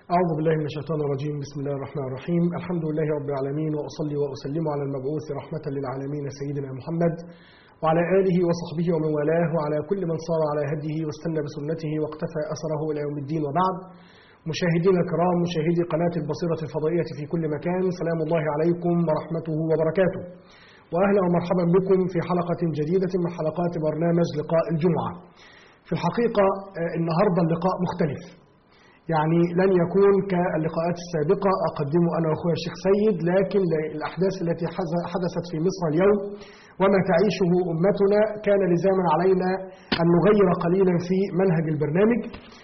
أعوذ بالله من الشيطان الرجيم بسم الله الرحمن الرحيم الحمد لله رب العالمين وأصلي وأسلم على المبعوث رحمة للعالمين سيدنا محمد وعلى آله وصحبه ومن والاه وعلى كل من صار على هديه واستنى بسنته واقتفى أثره إلى يوم الدين وبعد مشاهدينا الكرام مشاهدي قناة البصيرة الفضائية في كل مكان سلام الله عليكم ورحمته وبركاته وأهلا ومرحبا بكم في حلقة جديدة من حلقات برنامج لقاء الجمعة في الحقيقة آه، النهاردة اللقاء مختلف يعني لن يكون كاللقاءات السابقة أقدمه أنا وأخويا الشيخ سيد لكن الأحداث التي حز- حدثت في مصر اليوم وما تعيشه أمتنا كان لزاما علينا أن نغير قليلا في منهج البرنامج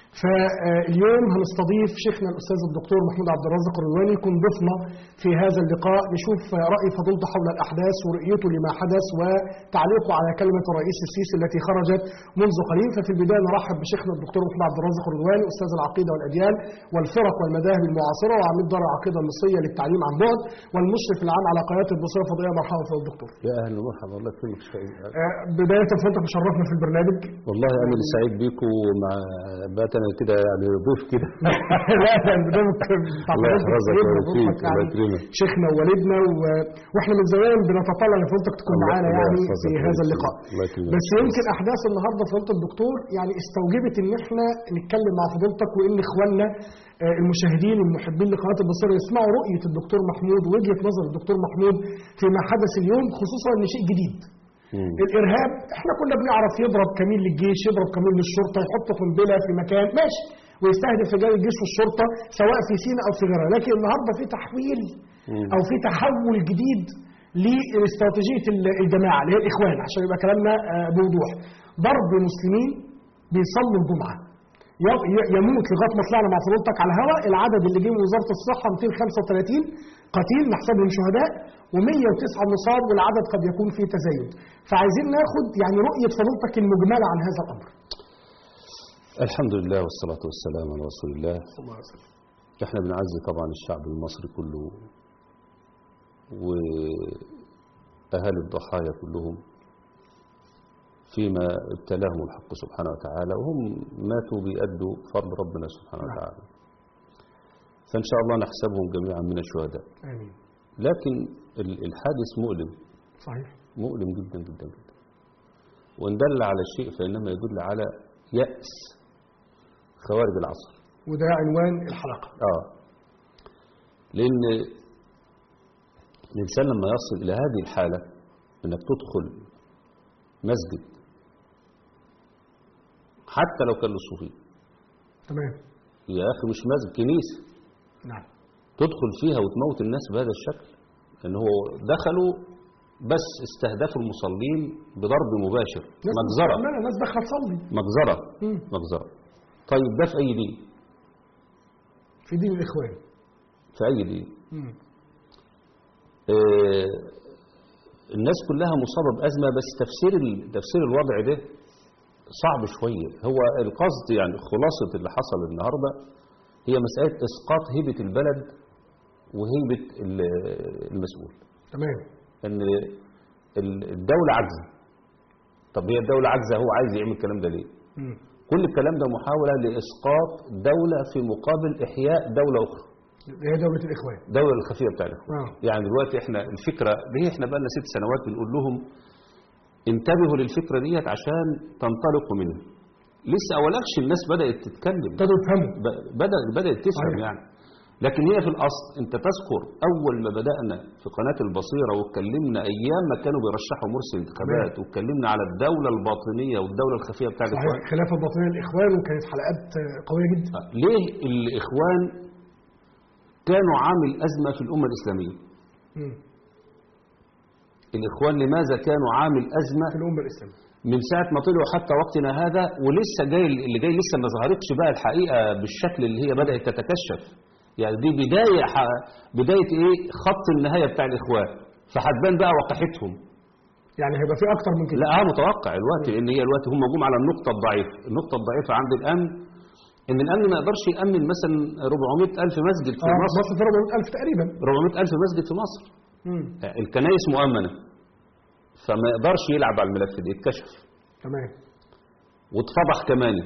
فاليوم هنستضيف شيخنا الأستاذ الدكتور محمود عبد الرازق الرواني يكون ضيفنا في هذا اللقاء نشوف رأي فضيلته حول الأحداث ورؤيته لما حدث وتعليقه على كلمة الرئيس السيسي التي خرجت منذ قليل ففي البداية نرحب بشيخنا الدكتور محمود عبد الرازق الرواني أستاذ العقيدة والأديان والفرق والمذاهب المعاصرة وعميد دار العقيدة المصرية للتعليم عن بعد والمشرف العام على قناة البصيرة الفضائية مرحبا فضل الدكتور يا اهلا ومرحبا الله يكرمك شيء آه، بداية فضلتك مشرفنا في البرنامج والله انا اللي سعيد بيكم ومع بات انا كده يعني ضيف كده لا ده البرنامج بتاع الله فضيلتك يحفظك سيدنا ويوفقك، فضلك الله يعني يكرمك. شيخنا ووالدنا و... واحنا من زمان بنتطلع ان فضلتك تكون الله- معانا الله يعني يحفظك في الله هذا يكرمك. اللقاء الله يكرمك. بس يمكن احداث النهارده فضيله الدكتور يعني استوجبت ان احنا نتكلم مع فضيلتك وان اخواننا آه، المشاهدين المحبين لقناه البصيره يسمعوا رؤيه الدكتور محمود ووجهه نظر الدكتور محمود فيما حدث اليوم خصوصا ان شيء جديد مم. الارهاب احنا كنا بنعرف يضرب كمين للجيش يضرب كمين للشرطه يحط قنبله في مكان ماشي ويستهدف رجال الجيش والشرطه سواء في سيناء او في غيرها لكن النهارده في تحويل مم. او في تحول جديد لاستراتيجيه ال- الجماعه اللي هي الاخوان عشان يبقى كلامنا آه، بوضوح ضرب مسلمين بيصلوا الجمعه ي- ي- يموت لغايه ما طلعنا مع فضيلتك على الهواء العدد اللي جه من وزاره الصحه 235 قتيل نحسبهم شهداء و109 مصاب والعدد قد يكون فيه تزايد فعايزين ناخد يعني رؤيه فضيلتك المجمله عن هذا الامر الحمد لله والصلاة والسلام على رسول الله صلى الله عليه وسلم احنا بنعزي طبعا الشعب المصري كله وأهالي الضحايا كلهم فيما ابتلاهم الحق سبحانه وتعالى وهم ماتوا بيأدوا فرض ربنا سبحانه نعم. وتعالى فإن شاء الله نحسبهم جميعا من الشهداء امين لكن ال- الحادث مؤلم صحيح مؤلم جدا جدا جدا وإن دل على الشيء فإنما يدل على يأس خوارج العصر وده عنوان الحلقه آه لأن الإنسان لما يصل إلى هذه الحالة إنك تدخل مسجد حتى لو كان للصوفية تمام يا أخي مش مسجد كنيسة نعم تدخل فيها وتموت الناس بهذا الشكل ان هو دخلوا بس استهدفوا المصلين بضرب مباشر ناس مجزرة مستعملة، ناس داخله تصلي مجزرة مم. مجزرة طيب ده في أي دين في دين الاخوان في أي دين مم. آه الناس كلها مصابة بأزمة بس تفسير ال- تفسير الوضع ده صعب شوية هو القصد يعني خلاصة اللي حصل النهاردة هي مسألة إسقاط هيبة البلد وهيبة ال- المسؤول تمام ان ال- الدولة عاجزة طب هي الدولة عاجزة هو عايز يعمل الكلام ده ليه مم. كل الكلام ده محاولة لإسقاط دولة في مقابل إحياء دولة أخرى هي دولة الإخوان دولة الخفية بتاع الإخوان آه. يعني دلوقتي احنا الفكرة دي احنا بقى لنا ست سنوات بنقول لهم انتبهوا للفكرة ديت عشان تنطلقوا منها لسه أولكش الناس بدأت تتكلم ابتدوا يفهموا ب- بدأ بدأت تفهم صحيح. يعني لكن هي في الأصل أنت تذكر أول ما بدأنا في قناة البصيرة واتكلمنا أيام ما كانوا بيرشحوا مرسي الانتخابات واتكلمنا على الدولة الباطنية والدولة الخفية بتاع صحيح الإخوان خلافة الباطنية الإخوان وكانت حلقات آه، قوية جدا آه، ليه الإخوان كانوا عامل أزمة في الأمة الإسلامية مم. الإخوان لماذا كانوا عامل أزمة في الأمة الإسلامية من ساعة ما طلعوا حتى وقتنا هذا ولسه جاي اللي جاي لسه ما ظهرتش بقى الحقيقة بالشكل اللي هي بدأت تتكشف يعني دي بداية ح- بداية إيه خط النهاية بتاع الإخوان فهتبان بقى وقحتهم يعني هيبقى في أكتر من كده لا اه متوقع الوقت لأن هي الوقت هم جم على النقطة الضعيفة النقطة الضعيفة عند الأمن إن الأمن ما يقدرش يأمن مثلا 400 ألف مسجد في اه مصر مصر في 400000 تقريبا 400 ألف مسجد في مصر مم. الكنائس مؤمنة فما يقدرش يلعب على الملف ده يتكشف تمام واتفضح كمان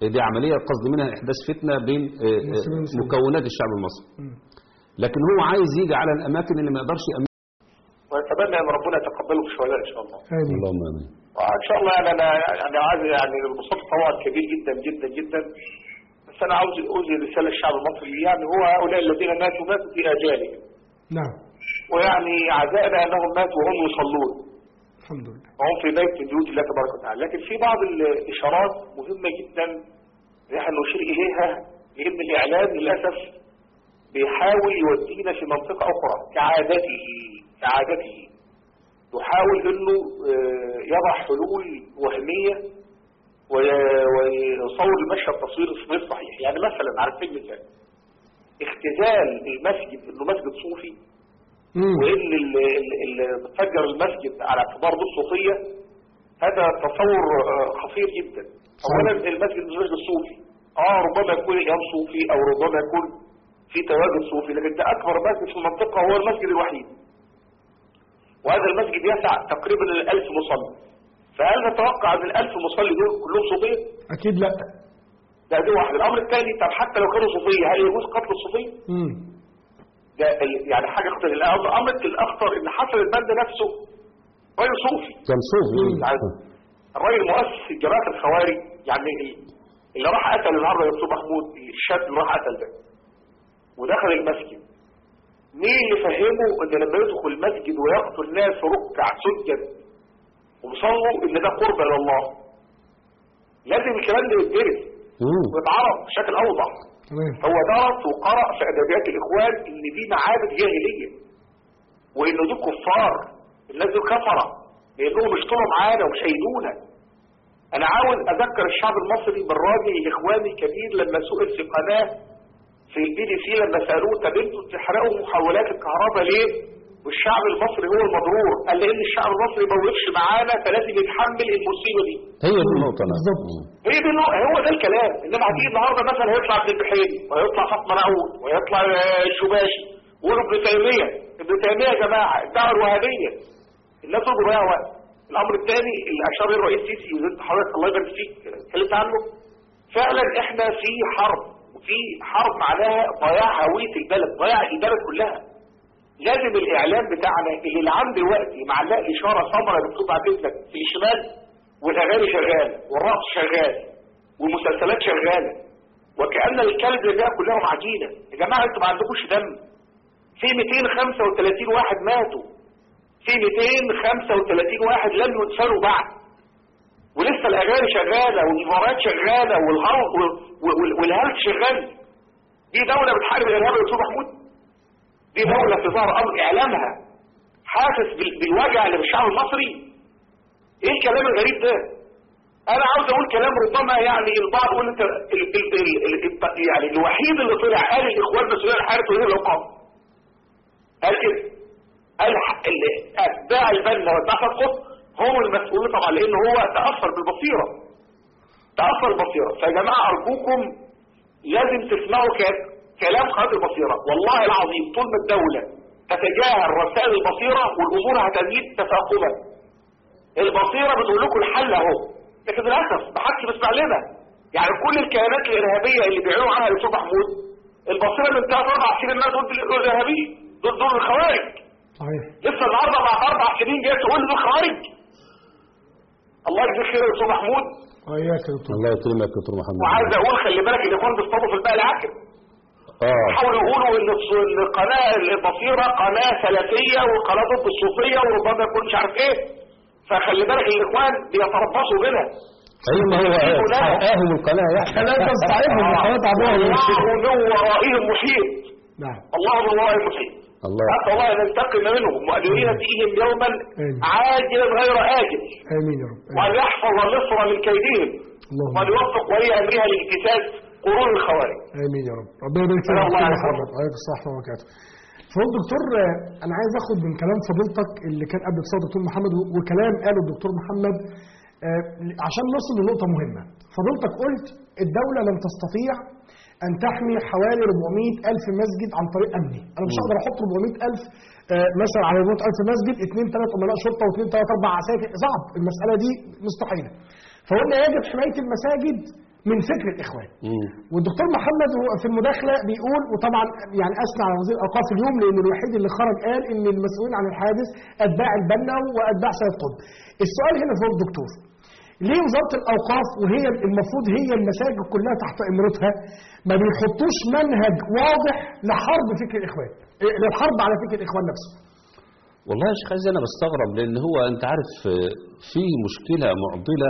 دي عملية قصد منها إحداث فتنة بين آه، آه، المسلمين والمسلمين. مكونات الشعب المصري مم. لكن هو عايز يجي على الأماكن اللي ما يقدرش يأمن ونتمنى ان ربنا يتقبله في الشهداء ان شاء الله آمين اللهم آمين وان شاء الله يعني انا يعني عايز يعني الانبساط طبعا كبير جدا جدا جدا بس انا عاوز اوزي رساله للشعب المصري يعني هو هؤلاء الذين ماتوا ماتوا في اجالهم نعم ويعني عزائنا انهم ماتوا وهم يصلون الحمد لله وهم في بيت من بيوت الله تبارك وتعالى لكن في بعض الاشارات مهمه جدا نحن نشير اليها لان الاعلام للاسف بيحاول يودينا في منطقه اخرى كعادته كعادته يحاول انه آه، يضع حلول وهميه وي- ويصور المشهد تصوير غير صحيح يعني مثلا على سبيل المثال اختزال المسجد انه مسجد صوفي مم. وان اللي اللي فجر المسجد على اعتبار ضد صوفيه هذا تصور آه، خطير جدا اولا المسجد مش مسجد صوفي اه ربما يكون الامام صوفي او ربما يكون في تواجد صوفي لكن ده اكبر مسجد في المنطقه هو المسجد الوحيد وهذا المسجد يسع تقريبا الألف مصلي فهل نتوقع ان الألف مصلي دول كلهم صوفيه؟ أكيد لا ده دي واحد الامر الثاني طب حتى لو كانوا صوفيه هل يجوز قتل الصوفيه؟ مم. ده ال- يعني حاجه خطر الامر الاخطر ان حسن البند نفسه راجل صوفي كان صوفي يعني الراجل مؤسس جماعه الخوارج يعني ال- اللي راح قتل النهارده دكتور محمود الشاب اللي راح قتل ده ودخل المسجد مين اللي فهمه ان لما يدخل المسجد ويقتل ناس ركع سجد وبيصلوا ان ده قرب الى الله لازم الكلام ده يتدرس مم. ويتعرف بشكل اوضح تمام هو درس وقرأ في أدبيات الإخوان إن دي معابد جاهلية وإنه دي كفار الناس دي كفرة لأنهم مش طلعوا معانا ومش هيدونا أنا عاوز أذكر الشعب المصري بالراجل الإخواني الكبير لما سئل في قناة في البي دي سي لما سألوه طب انتوا بتحرقوا محولات الكهرباء ليه؟ والشعب المصري هو المضرور قال لأن الشعب المصري ما وقفش معانا فلازم يتحمل المصيبة دي هي دي النقطة نعم. بالظبط. مم. هي دي النوع- هو ده الكلام انما هتيجي النهارده مثلا هيطلع ابن البحيري وهيطلع فاطمه نعود وهيطلع آه، الشباشي ويقولوا ابن تيميه ابن تيميه يا جماعه الدعوه الوهابيه الناس دول بيضيعوا وقت الامر الثاني اللي اشار اليه الرئيس السيسي وزير حضرتك الله يبارك فيك اتكلمت عنه فعلا احنا في حرب وفي حرب معناها ضياع هويه البلد ضياع البلد كلها لازم الاعلام بتاعنا اللي العام دلوقتي معلق لي اشاره سمراء مكتوب على اذنك في الشمال والاغاني شغال والرقص شغال والمسلسلات شغاله وكأن الكلب ده كلهم عجينه يا جماعه انتوا ما عندكوش دم في 235 واحد ماتوا في 235 واحد لم يدفنوا بعد ولسه الاغاني شغاله والمباريات شغاله والهرب والهلك شغال دي دوله بتحارب الارهاب يا دكتور محمود دي دوله في ظهر امر اعلامها حاسس بال- بالوجع اللي في الشعب المصري ايه الكلام الغريب ده انا عاوز اقول كلام ربما يعني البعض يقول انت ال- ال- ال- ال- الت- يعني الوحيد اللي طلع قال الاخوان مسؤولين عن حاله وزير الاوقاف قال كده قال ح- ال- اتباع البنا واتباع القطب هم المسؤولين طبعا لان هو تاثر بالبصيره تاثر بالبصيره فيا جماعه ارجوكم لازم تسمعوا ك- كلام قناه البصيره والله العظيم طول ما الدوله تتجاهل رسائل البصيره والامور هتزيد تفاقما البصيرة بتقول لكم الحل اهو لكن للأسف ما حدش بيسمع لنا يعني كل الكيانات الإرهابية اللي بيعلنوا عنها الدكتور محمود البصيرة من ثلاث أربع سنين إنها ضد الإرهابيين ضد دول الخوارج صحيح لسه النهارده بعد أربع سنين جاي تقول لي دول خوارج الله يجزيك خير يا دكتور محمود وإياك يا دكتور الله يكرمك يا دكتور محمد وعايز أقول خلي بالك الإخوان بيصطادوا في الباقي العكر اه حاولوا يقولوا ان الص- إن القناه البصيره قناه سلفيه وقناه ضد الصوفيه وربما يكون مش عارف ايه فخلي بالك الاخوان بيتربصوا بنا ايوه ما هو لا. حقهم القناة يا احمد لا تستعيبهم القناة عبوها الله من ورائهم محيط نعم الله من ورائهم محيط الله حتى الله ننتقم منهم وأدرينا فيهم يوما آمين. عاجلا غير آجل آمين يا رب آمين. وأن يحفظ مصر من كيدهم اللهم وأن يوفق ولي أمرها لاجتثاث قرون الخوارج امين يا رب ربنا يبارك فيك الله يا يحفظك. محمد عليك الصحه وبركاته فهو الدكتور آه، انا عايز اخد من كلام فضيلتك اللي كان قبل اتصال الدكتور محمد و- وكلام قاله الدكتور محمد آه، عشان نصل لنقطه مهمه فضيلتك قلت الدوله لن تستطيع ان تحمي حوالي 400 الف مسجد عن طريق امني انا مش هقدر احط 400 الف آه، مثلا على 400 الف مسجد اثنين ثلاث امناء شرطه واثنين ثلاث اربع عساكر صعب المساله دي مستحيله فقلنا يجب حمايه المساجد من فكر الاخوان مم. والدكتور محمد هو في المداخله بيقول وطبعا يعني اثنى على وزير الاوقاف اليوم لانه الوحيد اللي خرج قال ان المسؤولين عن الحادث اتباع البنا واتباع سيد قطب. السؤال هنا فوق الدكتور ليه وزاره الاوقاف وهي المفروض هي المساجد كلها تحت امرتها ما بيحطوش منهج واضح لحرب فكر الاخوان إيه، للحرب على فكر الاخوان نفسه والله يا شيخ عايز انا بستغرب لان هو انت عارف آه، في مشكله معضله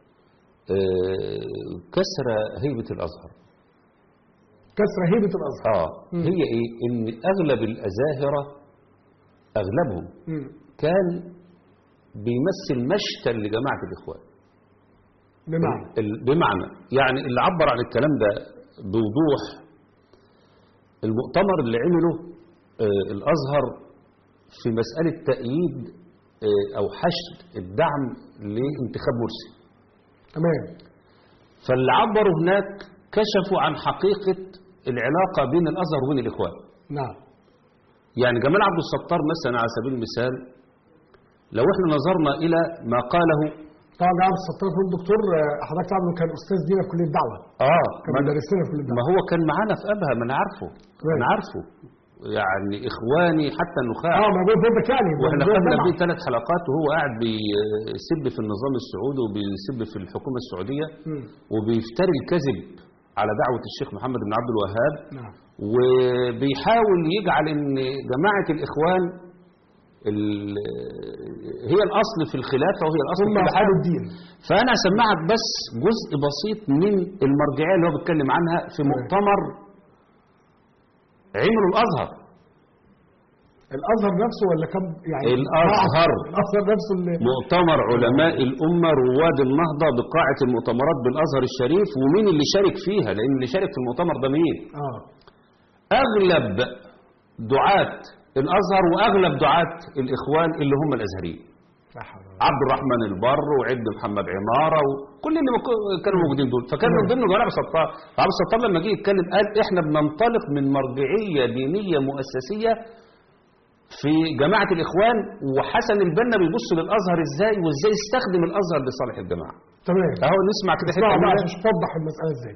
آه، كسر هيبه الازهر كسر هيبه الازهر اه مم. هي ايه ان اغلب الازاهره اغلبهم مم. كان بيمثل مشتى لجماعه الاخوان بمعنى ال- بمعنى يعني اللي عبر عن الكلام ده بوضوح المؤتمر اللي عمله آه، الازهر في مساله تأييد آه، او حشد الدعم لانتخاب مرسي تمام فاللي عبروا هناك كشفوا عن حقيقه العلاقه بين الازهر وبين الاخوان نعم يعني جمال عبد الستار مثلا على سبيل المثال لو احنا نظرنا الى ما قاله طبعا جعفر الستار هو الدكتور آه، حضرتك تعرف انه كان استاذ دينا في كليه الدعوه اه كان ما- بيدرس لنا في كليه ما الدعوه هو كان معانا في ابها ما انا عارفه كويس. انا عارفه يعني اخواني حتى النخاع اه ما بقول بقولك يعني واحنا جوه خدنا الجامعة. بيه ثلاث حلقات وهو قاعد بيسب في النظام السعودي وبيسب في الحكومه السعوديه مم. وبيفتري الكذب على دعوه الشيخ محمد بن عبد الوهاب نعم وبيحاول يجعل ان جماعه الاخوان ال- هي الاصل في الخلافه وهي الاصل ثم في كل اصحاب حاجه الدين فانا هسمعك بس جزء بسيط من المرجعيه اللي هو بيتكلم عنها في تمام. مؤتمر عملوا الازهر الازهر نفسه ولا كم يعني الأزهر. الازهر نفسه اللي مؤتمر علماء الامه رواد النهضه بقاعه المؤتمرات بالازهر الشريف ومين اللي شارك فيها لان اللي شارك في المؤتمر ده مين اه اغلب دعاه الازهر واغلب دعاه الاخوان اللي هم الازهريين لا حول ولا عبد الرحمن البر وعبد محمد عماره وكل اللي مك- كانوا موجودين دول فكان من ضمن جمال عبد الستار عبد الستار لما جه يتكلم قال احنا بننطلق من مرجعيه دينيه مؤسسيه في جماعه الاخوان وحسن البنا بيبص للازهر ازاي وازاي يستخدم الازهر لصالح الجماعه تمام اهو نسمع كده اسمعوا حته بقى منها. عشان توضح المساله ازاي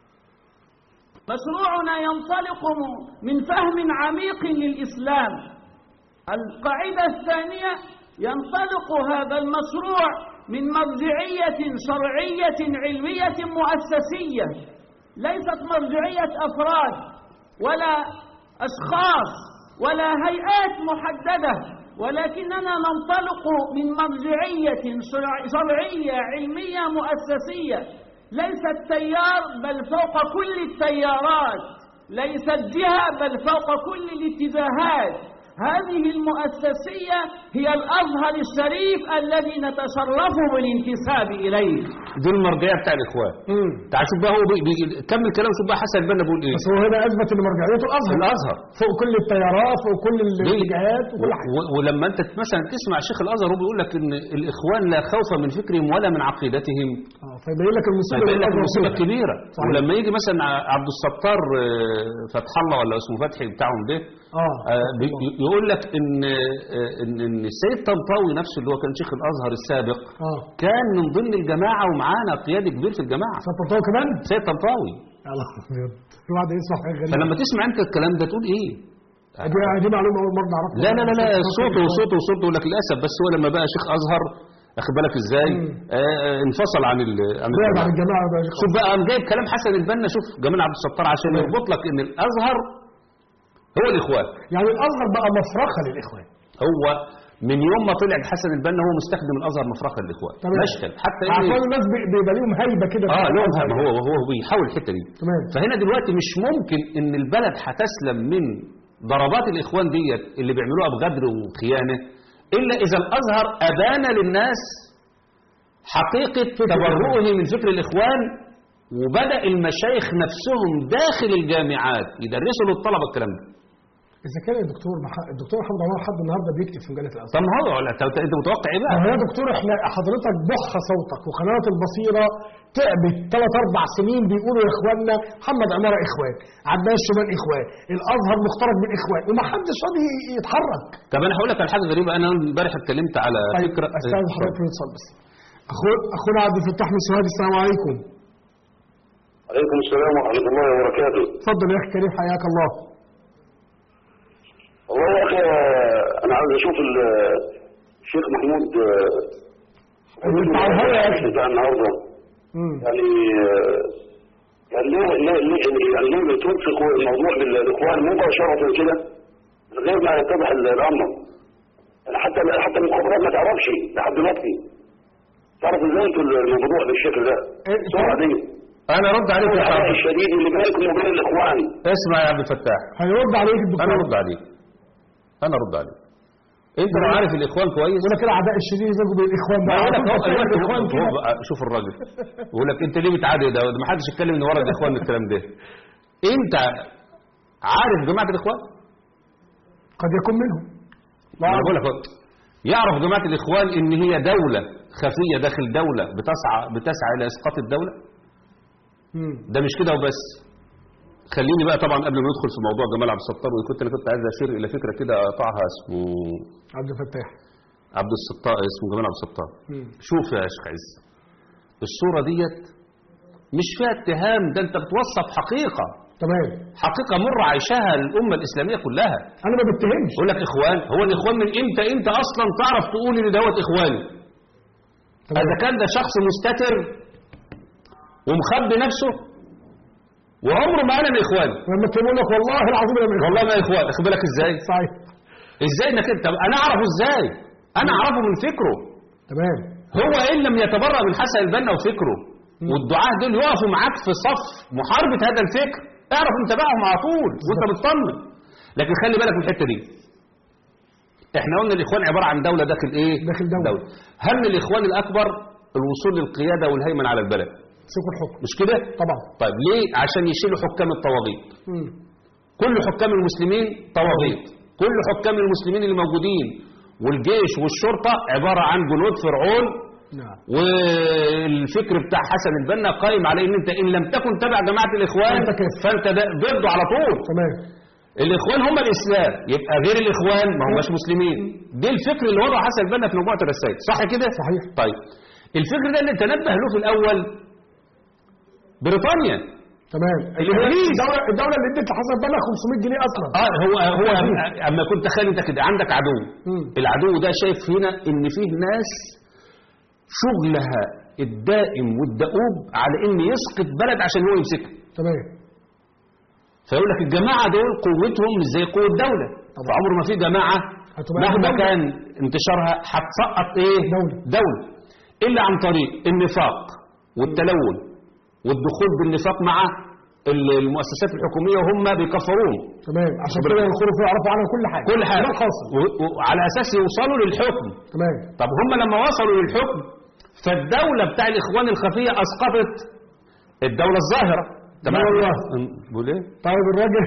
مشروعنا ينطلق من فهم عميق للإسلام القاعدة الثانية ينطلق هذا المشروع من مرجعية شرعية علمية مؤسسية ليست مرجعية أفراد ولا أشخاص ولا هيئات محددة ولكننا ننطلق من مرجعية شرع- شرعية علمية مؤسسية ليست تيار بل فوق كل التيارات ليست جهة بل فوق كل الاتجاهات هذه المؤسسية هي الأزهر الشريف الذي نتشرف بالانتساب إليه دي المرجعيه بتاع الاخوان امم تعال شوف بقى هو بي... بي... كمل كلام شوف بقى حسن البنا بيقول ايه بس هو هنا اثبت ان مرجعيته الازهر الازهر فوق كل التيارات فوق كل ليه؟ الاتجاهات وكل حاجه و- ولما انت مثلا تسمع شيخ الازهر هو بيقول لك ان الاخوان لا خوف من فكرهم ولا من عقيدتهم اه فيبين لك المصيبه فيبين لك اللي الأزهر المصيبه فيها. الكبيره صحيح. ولما يجي مثلا عبد الستار آه، فتح الله ولا اسمه فتحي بتاعهم ده اه آه، بي- يقول لك ان آه، ان ان السيد طنطاوي نفسه اللي هو كان شيخ الازهر السابق اه كان من ضمن الجماعه ومعانا قيادي كبير في الجماعه سطرتوه كمان سيد طنطاوي يا الله ابيض الواحد يسمع حاجه غريبه فلما تسمع انت الكلام ده تقول ايه دي دي معلومه اول مره نعرفها لا لا لا لا صوته وصوته وصوته يقول لك للاسف بس هو لما بقى شيخ ازهر اخد بالك ازاي مم. آه آه، انفصل عن ال عن بعد عن الجماعة. الجماعه بقى شوف بقى قام جايب كلام حسن البنا شوف جمال عبد الستار عشان تمام. يربط لك ان الازهر هو الاخوان يعني الازهر بقى مفرخه للاخوان هو من يوم ما طلع حسن البنا هو مستخدم الازهر مفرخا للاخوان تمام. مشكل حتى عشان ان الناس بي- بيبقى ليهم هيبه كده اه في لهم الأزهر. ما هو هو بيحاول الحته دي تمام فهنا دلوقتي مش ممكن ان البلد هتسلم من ضربات الاخوان ديت اللي بيعملوها بغدر وخيانه الا اذا الازهر ابان للناس حقيقه تبرؤه من فكر الاخوان وبدا المشايخ نفسهم داخل الجامعات يدرسوا للطلبه الكلام ده اذا كان الدكتور مح... الدكتور محمد عمر حد النهارده بيكتب في مجله الازهر طب ما هو ولا انت أنت متوقع ايه بقى طب يا دكتور احنا حضرتك ضخ صوتك وقناه البصيره تعبت ثلاث اربع سنين بيقولوا يا اخواننا محمد عماره اخوان عباس شمال اخوان الازهر مخترق بالاخوان ومحدش راضي يتحرك طب انا هقول لك على حاجه غريبه انا امبارح اتكلمت على طيب فكره استاذ حضرتك في الاتصال بس اخو اخونا عبد الفتاح من سوهاج السلام عليكم عليكم السلام ورحمة الله وبركاته اتفضل يا اخي كريم حياك الله والله يا أخي آه، أنا عاوز أشوف ال- الشيخ محمود آه، انت على الهوا يا اخي بتاع النهارده مم. يعني آه، يعني ليه ليه ليه يعني ليه بتنفق الموضوع بالإخوان مباشرة كده من غير ما يتضح ال- الأمر يعني حتى حتى المخابرات ما تعرفش لحد دلوقتي تعرف ازاي انتوا الموضوع بالشكل ده إيه، السرعة دي انا ارد عليك يا الحرج صاحبي الشديد اللي بينكم وبين الإخوان اسمع يا عبد الفتاح هيرد عليك انا الدكتور ارد عليك انا ارد عليك انت لو عارف الاخوان كويس يقول لك العداء الشديد يزوجوا بالاخوان ما بقى يقول لك عارفين هو تصريح دلوقتي الاخوان هو كده بقى شوف الراجل يقول لك انت ليه بتعادي ده ده ما حدش يتكلم ان ورا الاخوان الكلام ده انت عارف جماعه الاخوان قد يكون منهم ما انا بقول لك أهو. يعرف جماعه الاخوان ان هي دوله خفيه داخل دوله بتسعى بتسعى الى اسقاط الدوله مم. ده مش كده وبس خليني بقى طبعا قبل ما ندخل في موضوع جمال عبد الستار وكنت انا كنت عايز اشير الى فكره كده قطعها اسمه عبد الفتاح عبد الستار اسمه جمال عبد الستار مم. شوف يا شيخ عز الصورة ديت مش فيها اتهام ده انت بتوصف حقيقة تمام حقيقة مر عايشاها الأمة الإسلامية كلها انا ما بتهمش يقول لك إخوان هو الإخوان من إمتى أنت أصلا تعرف تقول إن دوت إخواني تمام. إذا كان ده شخص مستتر ومخبي نفسه وعمره ما قال أنا إخواني لما تقول لك والله العظيم انا من والله ما إخوان أخد بالك إزاي صحيح إزاي إنك أنت أنا أعرفه إزاي أنا أعرفه من فكره تمام هو إن لم يتبرأ من حسن البنا وفكره والدعاة دول يقفوا معاك في صف محاربة هذا الفكر اعرف انت بقى على طول وانت مطمن لكن خلي بالك من الحتة دي احنا قلنا الاخوان عبارة عن دولة داخل ايه داخل دولة. دولة هم الاخوان الاكبر الوصول للقيادة والهيمنة على البلد سوق الحكم مش كده طبعا طيب ليه عشان يشيلوا حكام الطواغيت مم. كل حكام المسلمين طواغيت كل حكام المسلمين اللي موجودين والجيش والشرطة عبارة عن جنود فرعون نعم والفكر بتاع حسن البنا قائم على ان انت ان لم تكن تبع جماعه الاخوان فأنت كافر. فانت ده- ضده على طول تمام الاخوان هم الاسلام يبقى غير الاخوان ما هماش مسلمين دي الفكر اللي وضعه حسن البنا في مجموعه الرسائل صح كده صحيح. طيب الفكر ده اللي تنبه له في الاول بريطانيا تمام الإنجليز. الدولة, الدولة اللي ادت لحسن بنا 500 جنيه اصلا اه هو هو اما كنت تخيل انت كده عندك عدو مم. العدو ده شايف هنا ان فيه ناس شغلها الدائم والدؤوب على ان يسقط بلد عشان هو يمسكها تمام فيقول لك الجماعة دول قوتهم مش زي قوة دولة طبعا. فعمر ما في جماعة هتبقى مهما دولة. كان انتشارها هتسقط ايه دولة. دولة إلا عن طريق النفاق والتلون والدخول بالنفاق مع ال- المؤسسات الحكومية وهم بيكفروهم تمام عشان كده يدخلوا فيه يعرفوا عنها كل حاجة كل حاجة ده الحاصل و- وعلى أساس يوصلوا للحكم تمام طب هم لما وصلوا للحكم فالدولة بتاع الإخوان الخفية أسقطت الدولة الظاهرة تمام والله. بقول ايه طيب الراجل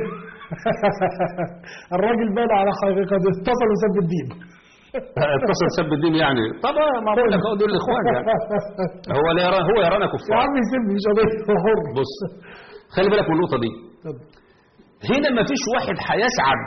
الراجل بان على حقيقة اتصل وسب الدين اتصل سب الدين يعني طبعا ما بقول لك هو دول الاخوان يعني هو لا يرى هو يرانا يا كفار عم يسيبني مش قضية حر بص خلي بالك من النقطه دي اتفضل. هنا ما فيش واحد هيسعد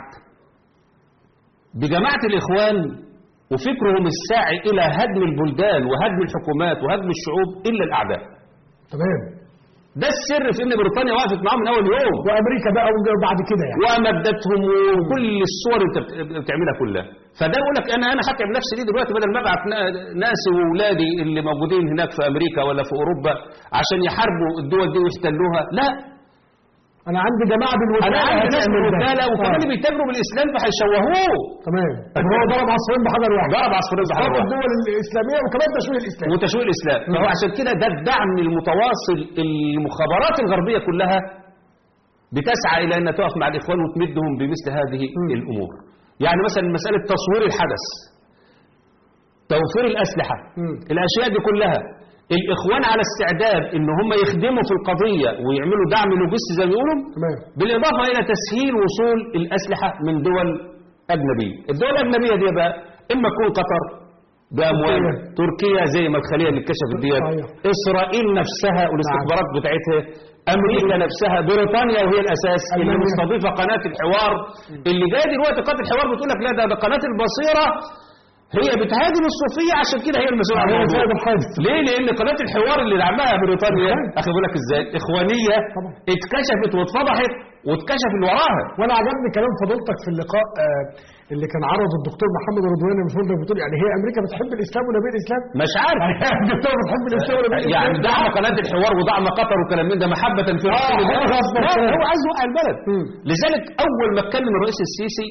بجماعه الاخوان وفكرهم الساعي الى هدم البلدان وهدم الحكومات وهدم الشعوب الا الاعداء تمام ده السر في ان بريطانيا وقفت معاهم من اول يوم وامريكا بقى بعد كده يعني ومدتهم وكل الصور انت بت- بتعملها كلها فده يقول لك انا انا هتعب نفسي ليه دلوقتي بدل ما ابعت نا- ناسي واولادي اللي موجودين هناك في امريكا ولا في اوروبا عشان يحاربوا الدول دي ويحتلوها لا انا عندي جماعة بالوكالة انا عندي ناس من هتعمل ده. الوكاله وكمان آه. اللي بيتاجروا بالاسلام فهيشوهوه تمام طب هو ضرب عصفورين بحجر واحد ضرب عصفورين بحجر ضرب واحد. الدول الاسلامية وكمان تشويه الاسلام وتشويه الاسلام فهو عشان كده ده الدعم المتواصل المخابرات الغربيه كلها بتسعى الى ان تقف مع الاخوان وتمدهم بمثل هذه الامور يعني مثلا مساله تصوير الحدث توفير الاسلحه مم. الاشياء دي كلها الاخوان على استعداد ان هم يخدموا في القضيه ويعملوا دعم لوجستي زي ما بيقولوا تمام بالاضافه الى تسهيل وصول الاسلحه من دول اجنبيه الدول الاجنبيه دي بقى اما تكون قطر باموال تركيا. تركيا زي ما الخليه اللي اتكشفت ديت صحيح. اسرائيل نفسها والاستخبارات بتاعتها امريكا نفسها بريطانيا وهي الاساس اللي ألمانيا. مستضيفه قناه الحوار اللي جايه دلوقتي قناه الحوار بتقول لك لا ده ده قناه البصيره هي بتهاجم الصوفيه عشان كده هي المسؤوله عن هي الموضوع سبب الحادث. ليه لان قناه الحوار اللي عملها بريطانيا طبعا. اخي بقول لك ازاي اخوانيه طبعا. اتكشفت واتفضحت واتكشف اللي وراها وانا عجبني كلام فضيلتك في اللقاء آه، اللي كان عرضه الدكتور محمد رضوان مش فضلك بتقول يعني هي امريكا بتحب الاسلام ونبي الاسلام مش عارف الدكتور بتحب الاسلام ونبي الاسلام يعني دعم قناه الحوار ودعم قطر وكلام من ده محبه في رسول آه، الله خلاص، لا بس- هو عايز يوقع البلد مم. لذلك اول ما اتكلم الرئيس السيسي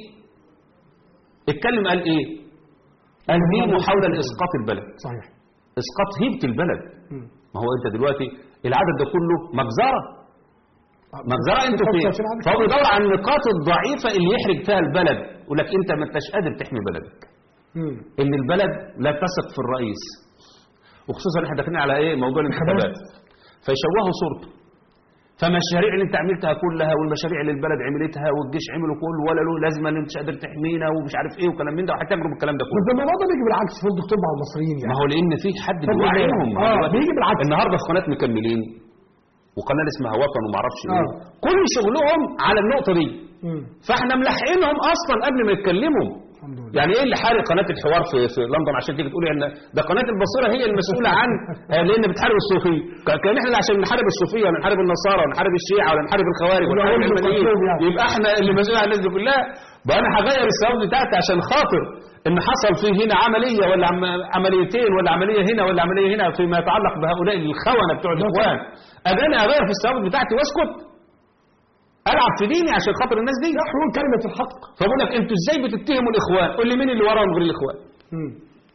اتكلم قال ايه قال دي محاوله لاسقاط البلد صحيح اسقاط هيبه البلد مم. ما هو انت دلوقتي العدد ده كله مجزره مجزره انتوا فين في العدد. فهو بيدور على النقاط الضعيفه اللي يحرج فيها البلد يقول لك انت ما انتش قادر تحمي بلدك مم. ان البلد لا تثق في الرئيس وخصوصا احنا داخلين على ايه موضوع الانتخابات فيشوهوا صورته فالمشاريع اللي انت عملتها كلها والمشاريع اللي البلد عملتها والجيش عمله كله ولا له لازمه ان انت مش قادر تحمينا ومش عارف ايه وكلام من ده وهتجرب الكلام ده بس كله ده الموضوع ده بيجي بالعكس في الدكتور مع المصريين ما يعني هو لان في حد طب بيوعيهم ليه؟ ما هو آه، دلوقتي بيجي بالعكس. النهارده في قناه مكملين وقناه اسمها وطن وما اعرفش ايه آه. كل شغلهم على النقطه دي مم. فاحنا ملحقينهم اصلا قبل ما يتكلموا الحمد لله يعني ايه اللي حارق قناه الحوار في في لندن عشان تيجي تقولي ان ده قناه البصيره هي المسؤوله عن آه، لان بتحارب الصوفيه ك- كان احنا اللي عشان نحارب الصوفيه ولا نحارب النصارى ولا نحارب الشيعه ولا نحارب الخوارج ولا نحارب يبقى هم العلمانيين كلهم يعني. يبقى احنا اللي مسؤول عن الناس دي كلها بقى انا هغير الثواب بتاعتي عشان خاطر ان حصل فيه هنا عمليه ولا عم- عمليتين ولا عمليه هنا ولا عمليه هنا فيما يتعلق بهؤلاء الخونه بتوع الاخوان اداني اغير في الثوابت بتاعتي واسكت العب في ديني عشان خاطر الناس دي ده حلول كلمه الحق فبقول لك انتوا ازاي بتتهموا الاخوان قول لي مين اللي وراهم غير الاخوان مم.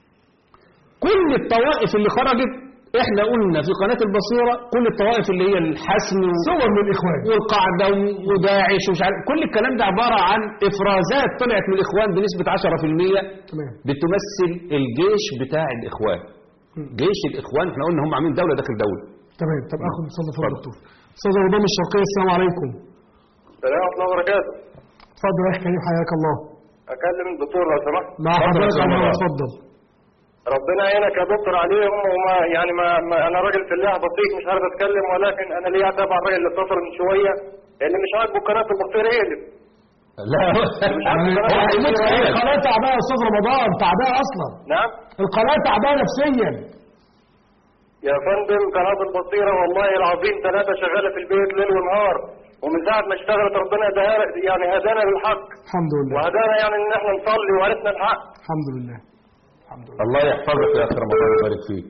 كل الطوائف اللي خرجت احنا قلنا في قناة البصيرة كل الطوائف اللي هي الحسم و- صور من الاخوان والقاعدة و- وداعش ومش عارف كل الكلام ده عبارة عن افرازات طلعت من الاخوان بنسبة 10% تمام بتمثل الجيش بتاع الاخوان مم. جيش الاخوان احنا قلنا هم عاملين دولة داخل دولة تمام طب اخد اتصال فوق اتفضل. الدكتور استاذ رمضان من الشرقيه السلام عليكم السلام ورحمة الله وبركاته اتفضل يا اخي كريم حياك الله أكلم الدكتور لو سمحت مع اتفضل يا حضرتك أستاذ الله رمضان. اتفضل ربنا يعينك يا دكتور عليهم وما يعني ما, ما أنا راجل فلاح بسيط مش عارف أتكلم ولكن أنا ليا أتابع الراجل اللي اتصل من شوية اللي مش عاجبه قناة البصير يقلب لا يعني هو هيموت فيها. القناه تعبانه يا استاذ رمضان تعبانه اصلا نعم القناه تعبانه نفسيا يا فندم قناة البصيرة والله العظيم ثلاثة شغالة في البيت ليل ونهار ومن ساعة ما اشتغلت ربنا هدانا يعني هدانا للحق الحمد لله وهدانا يعني إن إحنا نصلي وعرفنا الحق الحمد لله الحمد لله الله يحفظك يا اخي رمضان ويبارك فيك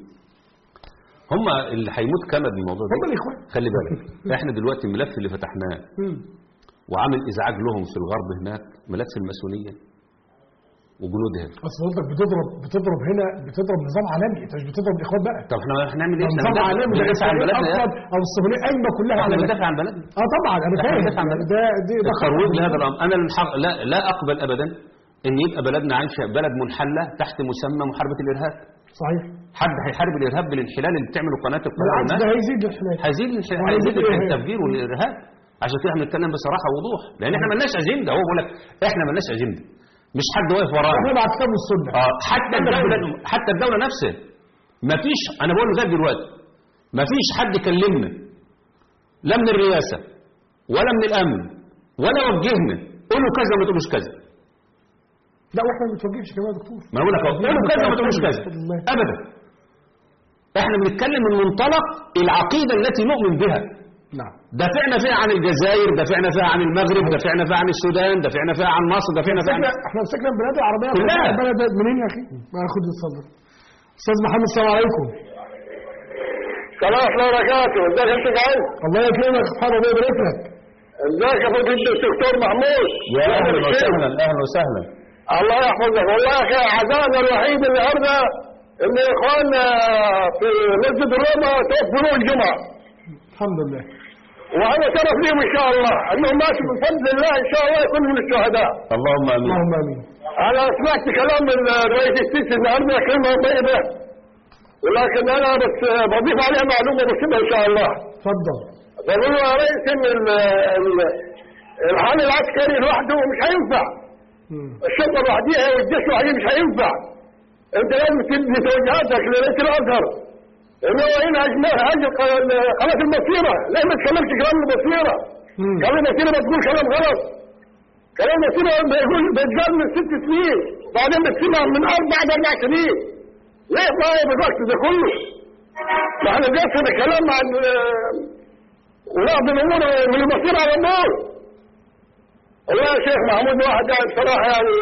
هم اللي هيموت كمد من الموضوع ده هم الاخوان خلي بالك احنا دلوقتي الملف اللي فتحناه مم. وعامل ازعاج لهم في الغرب هناك ملف الماسونيه وجنودها اصل حضرتك بتضرب بتضرب هنا بتضرب نظام عالمي انت مش بتضرب الاخوان بقى طب احنا هنعمل ايه؟ نظام احنا عالمي ده بندافع عن إسرائيل بلدنا اصلا يا او الصهيونيه قايمه كلها احنا على ده. بندافع عن بلدنا اه طبعا انا احنا فاهم بندافع عن بلدنا ده دي ده الترويج حق. لهذا الامر انا الحق لا لا اقبل ابدا ان يبقى بلدنا عايشه بلد منحله تحت مسمى محاربه الارهاب صحيح حد هيحارب الارهاب بالانحلال اللي بتعمله قناه القناه بالعكس والناس ده هيزيد الحمايه هيزيد الانحلال وهيزيد هيزيد الإرهاب. التفجير والارهاب عشان كده احنا بنتكلم بصراحه ووضوح لان احنا مالناش اجنده هو بيقول لك احنا مالناش اجنده مش حد واقف ورانا احنا مع الكتاب والسنه اه حتى الدولة حتى الدولة نفسها ما فيش أنا بقول لغاية دلوقتي ما فيش حد كلمنا لا من الرئاسة ولا من الأمن ولا وجهنا قولوا كذا ما تقولوش كذا لا واحنا ما بنتوجهش كمان يا دكتور ما أقول لك أهو، قولوا كذا ما تقولوش كذا بفضل الله. أبدا احنا بنتكلم من منطلق العقيدة التي نؤمن بها نعم دافعنا فيها عن الجزائر دافعنا فيها عن المغرب دافعنا فيها عن السودان دافعنا فيها عن مصر دافعنا فيها عن مسكنا احنا مسكنا البلاد العربيه كلها. البلد منين يا اخي؟ ما اخد اتفضل استاذ محمد السلام عليكم السلام ورحمة الله وبركاته ازيك يا شيخ علي الله يكرمك سبحانه الله يبارك لك ازيك يا فضيلة الدكتور محمود يا أهلا الشيخ. وسهلا أهلا وسهلا الله يحفظك والله يا اخي عزانا الوحيد النهارده ان اخواننا في مسجد الروما توفروا الجمعه الحمد لله وانا شرف ليهم ان شاء الله انهم ماشوا بفضل الله ان شاء الله يكونوا من الشهداء اللهم آمين اللهم امين انا سمعت كلام الرئيس السيسي النهارده كلمه طيبه ولكن انا بس بضيف عليها معلومه بسيطه ان شاء الله اتفضل بقول يا ريس ان ال- ال- الحال العسكري لوحده مش هينفع مم. الشرطه لوحديها والجيش لوحده مش هينفع انت لازم تدي توجيهاتك لرئيس الازهر ان هو هنا اجمع هاجر قناه المسيره ليه ما تكلمش كلام المسيره مم. كلام المسيره بتقول كلام غلط كلام المسيره بيقول بيتقال من ست سنين بعدين بتسيبها من اربع لاربع سنين ليه طيب الوقت ده كله؟ ما احنا جالس كلام مع ال- وناخد الامور من المصير على الامور والله يا شيخ محمود واحد يعني بصراحه يعني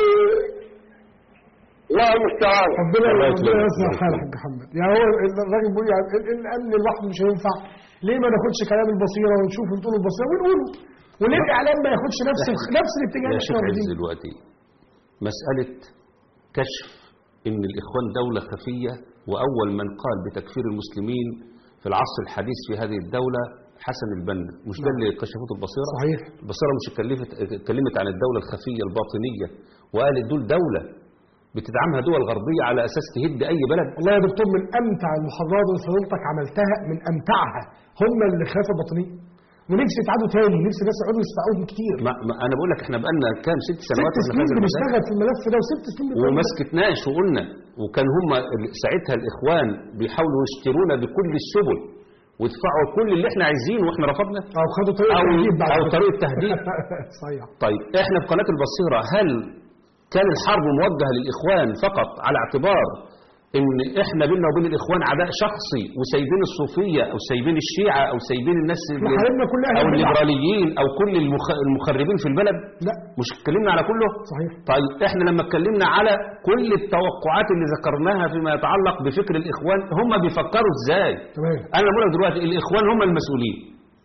الله المستعان ربنا الله ربنا يكرمك. يصلح حالك يا محمد يعني هو الراجل بيقول يعني ال- الامن لوحده مش هينفع ليه ما ناخدش كلام البصيره ونشوف بتقول البصيره ونقوله وليه الاعلام ما ياخدش نفس ال- نفس الاتجاه يا اللي شيخ احنا عز واخدينه دلوقتي مسألة كشف إن الإخوان دولة خفية وأول من قال بتكفير المسلمين في العصر الحديث في هذه الدولة حسن البنا مش ده اللي كشفته البصيرة صحيح البصيرة مش اتكلفت اتكلمت عن الدولة الخفية الباطنية وقالت دول دولة بتدعمها دول غربية على أساس تهد أي بلد والله يا دكتور من امتع المحاضرات اللي حضرتك عملتها من امتعها هم اللي خافوا بطنيه ونفسي يتعادوا تاني نفسي الناس يقعدوا يسمعوهم كتير ما ما أنا بقول لك إحنا بقالنا كام ست سنوات ست وإحنا في سنين هذا المجال. بنشتغل في الملف ده وست سنين بنتكلم وما سكتناش وقلنا وكان هم ال- ساعتها الاخوان بيحاولوا يشترونا بكل السبل ويدفعوا كل اللي احنا عايزينه واحنا رفضنا او خدوا طريقه أو- تهديد بعد أو كده. طريقة تهديد. صحيح طيب احنا في قناه البصيره هل كان الحرب موجهه للاخوان فقط على اعتبار ان احنا بيننا وبين الاخوان عداء شخصي وسايبين الصوفيه او سايبين الشيعه او سايبين الناس احنا اللي- حاربنا كل اهل او البدع. الليبراليين او كل المخ- المخربين في البلد لا مش اتكلمنا على كله صحيح طيب احنا لما اتكلمنا على كل التوقعات اللي ذكرناها فيما يتعلق بفكر الاخوان هم بيفكروا ازاي تمام انا بقول لك دلوقتي الاخوان هم المسؤولين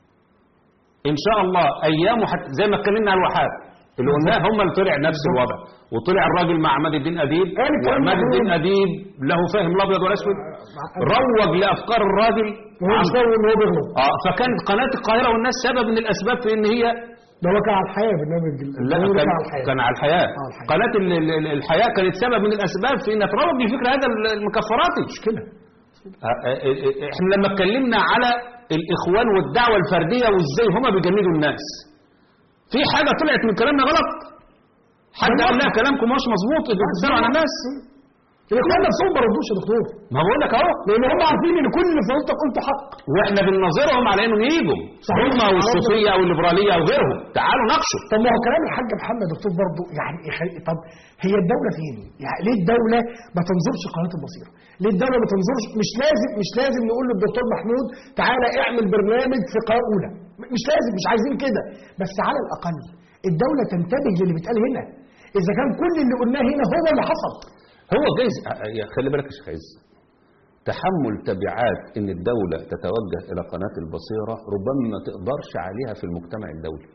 ان شاء الله ايام وحت... زي ما اتكلمنا على الوحاب اللي قلناه هم اللي طلع نفس الوضع وطلع الراجل مع عماد الدين اديب قال الكلام وعماد ده الدين هو- اديب له فهم الابيض والاسود روج لافكار الراجل وهو مش عن- فاهم ان هو بيغلط اه فكانت قناه القاهره والناس سبب من الاسباب في ان هي ده هو كان على الحياه برنامج ال- لا البرنامج كان على الحياه كان على الحياة على الحياة. قناة ال- ال- ال- الحياة كانت سبب من الأسباب في أن تروج لفكر هذا ال- المكفراتي مشكله آه، آه، آه، احنا لما اتكلمنا على الإخوان والدعوة الفردية وإزاي هما بيجندوا الناس في حاجة طلعت من كلامنا غلط حد قال لا كلامكم مش مظبوط انتوا بتسألوا على الناس الاخوان نفسهم ما ردوش يا دكتور ما بقول لك اهو لان هم عارفين ان كل اللي فضلتك قلته حق واحنا بنناظرهم على انهم يجوا صحيح. هم او الصوفيه او الليبراليه او غيرهم تعالوا ناقشوا طب ما هو كلام الحاج محمد دكتور برضه يعني يخلي طب هي الدوله فين؟ يعني ليه الدوله ما تنظرش قناه البصيره؟ ليه الدوله ما تنظرش مش لازم مش لازم نقول للدكتور محمود تعالى اعمل برنامج في قناه اولى م- مش لازم مش عايزين كده بس على الاقل الدوله تنتبه للي بيتقال هنا اذا كان كل اللي قلناه هنا هو اللي حصل هو جايز يا خلي بالك يا شيخ عز تحمل تبعات ان الدولة تتوجه الى قناة البصيرة ربما ما تقدرش عليها في المجتمع الدولي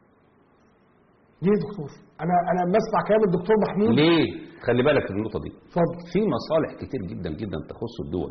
ليه يا دكتور؟ انا انا لما اسمع كلام الدكتور محمود ليه خلي بالك في النقطة دي اتفضل في مصالح كتير جدا جدا تخص الدول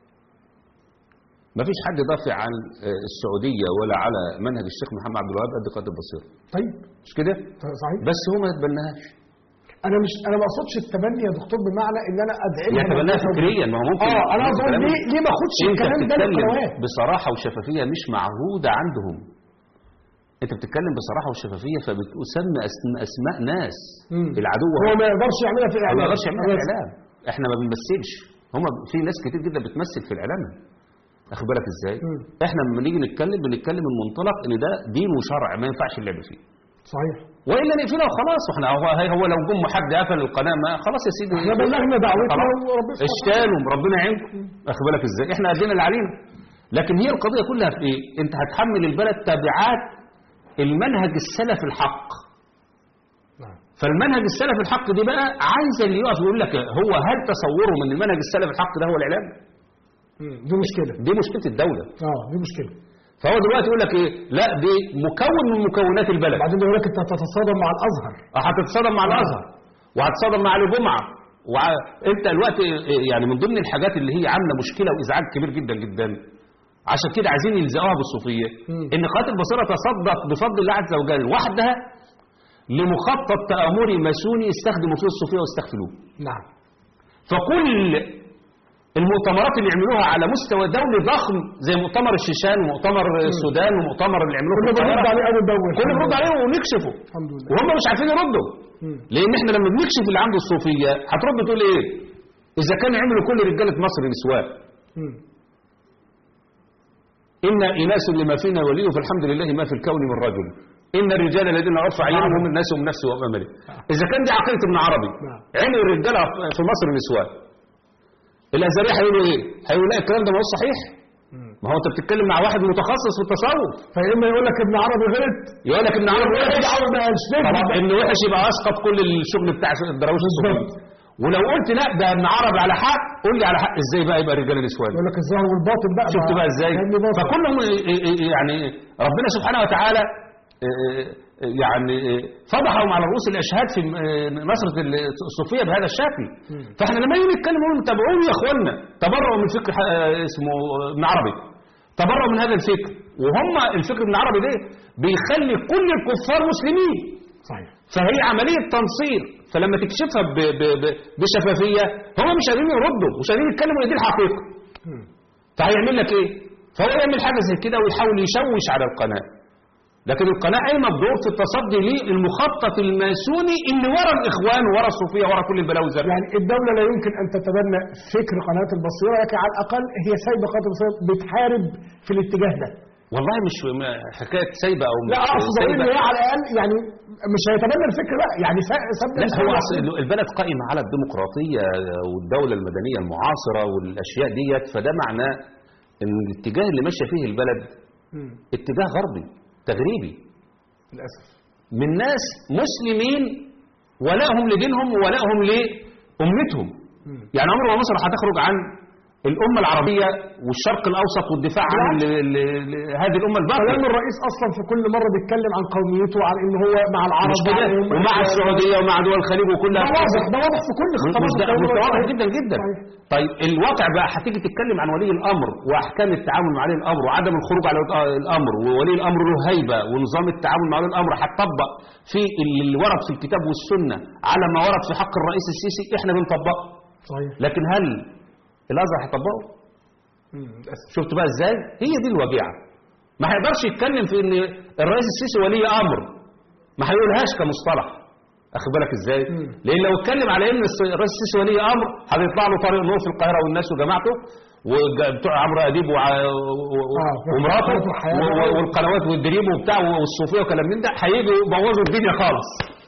ما فيش حد دافع عن آه، السعودية ولا على منهج الشيخ محمد عبد الوهاب قد قناة البصيرة طيب مش كده صحيح بس هو ما يتبناهاش انا مش انا ما اقصدش التبني يا دكتور بمعنى ان انا ادعي لهم يتبناها أو- فكريا ما هو ممكن اه انا ممكن اقول كلام- ليه ليه ما اخدش انت الكلام ده بتتكلم للقنوات بصراحة وشفافية مش معهودة عندهم انت بتتكلم بصراحة وشفافية فبتسمى أسم- اسماء ناس مم. العدو هو ما يقدرش يعملها في ما الاعلام يقدرش يعملها في الاعلام احنا ما بنمثلش هم في ناس كتير جدا بتمثل في الاعلام اخد بالك ازاي مم. احنا لما نيجي نتكلم بنتكلم من منطلق ان ده دين وشرع ما ينفعش اللعب فيه صحيح والا نقفلها وخلاص واحنا هو هو لو جم حد قفل القناه ما خلاص يا سيدي احنا بلغنا دعوتنا خلاص. وربنا سبحانه اشتالوا ربنا يعينكم اخد بالك ازاي احنا ادينا اللي علينا لكن هي القضيه كلها في ايه انت هتحمل البلد تبعات المنهج السلف الحق نعم. فالمنهج السلف الحق دي بقى عايز اللي يقف يقول لك هو هل تصوره من المنهج السلف الحق ده هو الاعلام مم. دي مشكله دي مشكله الدوله اه دي مشكله فهو دلوقتي يقول لك ايه لا دي مكون من مكونات البلد بعدين يقول لك انت هتتصادم مع الازهر هتتصادم مع الازهر وهتصادم مع علي جمعه وانت الوقت يعني من ضمن الحاجات اللي هي عامله مشكله وازعاج كبير جدا جدا عشان كده عايزين يلزقوها بالصوفيه مم. ان قناه البصيره تصدق بفضل الله عز وجل وحدها لمخطط تامري ماسوني يستخدموا فيه الصوفيه ويستغفلوه نعم فكل المؤتمرات اللي يعملوها على مستوى دولي ضخم زي مؤتمر الشيشان ومؤتمر السودان ومؤتمر اللي عملوه في كنا بنرد القاهرة، عليه اول باول كنا بنرد عليه ونكشفه الحمد لله وهم مش عارفين يردوا مم. لان احنا لما بنكشف اللي عنده الصوفيه هترد تقول ايه اذا كان عملوا كل رجاله مصر نسوان مم. إنا إناس لما فينا ولي فالحمد لله ما في الكون من رجل ان الرجال الذين عرف عينهم هم الناس هم نفسي وامامي اذا كان دي عقيده ابن عربي نعم. عين الرجاله في مصر نسوان الازهريه هيقولوا ايه؟ هيقولوا لا الكلام ده ما هو صحيح ما هو انت بتتكلم مع واحد متخصص في التصوف فاما يقول لك ابن عربي غلط يقول لك ابن عربي ابن وحش عربي ما قالش طبعا نجم. انه وحش يبقى اسقط كل الشغل بتاع الدراويش الصوفيه بالظبط. ولو قلت لا ده ابن عربي على حق قول لي على حق ازاي بقى يبقى رجال نسوان يقول لك الظاهر والباطن بقى شفت ما- بقى ازاي فاهمني باطن. فكلهم يعني ربنا سبحانه وتعالى يعني فضحهم على رؤوس الاشهاد في نصرة الصوفية بهذا الشكل فاحنا لما يجي نتكلم نقول تابعوني يا اخوانا تبرؤوا من فكر اسمه ابن عربي تبرؤوا من هذا الفكر وهم الفكر ابن عربي ده بيخلي كل الكفار مسلمين صحيح فهي عملية تنصير فلما تكشفها ب ب ب بشفافية هم مش قادرين يردوا مش قادرين يتكلموا دي الحقيقة فهيعمل لك ايه فهو يعمل حاجة زي كده ويحاول يشوش على القناة لكن القناة قايمة بدور في التصدي للمخطط الماسوني اللي ورا الإخوان ورا الصوفية ورا كل البلاوي الزرقاء يعني الدولة لا يمكن أن تتبنى فكر قناة البصيرة لكن على الأقل هي سايبة قناة البصيرة بتحارب في الاتجاه ده والله مش م- حكاية سايبة أو مش لا أقصد أقول سايبة إن هي على الأقل يعني مش هيتبنى الفكر لا يعني سا- ساب لا نفسه هو على أصل إنه البلد قائمة على الديمقراطية والدولة المدنية المعاصرة والأشياء ديت فده معناه إن الاتجاه اللي ماشية فيه البلد مم. اتجاه غربي تغريبي للأسف من ناس مسلمين ولائهم لدينهم وولائهم لأمتهم مم. يعني عمر ما مصر هتخرج عن الأمة العربية والشرق الأوسط والدفاع عن بالعكس. ال- ال- ال- هذه الأمة كلام الباقية الرئيس أصلا في كل مرة بيتكلم عن قوميته وعن إن هو مع العرب مش كده وعن إن هم- ومع السعودية ومع دول الخليج وكلها ده واضح ده واضح في كل مش خطابات ده الدولة مش ده واضح الرئيسية. جدا جدا صحيح. طيب الواقع بقى هتيجي تتكلم عن ولي الامر واحكام التعامل مع ولي الامر وعدم الخروج على الامر وولي الامر له هيبه ونظام التعامل مع ولي الامر هتطبق في اللي ورد في الكتاب والسنه على ما ورد في حق الرئيس السيسي احنا بنطبقه صحيح لكن هل الازهر هيطبقه؟ مم. للأسف. شفت بقى ازاي؟ هي دي الوجيعه ما هيقدرش يتكلم في ان الرئيس السيسي ولي امر ما هيقولهاش كمصطلح اخد بالك ازاي؟ مم. لان لو اتكلم على ان الس- الرئيس السيسي ولي امر هيطلع له طارق نور في القاهره والناس وجماعته وبتوع عمرو اديب وع- و- و- آه، ومراته وقناة الحياة. و- و- والقنوات والدريم وبتاع والصوفيه وكلام من ده هيجوا يبوظوا الدنيا خالص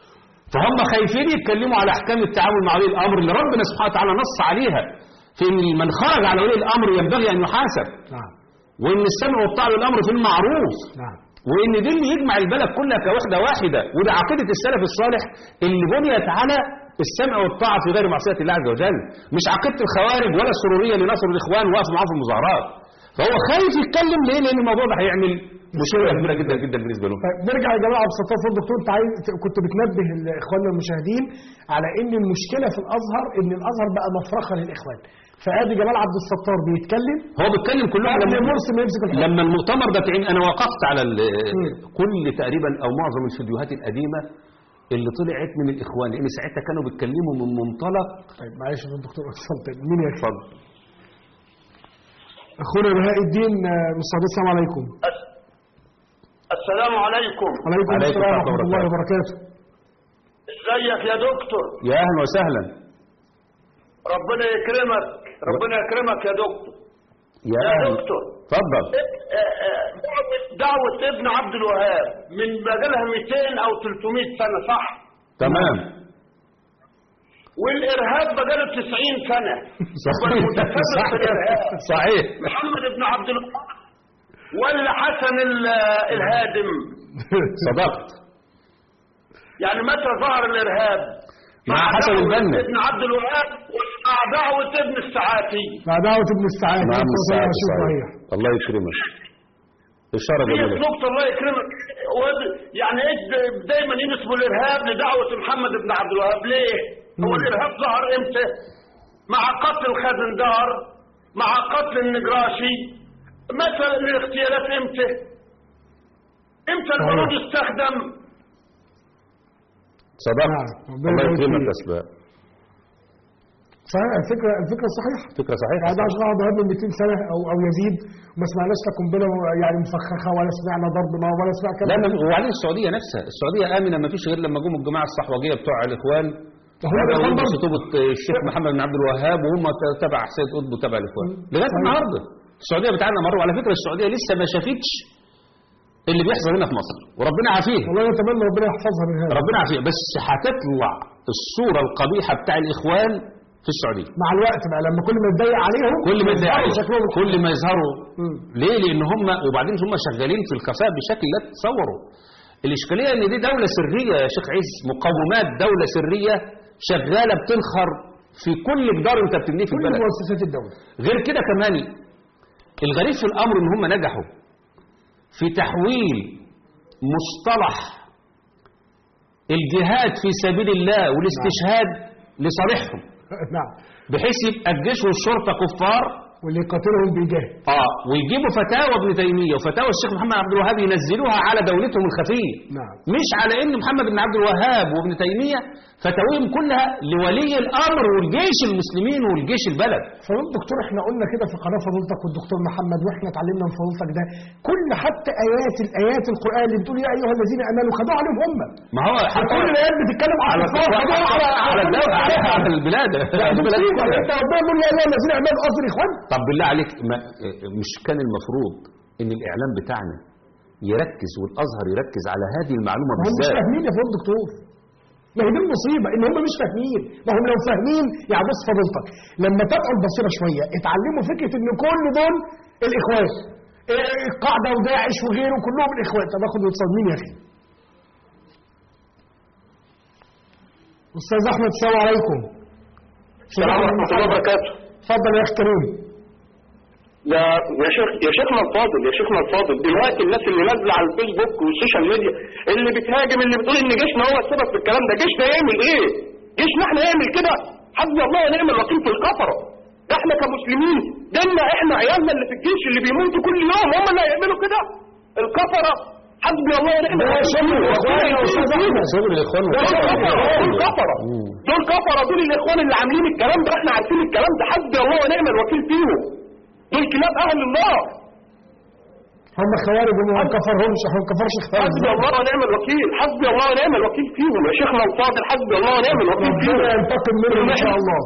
فهم خايفين يتكلموا على احكام التعامل مع ولي الامر اللي ربنا سبحانه وتعالى نص عليها في ان من خرج على ولي الامر ينبغي ان يحاسب نعم وان السمع والطاعه للامر في المعروف نعم وان دي اللي يجمع البلد كلها كوحده واحده وده عقيده السلف الصالح اللي بنيت على السمع والطاعه في غير معصيه الله عز وجل مش عقيده الخوارج ولا السروريه لنصر الاخوان وقفوا معاهم في المظاهرات فهو خايف يتكلم ليه لان الموضوع ده هيعمل مشكله كبيره جدا جدا بالنسبه لهم طيب نرجع يا جماعه عبد الستار فضل دكتور انت عايز كنت بتنبه ال- اخواننا المشاهدين على ان المشكله في الازهر ان الازهر بقى مفرخه للاخوان فادي جمال عبد الستار بيتكلم هو بيتكلم كلهم قبل لما مرسي ما يمسك الحكم لما المؤتمر ده تعين انا وقفت على ال- مم. كل تقريبا او معظم الفيديوهات القديمه اللي طلعت من الاخوان لان ساعتها كانوا بيتكلموا من منطلق طيب معلش يا دكتور اتفضل مين يا اتفضل اخونا بهاء الدين آه، مستر السلام عليكم السلام عليكم وعليكم عليكم السلام السلام ورحمه الله وبركاته ازيك يا دكتور يا اهلا وسهلا ربنا يكرمك ربنا يكرمك يا دكتور يا يا اهلا دكتور اتفضل آه، آه، دعوة- دعوة ابن عبد الوهاب من بقالها 200 او 300 سنة صح تمام والارهاب بقاله 90 سنة صحيح والمتسبب في الارهاب صحيح محمد بن عبد الوهاب ولا حسن ال- الهادم صدقت يعني متى ظهر الارهاب مع حسن دعوة البنا. ابن عبد الوهاب مع دعوة ابن السعاتي مع دعوه ابن السعاده نعم أنت السعادة شوف صحيح صحيح الله يكرمك إشارة في جميلة نقطة الله يكرمك ود- يعني ايش د- دايما ينسبوا الارهاب لدعوة محمد بن عبد الوهاب ليه؟ هو مم. الارهاب ظهر امتى؟ مع قتل الخزندار مع قتل النجراشي مثلا الاغتيالات امتى؟ امتى البارود استخدم؟ صدقت نعم، ربنا الله يبارك يكرمك فيك. يا أسباب صحيح الفكره الفكره صحيحه فكرة صحيحة يعني ده عشان قعد من 200 سنه او او يزيد وما سمعناش لا قنبله يعني مفخخه ولا سمعنا ضرب نار ولا سمعنا لا كلام لا وبعدين السعودية نفسها السعودية آمنة ما فيش غير لما جم الجماعة الصحوجية بتوع الإخوان هم الإخوان بدأوا برضه. يلبسوا توبة الشيخ محمد بن عبد الوهاب وهم تبع سيد قطب وتبع الإخوان لغاية صحيح. النهاردة السعودية بتاعنا مرة وعلى فكرة السعودية لسه ما شافتش اللي بيحصل هنا في مصر وربنا عافيه والله نتمنى ربنا يحفظها من هذا ربنا عافيه بس هتطلع الصورة القبيحة بتاع الإخوان في السعودية مع الوقت بقى لما كل ما يتضايق عليهم كل ما يتضايق يظهروا عليهم شكلهم كل ما يظهروا مم. ليه لان هم وبعدين هم شغالين في الخفاء بشكل لا تتصوروا الاشكاليه ان دي دوله سريه يا شيخ عز مقومات دوله سريه شغاله بتنخر في كل جدار انت بتبنيه في كل البلد مؤسسات الدولة غير كده كمان الغريب في الامر ان هم نجحوا في تحويل مصطلح الجهاد في سبيل الله والاستشهاد لصالحهم نعم بحيث يبقى الجيش والشرطه كفار واللي يقاتلهم بيجاهد اه ويجيبوا فتاوى ابن تيميه وفتاوى الشيخ محمد عبد الوهاب ينزلوها على دولتهم الخفيه نعم مش على ان محمد بن عبد الوهاب وابن تيميه فتاويهم كلها لولي الامر والجيش المسلمين والجيش البلد فضل دكتور احنا قلنا كده في قناه فضيلتك والدكتور محمد واحنا اتعلمنا من فضيلتك ده كل حتى ايات الايات القران اللي بتقول يا ايها الذين امنوا خدوها عليهم هم ما هو حتى كل الايات بتتكلم على على الكفار خدوها على على الدولة على, على البلاد يعني البلاد مصيبة. كلها. انت ربنا بيقول يا ايها الذين امنوا قصر اخوان طب بالله عليك ما مش كان المفروض ان الاعلام بتاعنا يركز والازهر يركز على هذه المعلومه ما هم مش بالذات فاهمين يا فضل دكتور ما هي دي المصيبه ان هم مش فاهمين ما هم لو فاهمين يعني بص فضيلتك لما تبقوا البصيره شويه اتعلموا فكره ان كل دول الاخوان إيه، القاعده وداعش وغيره كلهم الاخوان طب اخد اتصال مين يا اخي استاذ احمد السلام عليكم السلام ورحمة الله وبركاته اتفضل يا اخي كريم يا يا شيخ يا شيخنا الفاضل يا شيخنا الفاضل دلوقتي الناس اللي نازله على الفيسبوك والسوشيال ميديا اللي بتهاجم اللي بتقول ان جيشنا هو السبب في الكلام ده جيشنا يعمل ايه؟ جيشنا احنا يعمل كده حسبي الله ونعم الوكيل في الكفره احنا كمسلمين ديننا احنا عيالنا اللي في الجيش اللي بيموتوا كل يوم هم اللي هيعملوا كده الكفره حسبي الله ونعم ده الوكيل شغل الاخوان يا استاذ احمد شغل الاخوان دول كفره دول كفره مم. دول كفره دول الاخوان اللي عاملين الكلام ده احنا عارفين الكلام ده حسبي الله ونعم الوكيل فيهم دول كلاب اهل النار هم خوارج وما كفرهمش احنا ما كفرش خوارج حسبي الله ونعم الوكيل حسبي الله ونعم الوكيل فيهم يا شيخنا الفاضل حسبي الله ونعم الوكيل فيهم ربنا ينتقم منهم ان شاء الله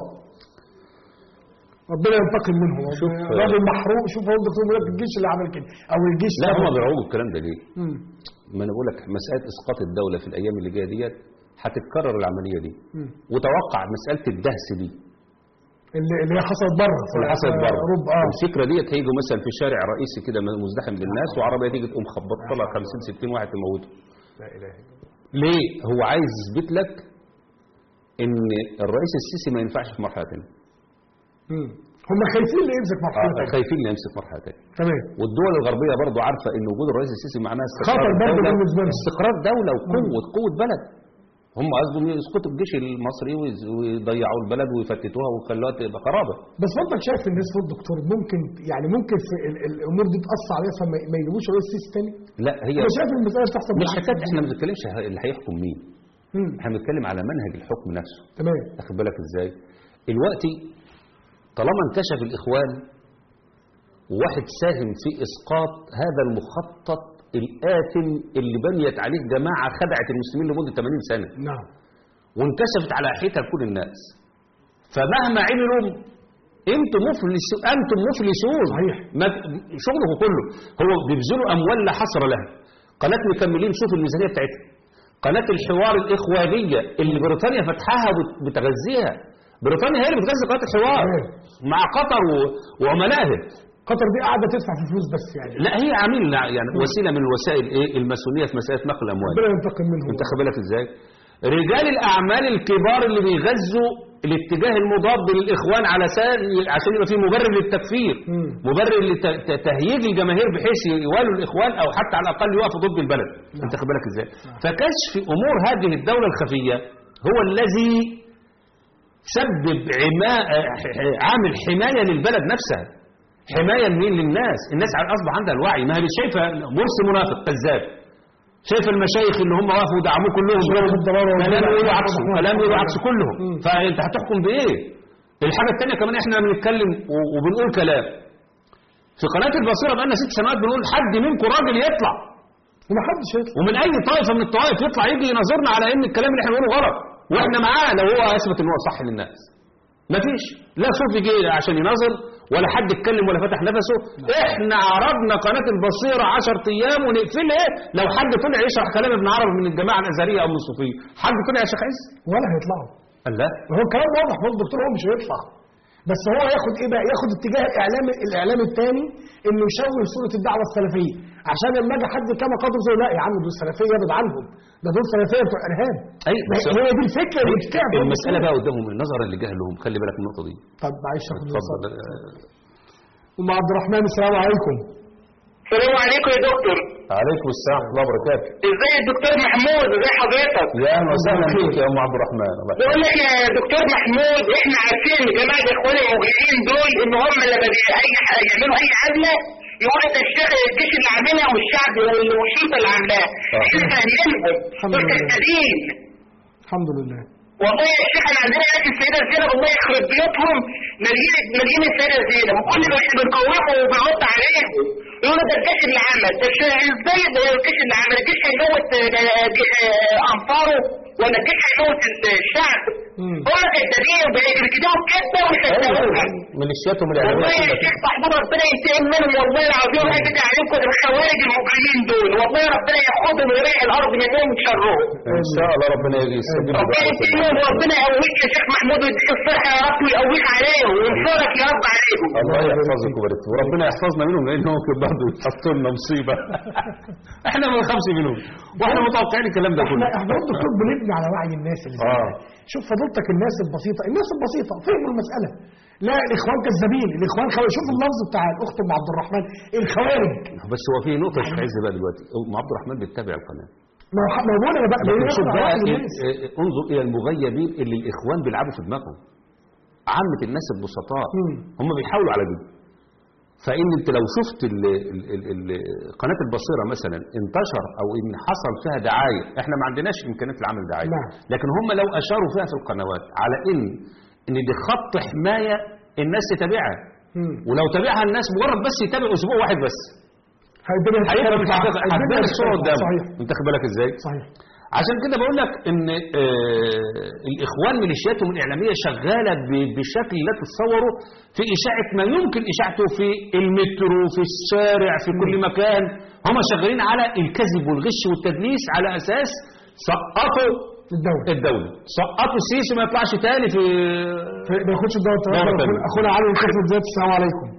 ربنا ينتقم منهم شوف، راجل محروق شوف هو الدكتور بيقول لك الجيش اللي عمل كده او الجيش لا سبب. هم بيرعوه الكلام ده ليه؟ مم. ما انا بقول لك مساله اسقاط الدوله في الايام اللي جايه ديت هتتكرر العمليه دي مم. وتوقع مساله الدهس دي اللي اللي هي حصلت بره اللي حصلت بره اوروبا اه الفكره ديت هيجوا مثلا في شارع رئيسي كده مزدحم بالناس وعربيه تيجي تقوم خبط طلع 50 60 واحد تموته لا اله الا الله ليه؟ هو عايز يثبت لك ان الرئيس السيسي ما ينفعش في مرحله ثانيه مم. هم خايفين اللي يمسك مرحله تانية. خايفين إنه يمسك مرحله ثانيه تمام والدول الغربيه برضو عارفه ان وجود الرئيس السيسي معناه استقرار خطر برضو دولة بالنسبة لهم. استقرار دوله وقوه قوه بلد هم قصدهم يسقطوا الجيش المصري ويز- ويضيعوا البلد ويفتتوها ويخلوها تبقى خرابه بس برضك شايف الناس فوق الدكتور ممكن يعني ممكن في ال- ال- الامور دي تاثر عليها فما ما يجيبوش رئيس سيسي تاني لا هي انا شايف المساله بتحصل مش بالعكس. حكايه احنا ما بنتكلمش ه- اللي هيحكم مين مم. احنا بنتكلم على منهج الحكم نفسه تمام واخد بالك ازاي دلوقتي طالما انكشف الاخوان وواحد ساهم في اسقاط هذا المخطط الآثم اللي بنيت عليه جماعة خدعت المسلمين لمدة 80 سنة نعم وانكشفت على حيتها لكل الناس فمهما عملوا انتم مفلس انتم مفلسون صحيح. ما شغله كله هو بيبذلوا اموال لا حصر لها قناه مكملين شوف الميزانيه بتاعتها قناه الحوار الاخوانيه اللي بريطانيا فتحها وبتغذيها بريطانيا هي اللي بتغذي قناه الحوار صحيح. مع قطر و- وعملائها قطر دي قاعده تدفع في فلوس بس يعني لا هي عامل يعني وسيله من الوسائل ايه الماسونيه في مساله نقل الاموال ربنا ينتقم منهم انت خد بالك ازاي رجال الاعمال الكبار اللي بيغذوا الاتجاه المضاد للاخوان على سال عشان يبقى فيه مبرر للتكفير مم. مبرر لتهييج الجماهير بحيث يوالوا الاخوان او حتى على الاقل يقفوا ضد البلد انت خد بالك ازاي فكشف امور هذه الدوله الخفيه هو الذي سبب عماء عامل حمايه للبلد نفسها حمايه لمين للناس الناس اصبح عندها الوعي ما هي مش شايفه مرسي منافق كذاب شايف المشايخ اللي هم وقفوا ودعموه كلهم شغل الضرارة كلام والبدع. يقولوا عكسه كلام يقولوا عكس كلهم مم. فانت هتحكم بايه الحاجه الثانيه كمان احنا بنتكلم و- وبنقول كلام في قناه البصيره بقالنا ست سنوات بنقول حد منكم راجل يطلع وما حدش يطلع ومن اي طائفه من الطوائف يطلع يجي يناظرنا على ان الكلام اللي احنا بنقوله غلط واحنا معاه لو هو اثبت ان هو صح للناس مفيش لا صوفي جه عشان يناظر ولا حد اتكلم ولا فتح نفسه احنا عرضنا قناه البصيره 10 ايام ونقفلها لو حد طلع يشرح كلام ابن عربي من الجماعه الازهريه او من الصوفيه حد طلع يا شيخ عز ولا هيطلعوا قال لا هو الكلام واضح برضه الدكتور هو مش هيطلع بس هو ياخد ايه بقى ياخد اتجاه الاعلام الاعلام الثاني انه يشوه صوره الدعوه السلفيه عشان لما اجي حد كما قدر زي لا يا عم دول سلفيه ابعد عنهم ده دول سلفيه بتوع ارهاب أيوة، ما بس- هي دي الفكره اللي بتتعب المساله بقى قدامهم النظر اللي جه لهم خلي بالك من النقطه دي طب معلش يا أخويا اتفضل صادق. ام عبد الرحمن السلام عليكم السلام عليكم يا دكتور عليكم السلام ورحمه الله وبركاته ازاي الدكتور محمود ازي حضرتك يا اهلا وسهلا بك يا ام عبد الرحمن الله يخليك. بقول لك يا دكتور محمود احنا عارفين ان جماعه الاخوان المجرمين دول ان هم لما بي- اي حاجه يعملوا اي عمله يقولوا ده الشيخ الجيش اللي عاملها والشعب والشرطه اللي عاملاها احنا فاهمينهم الحمد دول لله. كذابين الحمد لله والله يا شيخ احنا عندنا هناك السيده زينب الله يخرب بيوتهم مليين مليين السيده زينب وكل ما احنا بنقومهم وبنرد عليهم يقولوا ده الجيش اللي عمل ده الش- ازاي ده الجيش اللي عمل الجيش هيموت آه، آه، آه، انصاره ولا الجيش هيموت الشعب مم. هم كذابين وبيكذبوا كذبه ويصدقوها ميليشياتهم والله الاعلاميه يا شيخ محمود ربنا ينتقم منهم والله العظيم ما كده عليكم الخوارج المجرمين دول والله ربنا ياخدهم ويريح الارض منهم شرهم ان شاء الله ربنا يستجيب ربنا ينتقم وربنا يقويك يا شيخ محمود ويديك الصحه يا رب ويقويك عليهم وينصرك يا رب عليهم الله يحفظك ويبارك فيك وربنا يحفظنا منهم لان ممكن برضه يحطوا لنا مصيبه احنا ما نخافش منهم واحنا متوقعين الكلام ده احنا كله احنا برضه دكتور بنبني على وعي الناس اللي زي آه. كده. شوف فضيلتك الناس البسيطه الناس البسيطه فهموا المساله لا الاخوان كذابين الاخوان خوارج شوف اللفظ بتاع الاخت ام عبد الرحمن الخوارج بس هو في نقطه يا شيخ عز بقى دلوقتي ام عبد الرحمن بيتابع القناه ما هو ما هو بقول انا بقى لكن بناخد شوف على بقى وعي إيه- الناس. إيه- انظر الى المغيبين اللي الاخوان بيلعبوا في دماغهم عامه الناس البسطاء مم. هم بيحاولوا على دي فان انت لو شفت ال ال ال ال قناه البصيره مثلا انتشر او ان حصل فيها دعايه احنا ما عندناش امكانيات لعمل دعايه نعم. لكن هم لو اشاروا فيها في القنوات على ان ان دي خط حمايه الناس تتابعها مم. ولو تابعها الناس مجرد بس يتابع اسبوع واحد بس الدنيا هيبقى هتختلف مش مع- هتبقى الدنيا هتبان الصوره هتختلف. قدامه صحيح انت خد بالك ازاي صحيح عشان كده بقول لك ان آه، الاخوان ميليشياتهم الاعلاميه شغاله ب- بشكل لا تتصوره في اشاعه ما يمكن اشاعته في المترو في الشارع في كل مكان هم شغالين على الكذب والغش والتدليس على اساس سقطوا الدولة الدوله سقطوا السيسي ما يطلعش تاني في في- ما ياخدش الدولة دولة التوكل تانية. اخونا علي الكفر ذات السلام عليكم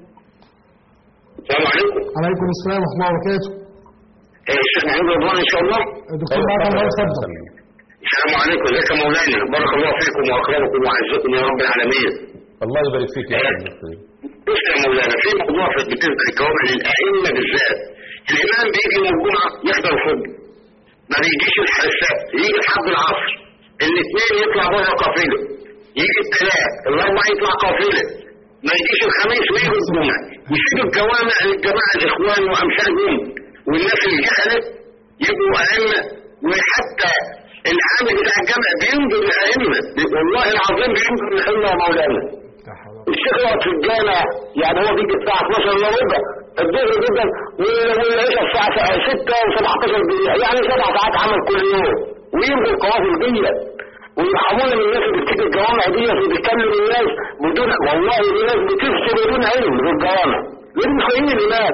السلام عليكم عليكم السلام ورحمة الله وبركاته إيه، الشيخ محمود رضوان ان شاء الله الدكتور معاك الله اتفضل السلام عليكم ازيك يا مولانا بارك الله فيكم واكرمكم واعزكم يا رب العالمين الله يبارك فيك يا حبيبي بص يا مولانا في موضوع في بالنسبه للكوامل للائمه بالذات الامام بيجي يوم الجمعه يحضر الخطبه ما بيجيش السبت يجي لحد العصر الاثنين يطلع بره قافله يجي الثلاث الاربع يطلع قافله ما يجيش الخميس ويجي الجمعه يسيبوا الجوامع للجماعه الاخوان وامثالهم والناس اللي دخلت يبقوا ائمه وحتى العامل بتاع الجامع بينظر للائمه والله العظيم بينظر للائمه يا مولانا الشيخ يقعد في الجامع يعني هو بيجي الساعة 12 الا ربع الظهر جدا والعشاء الساعة 6 و17 دقيقة يعني سبع ساعات عمل كل يوم ويلغوا القوافل دي ويرحمونا من الناس اللي بتيجي الجوامع دي وبتكلم الناس بدون والله في ناس بتفسد بدون علم في الجوامع ليه مش فاهمين الناس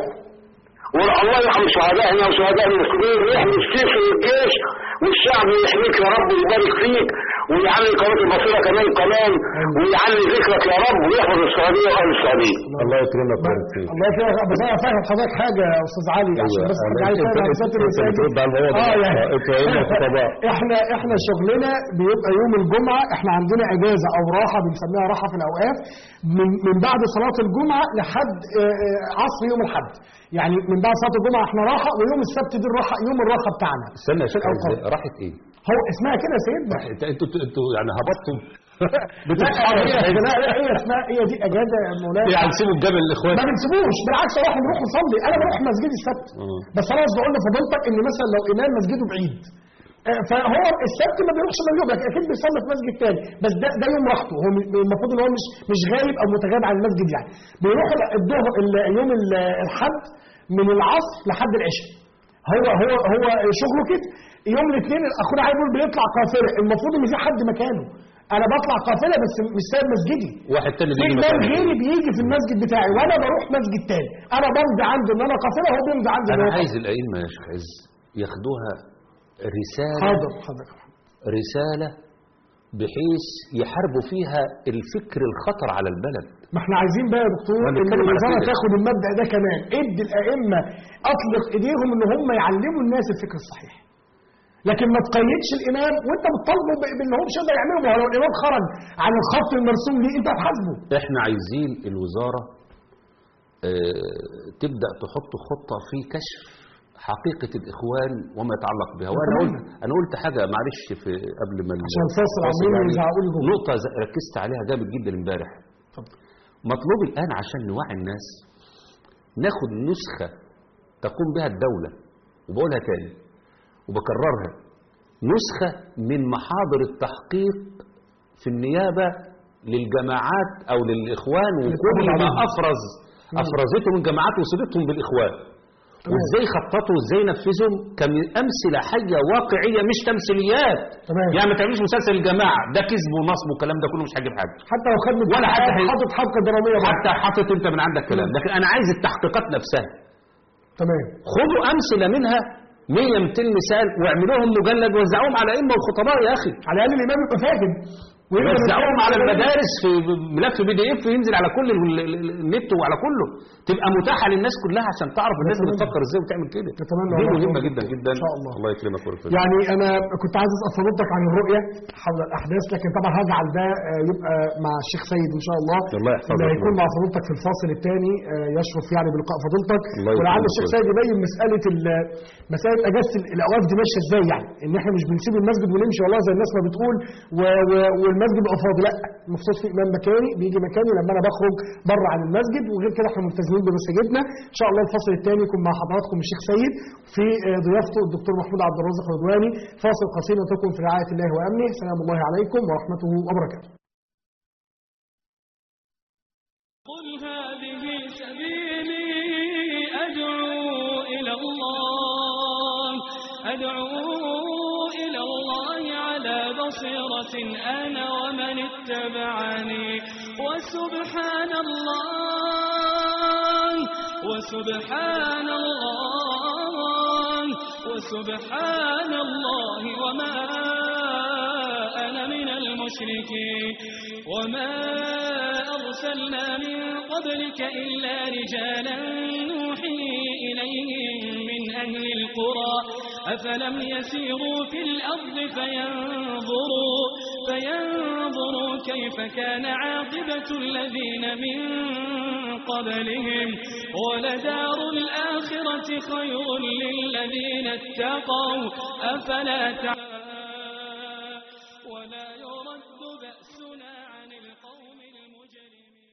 والله يرحم شهدائنا وشهداء المسلمين ويحمي السيف والجيش والشعب يحميك يا رب ويبارك فيك ويعلي قناة البصيرة كمان كمان ويعلي ذكرك يا رب ويحفظ السعودية وأهل السعودية الله يكرمك ويبارك فيك الله يكرمك بس انا فاهم حضرتك حاجه يا استاذ علي عشان أيوة. بس أنا حاجه عايز أنت- فاهم أنت- بالذات أنت المسائل دي. بترد على الموضوع ده. اه يعني آه، أنت أيام الخطباء. احنا احنا شغلنا بيبقى يوم الجمعه احنا عندنا اجازه او راحه بنسميها راحه في الاوقاف من من بعد صلاه الجمعه لحد آه، آه، عصر يوم الاحد يعني من بعد صلاه الجمعه احنا راحه ويوم السبت دي الراحه يوم الراحه بتاعنا استنى يا شيخ أوقات. راحت ايه؟ هو اسمها كده يا سيدنا انتوا انتوا انتوا يعني هبطتوا لا هي لا لا هي اسمها هي دي اجازه يا مولانا يعني سيبوا الجبل الاخوان ما بنسيبوش بالعكس اروح نروح نصلي انا بروح مسجد السبت مم. بس انا قصدي اقول لفضيلتك ان مثلا لو امام مسجده بعيد آه، فهو السبت ما بيروحش مندوب لكن اكيد بيصلي في مسجد تاني بس ده ده يوم راحته هو م- المفروض ان هو مش مش غايب او متغاب عن المسجد يعني بيروح الظهر ال- يوم ال- الحد من العصر لحد العشاء هو هو هو شغله كده يوم الاثنين اخونا عايز يقول بيطلع قافله المفروض ان في حد مكانه انا بطلع قافله بس مش سايب مسجدي واحد تاني في بيجي امام مكانه. غيري بيجي في المسجد بتاعي وانا بروح مسجد تاني انا بمضي عنده ان انا قافله وهو بيمضي عنده ان انا هو عايز الائمه يا شيخ عز ياخدوها رساله حاضر حاضر رساله بحيث يحاربوا فيها الفكر الخطر على البلد ما احنا عايزين بقى يا دكتور ما ان بنتكلم على الوزاره كده. تاخد المبدا ده كمان ادي الائمه اطلق ايديهم ان هم يعلموا الناس الفكر الصحيح لكن ما تقيدش الامام وانت بتطالبه ب- بان هو مش هيقدر يعمله ما هو لو الامام خرج عن الخط المرسوم ليه انت هتحاسبه احنا عايزين الوزاره آه، تبدا تحط خطه في كشف حقيقه الاخوان وما يتعلق بها وانا قلت انا قلت حاجه معلش في قبل ما ال- عشان الفاصل الفاصل عمالين يعني يزعقوا لي جوه. نقطه ز- ركزت عليها جامد جدا امبارح اتفضل. مطلوب الان عشان نوعي الناس ناخد نسخه تقوم بها الدوله وبقولها تاني وبكررها نسخه من محاضر التحقيق في النيابه للجماعات او للاخوان وكل ما افرز افرزته من جماعات وصلتهم بالاخوان وازاي خططوا وازاي نفذهم كامثله حيه واقعيه مش تمثيليات تمام. يعني ما تعملوش مسلسل الجماعه ده كذب ونصب والكلام ده كله مش هيجيب حاجه حتى لو خد ولا حد هي- حاطط حبكه دراميه بقى. حتى حاطط انت من عندك كلام لكن انا عايز التحقيقات نفسها تمام خدوا امثله منها 100 200 مثال واعملوهم مجلد وزعوهم على ائمه والخطباء يا اخي على الاقل الامام يبقى فاهم ويقدر وزعوهم يتكلم على كلام. المدارس في ملف بي دي اف ينزل على كل ال- ال- ال- النت وعلى كله تبقى متاحه للناس كلها عشان تعرف الناس نتمنى. بتفكر ازاي وتعمل كده نتمنى دي والله مهمه خير. جدا جدا إن شاء الله. الله يكرمك ويرفعك يعني انا كنت عايز اسال فضيلتك عن الرؤيه حول الاحداث لكن طبعا هجعل ده آه، يبقى مع الشيخ سيد ان شاء الله الله يحفظك. اللي هيكون مع فضيلتك في الفاصل الثاني يشرف يعني بلقاء فضيلتك الله يكرمك ولعل الشيخ ويرفعك. سيد يبين مساله ال- مساله اجازه ال- الاوقاف دي ماشيه ازاي يعني ان احنا مش بنسيب المسجد ونمشي والله زي الناس ما بتقول و و والمسجد يبقى فاضي لا المفروض في امام مكاني بيجي مكاني لما انا بخرج بره عن المسجد وغير كده احنا ملتزمين بمساجدنا ان شاء الله الفصل الثاني يكون مع حضراتكم الشيخ سيد في آه، ضيافته الدكتور محمود عبد الرازق رضواني فاصل قصير وتكون في رعايه الله وامنه سلام الله عليكم ورحمته وبركاته قل هذه سبيلي أدعو إلى الله أدعو إلى الله على بصيرة أنا ومن اتبعني وسبحان الله وسبحان الله وسبحان الله وما أنا من المشركين وما أرسلنا من قبلك إلا رجالا نوحي إليهم من أهل القرى أفلم يسيروا في الأرض فينظروا فينظروا كيف كان عاقبة الذين من قبلهم ولدار الآخرة خير للذين اتقوا أفلا تعلمون ولا يرد بأسنا عن القوم المجرمين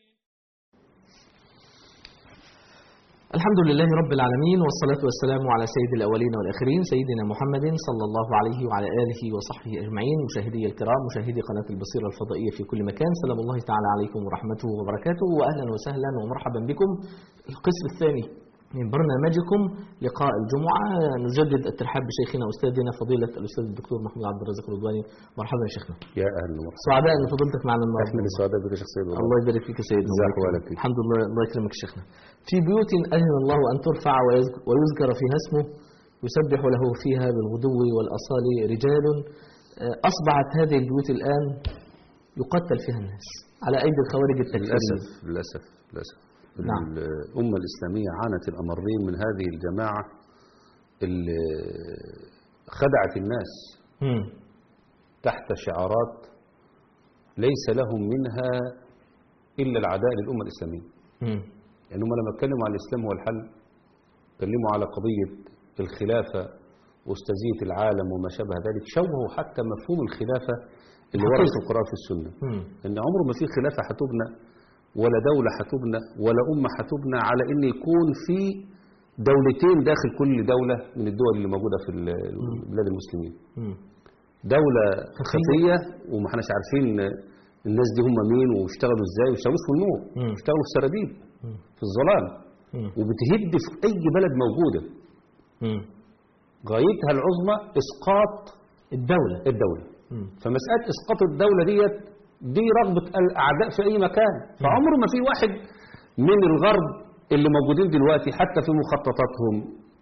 الحمد لله رب العالمين والصلاة والسلام على سيد الأولين والآخرين سيدنا محمد صلى الله عليه وعلى آله وصحبه أجمعين مشاهدي الكرام مشاهدي قناة البصيرة الفضائية في كل مكان سلام الله تعالى عليكم ورحمته وبركاته وأهلا وسهلا ومرحبا بكم القسم الثاني من برنامجكم لقاء الجمعة نجدد الترحاب بشيخنا أستاذنا فضيلة الأستاذ الدكتور محمود عبد الرازق الرضواني مرحبا يا شيخنا يا اهلا ومرحبا سعداء أن فضلتك معنا احنا النهارده اللي سعداء بك يا شيخ سيد والله. الله يبارك فيك يا سيدنا جزاك الله الله يكرمك. خير. الحمد لله الله يكرمك شيخنا في بيوت أذن الله أن ترفع ويذك- ويذكر فيها اسمه يسبح له فيها بالغدو والأصال رجال آه، أصبحت هذه البيوت الآن يقتل فيها الناس على أيدي الخوارج التكفيريين للأسف للأسف للأسف نعم. الأمة الإسلامية عانت الأمرين من هذه الجماعة اللي خدعت الناس مم. تحت شعارات ليس لهم منها إلا العداء للأمة الإسلامية مم. يعني هم لما اتكلموا عن الإسلام هو الحل اتكلموا على قضية الخلافة واستاذية العالم وما شابه ذلك شوهوا حتى مفهوم الخلافة اللي ورد في القرآن في السنة مم. ان عمره ما في خلافه هتبنى ولا دوله هتبنى ولا امه هتبنى على ان يكون في دولتين داخل كل دوله من الدول اللي موجوده في ال- بلاد المسلمين مم. دوله خفيه وما احناش عارفين الناس دي هم مين واشتغلوا ازاي واشتغلوا في النور مم. اشتغلوا في سراديب في الظلام مم. وبتهد في اي بلد موجوده مم. غايتها العظمى اسقاط الدولة الدوله مم. فمسألة إسقاط الدولة ديت دي رغبة الأعداء في أي مكان فعمر ما في واحد من الغرب اللي موجودين دلوقتي حتى في مخططاتهم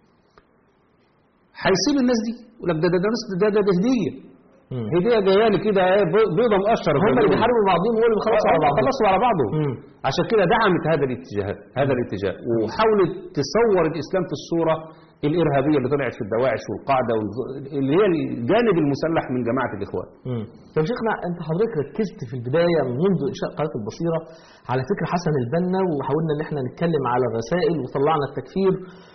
هيسيب الناس دي يقول لك ده ده ده ناس- ده ده, ده هدية مم. هدية جاية لي كده إيه، بي- بيضة مقشرة هم اللي بيحاربوا بعضهم هو اللي بيخلصوا على بعضهم خلصوا على بعضهم مم. عشان كده دعمت هذا الاتجاه هذا الاتجاه وحاولت تصور الاسلام في الصوره الارهابيه اللي طلعت في الدواعش والقاعده والز- اللي هي الجانب المسلح من جماعه الاخوان مم. طب شيخنا انت حضرتك ركزت في البدايه منذ انشاء قناه البصيره على فكر حسن البنا وحاولنا ان احنا نتكلم على الرسائل وطلعنا التكفير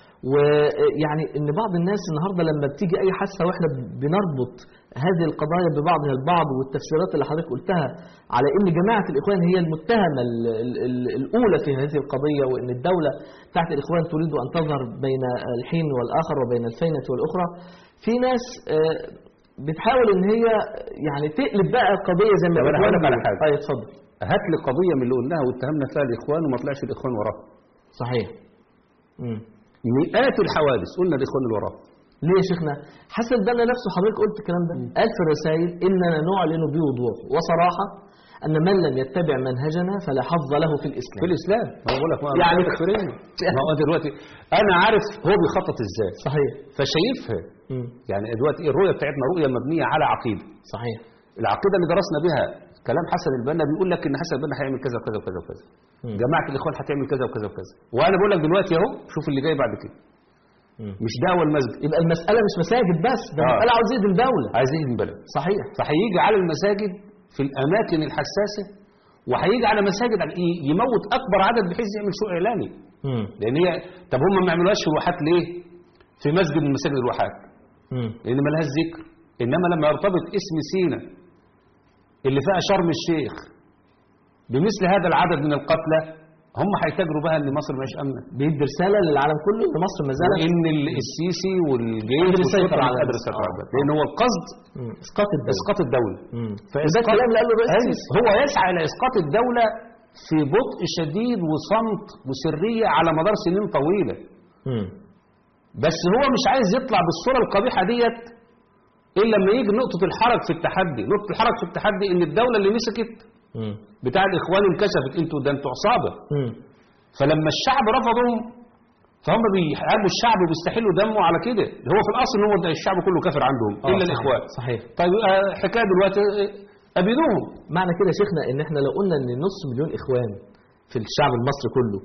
ويعني ان بعض الناس النهارده لما بتيجي اي حادثه واحنا بنربط هذه القضايا ببعضها البعض والتفسيرات اللي حضرتك قلتها على ان جماعه الاخوان هي المتهمه ال- ال- ال- الاولى في هذه القضيه وان الدوله بتاعت الاخوان تريد ان تظهر بين الحين والاخر وبين الفينه والاخرى في ناس آه، بتحاول ان هي يعني تقلب بقى القضيه زي ما طب أنا هقول لك على بيقولوا. حاجة. اه اتفضل هات لي قضيه من اللي قلناها واتهمنا فيها الاخوان وما طلعش الاخوان وراها صحيح مم. مئات الحوادث قلنا الاخوان اللي وراها ليه يا شيخنا حسن بنا نفسه حضرتك قلت الكلام ده قال في الرسائل اننا نعلن بوضوح وصراحه ان من لم يتبع منهجنا فلا حظ له في الاسلام في الاسلام ما بقول لك ما يعني- تكفيرين ما هو دلوقتي انا عارف هو بيخطط ازاي صحيح فشايفها مم. يعني دلوقتي الرؤيه بتاعتنا رؤيه مبنيه على عقيده صحيح العقيده اللي درسنا بها كلام حسن البنا بيقول لك ان حسن البنا هيعمل كذا وكذا وكذا وكذا مم. جماعه الاخوان هتعمل كذا وكذا وكذا وانا بقول لك دلوقتي اهو شوف اللي جاي بعد كده مم. مش دعوه المسجد يبقى المساله مش مساجد بس ده آه. مساله عاوز يهدم دوله عايز يهدم البلد صحيح فهيجي على المساجد في الاماكن الحساسه وهيجي على مساجد على- ي- يموت اكبر عدد بحيث يعمل سوء اعلامي مم. لان هي طب هم ما يعملوهاش في الواحات ليه؟ في مسجد من مساجد الواحات مم. لان ملهاش ذكر انما لما يرتبط اسم سينا اللي فيها شرم الشيخ بمثل هذا العدد من القتلى هم هيتاجروا بها ان مصر مش امنه بيدي رساله للعالم كله ان مصر ما زالت وان ال- السيسي والجيش قادر يسيطر والشرطة على مش قادر الناس. يسيطر على آه. البلد لان هو القصد مم. اسقاط الدوله اسقاط الدوله مم. فإسقاط- وده الكلام اللي قاله الرئيس أيوة. السيسي. هو يسعى الى اسقاط الدوله في بطء شديد وصمت وسريه على مدار سنين طويله مم. بس هو مش عايز يطلع بالصوره القبيحه ديت الا لما يجي نقطه الحرج في التحدي نقطه الحرج في التحدي ان الدوله اللي مسكت مم. بتاع الاخوان انكشفت انتوا ده انتوا عصابه مم. فلما الشعب رفضهم فهم بيحاربوا الشعب وبيستحلوا دمه على كده هو في الاصل ان هو ده الشعب كله كافر عندهم آه، الا صحيح. الاخوان صحيح طيب آه، حكايه دلوقتي آه، ابيدوهم معنى كده يا شيخنا ان احنا لو قلنا ان نص مليون اخوان في الشعب المصري كله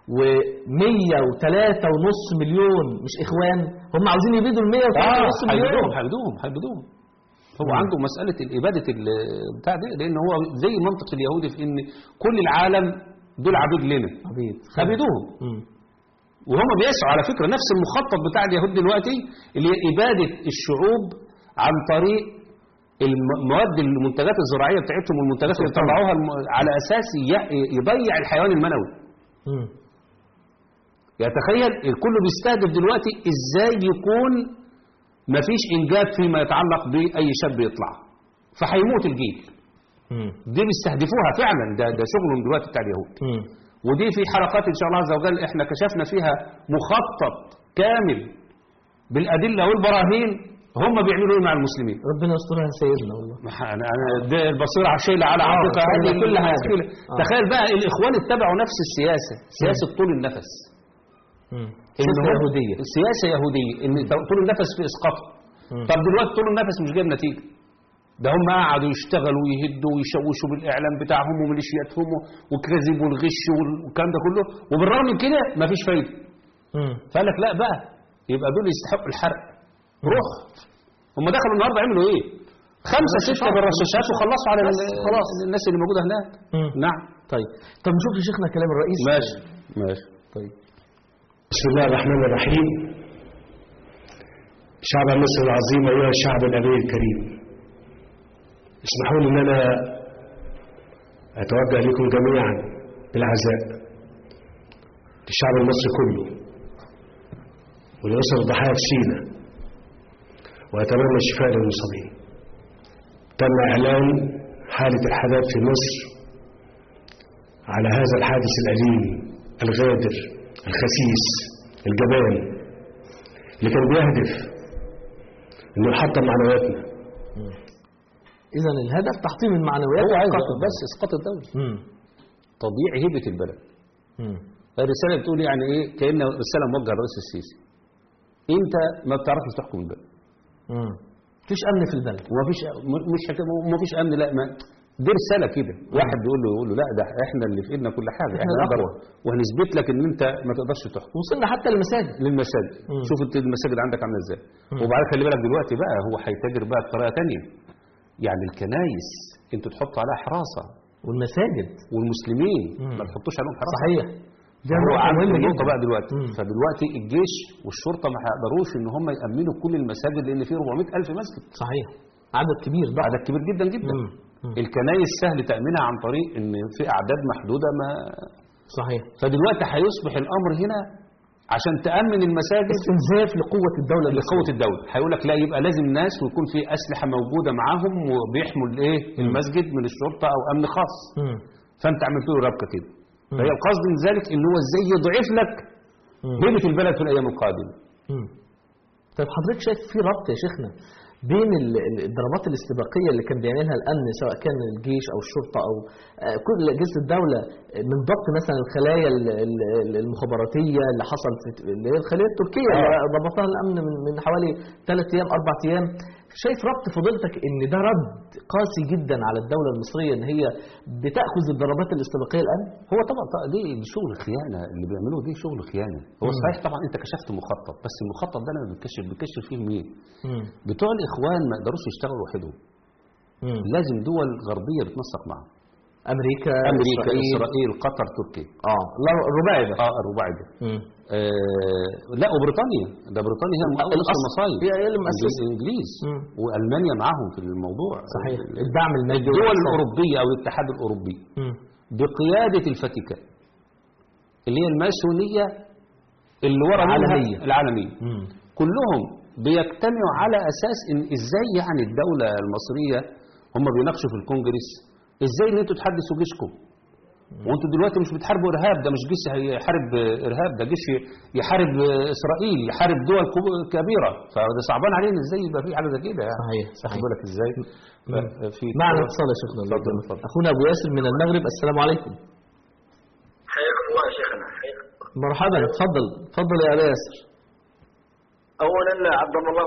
و103 ونص مليون مش اخوان هم عاوزين يبيدوا ال 103 ونص مليون هيبيدوهم هيبيدوهم هيبيدوهم هو مم. عنده مسألة الإبادة ال- بتاع دي لأن هو زي منطق اليهودي في إن كل العالم دول عبيد لنا عبيد هيبيدوهم مم. وهم بيسعوا على فكرة نفس المخطط بتاع اليهود دلوقتي اللي هي إبادة الشعوب عن طريق الم- المواد المنتجات الزراعية بتاعتهم والمنتجات اللي طلعوها الم- على أساس ي- يضيع الحيوان المنوي مم. يعني تخيل الكل بيستهدف دلوقتي ازاي يكون مفيش انجاب فيما يتعلق باي شاب يطلع فهيموت الجيل مم. دي بيستهدفوها فعلا ده ده شغلهم دلوقتي بتاع اليهود مم. ودي في حلقات ان شاء الله عز وجل احنا كشفنا فيها مخطط كامل بالادله والبراهين هم بيعملوا ايه مع المسلمين ربنا يسترها يا سيدنا والله ما ح- انا انا ده البصيره شايله على آه، عاتقها شايلة هذه كل حاجة. المشكلة. آه. تخيل بقى الاخوان اتبعوا نفس السياسه سياسه طول النفس مم. إن سياسة هم- يهودية سياسة يهودية إن طول النفس في إسقاطها مم. طب دلوقتي طول النفس مش جايب نتيجة ده هم قعدوا يشتغلوا ويهدوا ويشوشوا بالإعلام بتاعهم وميليشياتهم والكذب والغش والكلام ده كله وبالرغم من كده مفيش فايدة مم. فقال لك لا بقى يبقى دول يستحقوا الحرق روح هم دخلوا النهارده عملوا ايه؟ خمسة ستة بالرشاشات وخلصوا على بس ال- خلاص. الناس اللي موجودة هناك مم. نعم طيب طب نشوف يا شيخنا كلام الرئيس ماشي ماشي طيب بسم الله الرحمن الرحيم شعب مصر العظيم أيها الشعب الأبي الكريم اسمحوا لي أن أنا أتوجه لكم جميعا بالعزاء للشعب المصري كله ولأسر الضحايا في سينا وأتمنى الشفاء للمصابين تم إعلان حالة الحدث في مصر على هذا الحادث الأليم الغادر الخسيس الجبان اللي كان بيهدف انه يحطم معنوياتنا اذا الهدف تحطيم المعنويات هو عايز وإسقاط بس الدولة. اسقاط الدوله مم. تضييع هيبه البلد مم. الرساله بتقول يعني ايه كان رساله موجهه للرئيس السيسي انت ما بتعرفش تحكم البلد مم. مفيش امن في البلد ومفيش م- مش حكايه مفيش امن لا ما دي رساله كده واحد بيقول له يقول له لا ده احنا اللي في ايدنا كل حاجه إحنا احنا نقدر الأقوى. وهنثبت لك ان انت ما تقدرش تحكم وصلنا حتى للمساجد للمساجد مم. شوف انت المساجد عندك عامله ازاي وبعدين خلي بالك دلوقتي بقى هو هيتاجر بقى بطريقه ثانيه يعني الكنايس انتوا تحطوا عليها حراسه والمساجد والمسلمين مم. ما تحطوش عليهم حراسه صحيح دي هو نقطة عامل مهمة النقطه جدا. بقى دلوقتي مم. فدلوقتي الجيش والشرطه ما هيقدروش ان هم يامنوا كل المساجد لان في 400 الف مسجد صحيح عدد كبير ضخم عدد كبير جدا جدا مم. مم. الكنايس سهل تامينها عن طريق ان في اعداد محدوده ما صحيح فدلوقتي هيصبح الامر هنا عشان تامن المساجد استنزاف لقوة الدولة لقوه الدوله هيقول لك لا يبقى لازم ناس ويكون في اسلحه موجوده معاهم وبيحموا الايه المسجد من الشرطه او امن خاص مم. فانت عملت له ربكه كده مم. فهي القصد من ذلك ان هو ازاي يضعف لك مم. هيبه البلد في الايام القادمه مم. طيب حضرتك شايف في ربط يا شيخنا بين ال- ال- الضربات الاستباقية اللي كان بيعملها الأمن سواء كان الجيش أو الشرطة أو آه، كل أجهزة الدولة آه، من ضبط مثلا الخلايا ال- ال- المخابراتية اللي حصل في اللي هي الخلايا التركية اللي ضبطها الأمن من من حوالي ثلاث أيام أربع أيام شايف ربط فضيلتك إن ده رد قاسي جدا على الدولة المصرية إن هي بتأخذ الضربات الاستباقية الآن؟ هو طبعا طبعا دي دي شغل خيانه اللي بيعملوه دي شغل خيانه هو مم. صحيح طبعا انت كشفت مخطط بس المخطط ده لما بيتكشف بيتكشف فيه مين مم. بتوع الاخوان ما يقدروش يشتغلوا لوحدهم مم. لازم دول غربيه بتنسق معاهم أمريكا امريكا إسرائيل, اسرائيل قطر تركيا آه لا الرباعي ده اه الرباعي ده مم. آه لا وبريطانيا ده بريطانيا هي المؤسس الأصل. المصايب هي هي اللي مؤسسة. الانجليز مم. والمانيا معاهم في الموضوع صحيح الدعم المادي الدول والاقتصادي. الاوروبيه او الاتحاد الاوروبي مم. بقياده الفاتيكان اللي هي الماسونيه اللي ورا منها العالمية. العالميه مم. كلهم بيجتمعوا على اساس ان ازاي يعني الدوله المصريه هم بيناقشوا في الكونجرس ازاي ان انتوا تحدثوا جيشكم وانتوا دلوقتي مش بتحاربوا ارهاب ده مش جيش هيحارب ارهاب ده جيش يحارب اسرائيل يحارب دول كب- كبيره فده صعبان علينا ازاي يبقى في حاجه زي كده يعني صحيح واخد صحيح بالك ازاي مم. في معنا اتصال يا شيخنا الله اتفضل، يكرمك. اتفضل. اخونا ابو ياسر من المغرب السلام عليكم حياكم الله يا شيخنا حياكم مرحبا اتفضل اتفضل يا ابو ياسر اولا عبد الله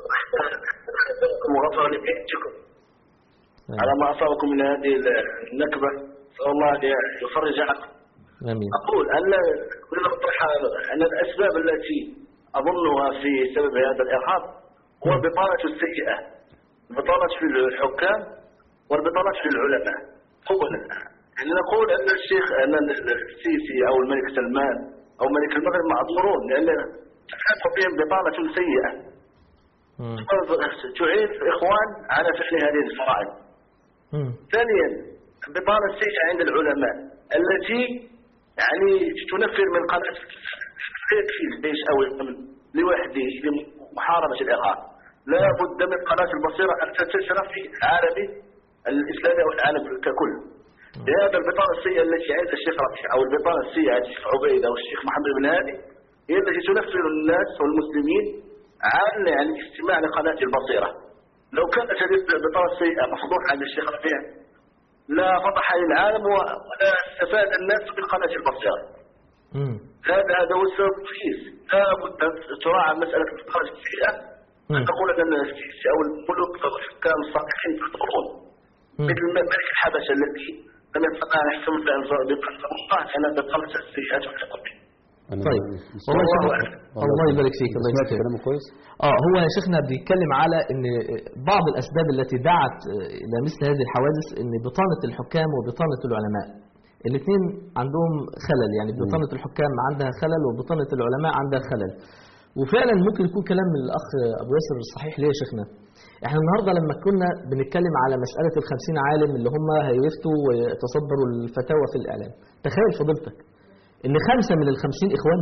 احسنكم وغفر لبيتكم على ما اصابكم من هذه النكبه نسال الله ان يفرج عنكم امين اقول ان كل اطرح ان الاسباب التي اظنها في سبب هذا الارهاب هو البطاله السيئه البطاله في الحكام والبطاله في العلماء اولا يعني نقول ان الشيخ ان السيسي او الملك سلمان او ملك المغرب معذورون لان تحدث بهم بطاله سيئه مم. تعين الاخوان على فعل هذه الفرائض مم. ثانيا البطاله السيئه عند العلماء التي يعني تنفر من قناه لا يكفي الجيش او الامن لوحده لمحاربه الارهاب لا بد من قناه البصيره ان تنتشر في العالم الاسلامي او العالم ككل لهذا البطاله السيئه التي عند الشيخ ربيع او البطاله السيئه عند الشيخ عبيد او الشيخ محمد بن هادي هي التي تنفر الناس والمسلمين عن يعني الاستماع لقناه البصيره لو كانت هذه البطاله السيئه مفضوحه عند الشيخ ربيع لا فتح للعالم ولا استفاد الناس من قناه البصيره مم. هذا هذا هو السبب الرئيس لا بد ان تراعى مساله البطاله السيئه ان مم. تقول ان السيسي او الملوك او الحكام الصالحين يخطئون مم. مثل ملك الحبشه الذي لم يستطع ان يحكم الله كان بطاله السيئات والحكم أنا طيب مش- والله الله شيخنا أعلم. الله يبارك فيك الله سمعت يجزيك كلامه كويس اه هو يا شيخنا بيتكلم على ان بعض الاسباب التي دعت الى مثل هذه الحوادث ان بطانه الحكام وبطانه العلماء الاثنين عندهم خلل يعني بطانه الحكام عندها خلل وبطانه العلماء عندها خلل وفعلا ممكن يكون كلام من الاخ ابو ياسر صحيح ليه يا شيخنا احنا النهارده لما كنا بنتكلم على مساله الخمسين عالم اللي هم هيفتوا ويتصدروا الفتاوى في الاعلام تخيل فضيلتك ان خمسه من الخمسين اخوان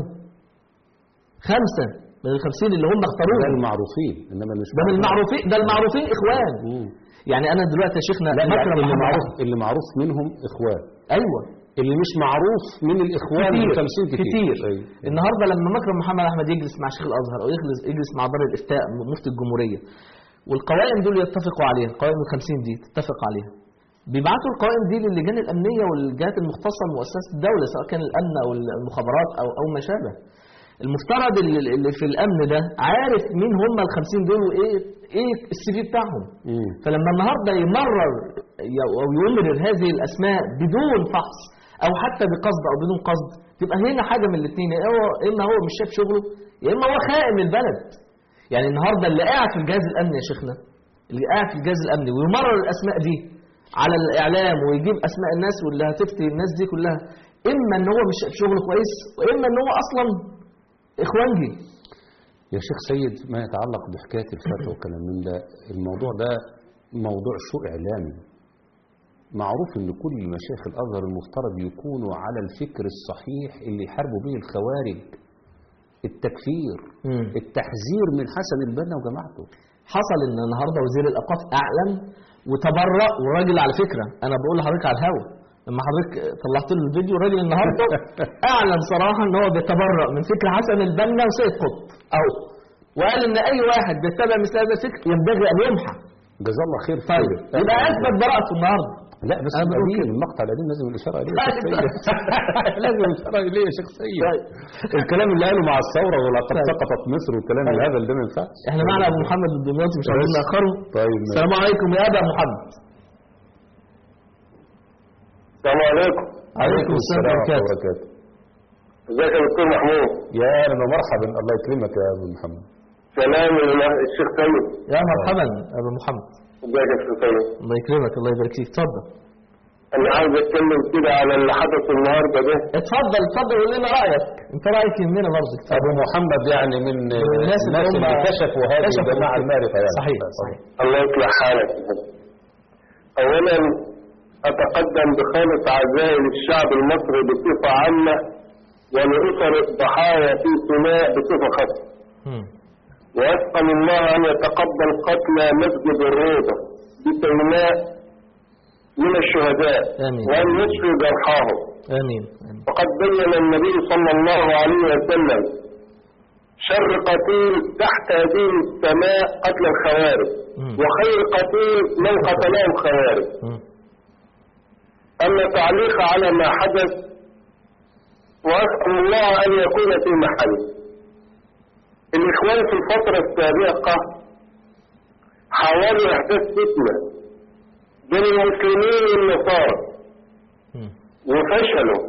خمسه من الخمسين اللي هم ده اختاروهم المعروفين انما مش ده من المعروفين ده المعروفين اخوان مم. يعني انا دلوقتي يا شيخنا لا مكرم اللي محمد معروف أحمد. اللي معروف منهم اخوان ايوه اللي مش معروف من الاخوان كتير من 50 كتير, كتير أيوة. النهارده لما مكرم محمد احمد يجلس مع شيخ الازهر او يجلس يجلس مع دار الافتاء مفتي الجمهوريه والقوائم دول يتفقوا عليها القوائم الخمسين دي تتفق عليها بيبعتوا القوائم دي للجان الأمنية والجهات المختصة بمؤسسات الدولة سواء كان الأمن أو المخابرات أو أو ما شابه المفترض اللي اللي في الأمن ده عارف مين هم الخمسين دول وإيه إيه السي في بتاعهم فلما النهارده يمرر ي- او يمرر هذه الاسماء بدون فحص او حتى بقصد او بدون قصد تبقى هنا حاجه من الاثنين يا هو اما هو مش شايف شغله يا اما هو خائن البلد يعني النهارده اللي قاعد في الجهاز الامني يا شيخنا اللي قاعد في الجهاز الامني ويمرر الاسماء دي على الاعلام ويجيب اسماء الناس واللي هتفتي الناس دي كلها اما ان هو مش شايف شغله كويس واما ان هو اصلا اخوانجي يا شيخ سيد ما يتعلق بحكاية الفتوى وكلام من ده الموضوع ده موضوع سوء إعلامي معروف ان كل مشايخ الازهر المفترض يكونوا على الفكر الصحيح اللي يحاربوا به الخوارج التكفير مم. التحذير من حسن البنا وجماعته حصل ان النهارده وزير الاوقاف اعلن وتبرأ والراجل على فكره انا بقول لحضرتك على الهوا لما حضرتك طلعت له الفيديو الراجل النهارده اعلن صراحه ان هو بيتبرأ من فكر حسن البنا وسيد قطب اهو وقال ان اي واحد بيتبع مثل هذا الفكر ينبغي ان يمحى جزاه الله خير طيب خير. يبقى اثبت براءته النهارده لا بس أنا بقول القديم كده. المقطع القديم لازم الاشاره اليه يا شيخ طيب. سيد لازم الاشاره اليه يا شيخ سيد طيب. الكلام اللي قاله مع الثوره ولقد طيب. سقطت مصر والكلام طيب. الهبل ده ما ينفعش احنا معنا ابو محمد الدمياطي مش عايزين ماشي. ناخره طيب ماشي. السلام عليكم يا ابا محمد السلام عليكم عليكم السلام ورحمه الله وبركاته ازيك يا دكتور محمود يا اهلا ومرحبا الله يكرمك يا ابو محمد سلام الشيخ سيد يا مرحبا ابا محمد ازيك يا شيخ سيد الله يكرمك الله يبارك فيك اتفضل انا عاوز اتكلم كده على اللي حدث النهارده ده اتفضل اتفضل قول لنا رايك انت رايك يهمنا برضه ابو محمد يعني من الناس اللي هم اللي كشفوا هذه كشفوا الجماعه الفكر. المعرفه يعني صحيح صحيح الله يصلح حالك اولا اتقدم بخالص عزائي للشعب المصري بصفه عامه ولاسر الضحايا في سيناء بصفه خاصه مم. واسال الله ان يتقبل قتلى مسجد الروضه بسيناء من الشهداء آمين. وان يشفي جرحاهم امين آمين. وقد بين النبي صلى الله عليه وسلم شر قتيل تحت هذه السماء قتل الخوارج مم. وخير قتيل من قتله الخوارج مم. أما تعليق على ما حدث وأسأل الله أن يكون في محله الإخوان في الفترة السابقة حاولوا إحداث فتنة بين المسلمين والنصارى مم. وفشلوا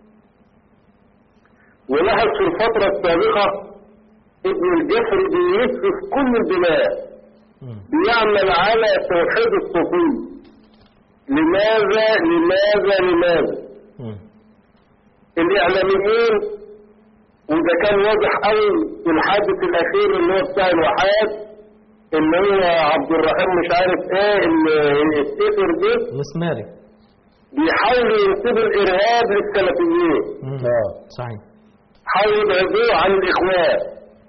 ولاحظ في الفترة السابقة ابن الجسر بيلف في كل البلاد مم. بيعمل على توحيد الصوفية لماذا لماذا لماذا مم. الإعلاميين وده كان واضح قوي في الحادث الأخير اللي هو بتاع الوحات اللي هو عبد الرحيم مش عارف ايه اللي السفر ده مسماري بيحاولوا ينسبوا الإرهاب للسلفيين مم. اه صحيح حاولوا يبعدوه عن الإخوان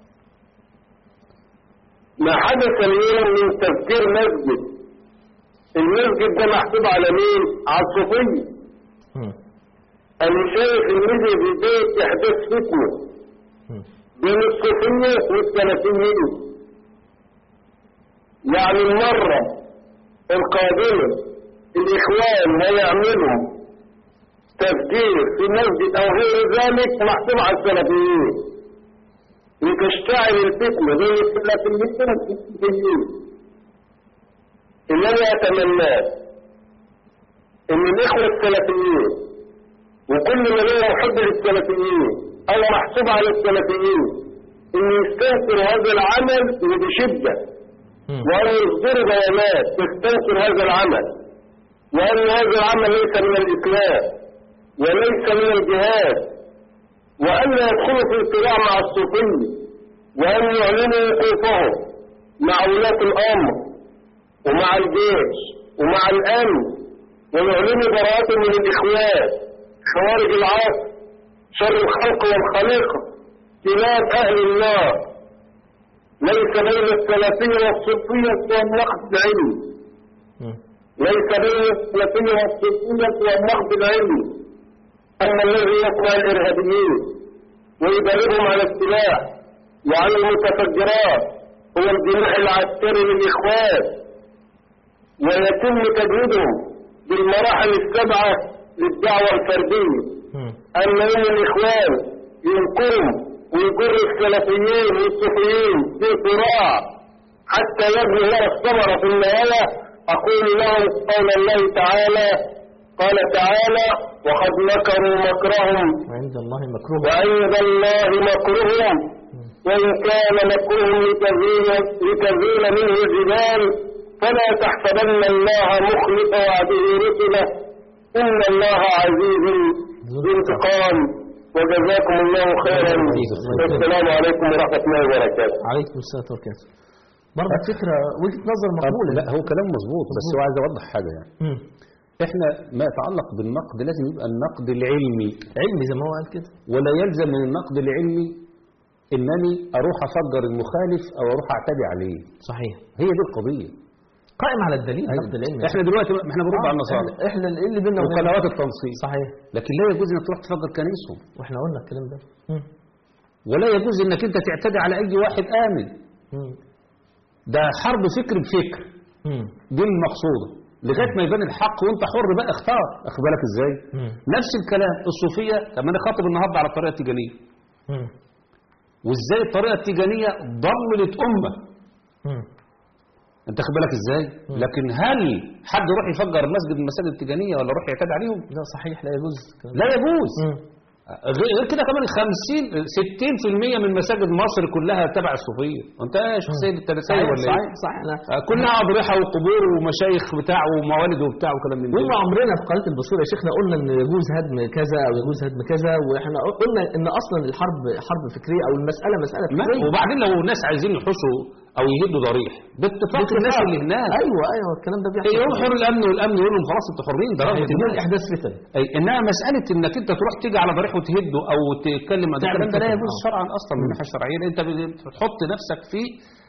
ما حدث اليوم من تفجير مسجد المسجد ده محسوب على مين؟ على الصوفية مم. أنا شايف إن دي بداية إحداث فتنة مم. بين الصوفية والسلفيين يعني المرة القادمة الإخوان هيعملوا تفجير في مسجد أو غير ذلك محسوب على السلفيين لتشتعل الفتنة بين السلفيين والسلفيين إنني أتمناه إن الإخوة السلفيين وكل من هو محب للسلفيين أو محسوب على السلفيين إن يستنكر هذا العمل وبشدة مم. وأن يصدروا بيانات تستنكر هذا العمل وأن هذا العمل ليس من الإسلام وليس من الجهاد وأن يدخلوا في صراع مع الصوفية وأن يعلنوا وقوفهم مع ولاة الأمر ومع الجيش ومع الأمن ويعلنوا براءتهم من الإخوان خوارج العصر شر الخلق والخليقة كلاب أهل النار ليس بين السلفية والصوفية سوى النقد العلمي مم. ليس بين السلفية والصوفية سوى النقد العلمي أما الذي يقرأ الإرهابيين ويدربهم على السلاح وعلى المتفجرات هو الجناح العسكري للإخوان ويتم تجنيدهم بالمراحل السبعة للدعوة الفردية مم. أما إن الإخوان ينكروا ويجر السلفيين والصوفيين في صراع حتى يظهر الثمرة في النهاية أقول لهم قول الله تعالى قال تعالى وقد مكروا مكرهم وعند الله مكروه وعند الله مكرهم وإن كان مكرهم لتزول لتزول منه الجبال فلا تحسبن الله مخلف وعده رسله إن الله عزيز ذو انتقام وجزاكم الله خيرا والسلام عليكم ورحمة الله وبركاته عليكم السلام وبركاته برضه فكرة وجهة نظر طب مقبولة لا هو كلام مظبوط بس هو عايز اوضح حاجه يعني مم. احنا ما يتعلق بالنقد لازم يبقى النقد العلمي علمي زي ما هو قال كده ولا يلزم من النقد العلمي انني اروح افجر المخالف او اروح اعتدي عليه صحيح هي دي القضيه قائم على الدليل النقد العلمي احنا دلوقتي ما احنا بنرد على النصارى إحنا- احنا اللي اللي بينا وبين- وقنوات التنصيب صحيح لكن لا يجوز انك تروح تفجر كنيسهم واحنا قلنا الكلام ده مم. ولا يجوز انك انت تعتدي على اي واحد امن مم. ده حرب فكر بفكر مم. دي المقصوده لغايه ما يبان الحق وانت حر بقى اختار اخد بالك ازاي مم. نفس الكلام الصوفيه طب انا خاطب النهارده على الطريقه التيجانيه مم. وازاي الطريقه التيجانيه ضللت امه مم. انت خد بالك ازاي لكن هل حد يروح يفجر مسجد من المساجد التيجانيه ولا يروح يعتدي عليهم لا صحيح لا يجوز الكلام ده. لا يجوز مم. غير غير كده كمان 50 60% من مساجد مصر كلها تبع الصوفيه انت ايه يا شيخ سيد انت نساي صحيح ولا صحيح ايه صحيح أنا آه، كلها اضرحه وقبور ومشايخ بتاع وموالد وبتاع وكلام من ده وما عمرنا في قناه البصيره يا شيخنا قلنا ان يجوز هدم كذا او يجوز هدم كذا واحنا قلنا ان اصلا الحرب حرب فكريه او المساله مساله ما- فكريه وبعدين لو الناس عايزين يحوشوا او يهدوا ضريح باتفاق الناس اللي هناك ايوه ايوه الكلام ده بيحصل يروحوا الامن والامن يقول لهم خلاص انتوا حرين ده رغبه بدون الناس احداث فتن أي انها مساله انك انت تروح تيجي على ضريح وتهده او تتكلم عن تعمل الكلام ده لا فتن. يجوز آه. شرعا اصلا من الناحيه الشرعيه لان انت بتحط نفسك في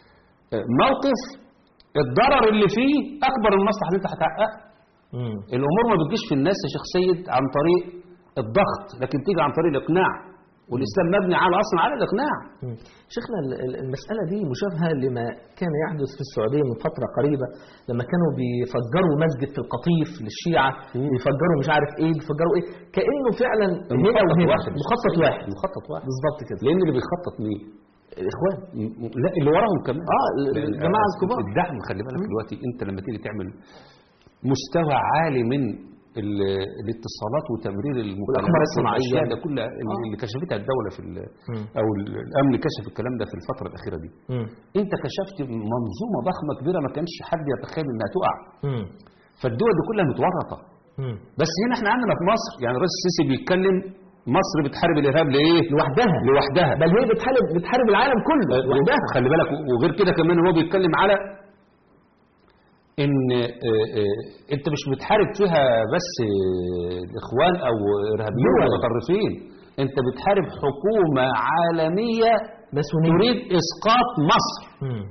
موقف الضرر اللي فيه اكبر من المصلحه اللي انت هتحققها مم. الامور ما بتجيش في الناس يا شيخ سيد عن طريق الضغط لكن تيجي عن طريق الاقناع والاسلام مبني على اصلا على الاقناع مم. شيخنا ال- ال- المسألة دي مشابهة لما كان يحدث في السعودية من فترة قريبة لما كانوا بيفجروا مسجد في القطيف للشيعة بيفجروا مش عارف ايه بيفجروا ايه كأنه فعلا هنا المخطط وهنا واحد. مخطط واحد مخطط واحد بالظبط كده لان اللي بيخطط مين الاخوان م- م- لا اللي وراهم كمان اه ال- لأن الجماعة الكبار الدعم خلي بالك دلوقتي انت لما تيجي تعمل مستوى عالي من ال- الاتصالات وتمرير والأقمار المكالمات الصناعية. والاشياء ده كلها اللي اللي كشفتها الدوله في ال- مم. او ال- الامن كشف الكلام ده في الفتره الاخيره دي مم. انت كشفت منظومه ضخمه كبيره ما كانش حد يتخيل انها تقع مم. فالدول دي كلها متورطه مم. بس هنا احنا عندنا في مصر يعني الرئيس السيسي بيتكلم مصر بتحارب الارهاب لايه؟ لوحدها لوحدها بل هي بتحارب بتحارب العالم كله لوحدها خلي بالك وغير كده كمان هو بيتكلم على ان آه، آه، انت مش بتحارب فيها بس آه، الاخوان او ارهابيين دول. متطرفين انت بتحارب حكومه عالميه مسؤولين تريد اسقاط مصر مم.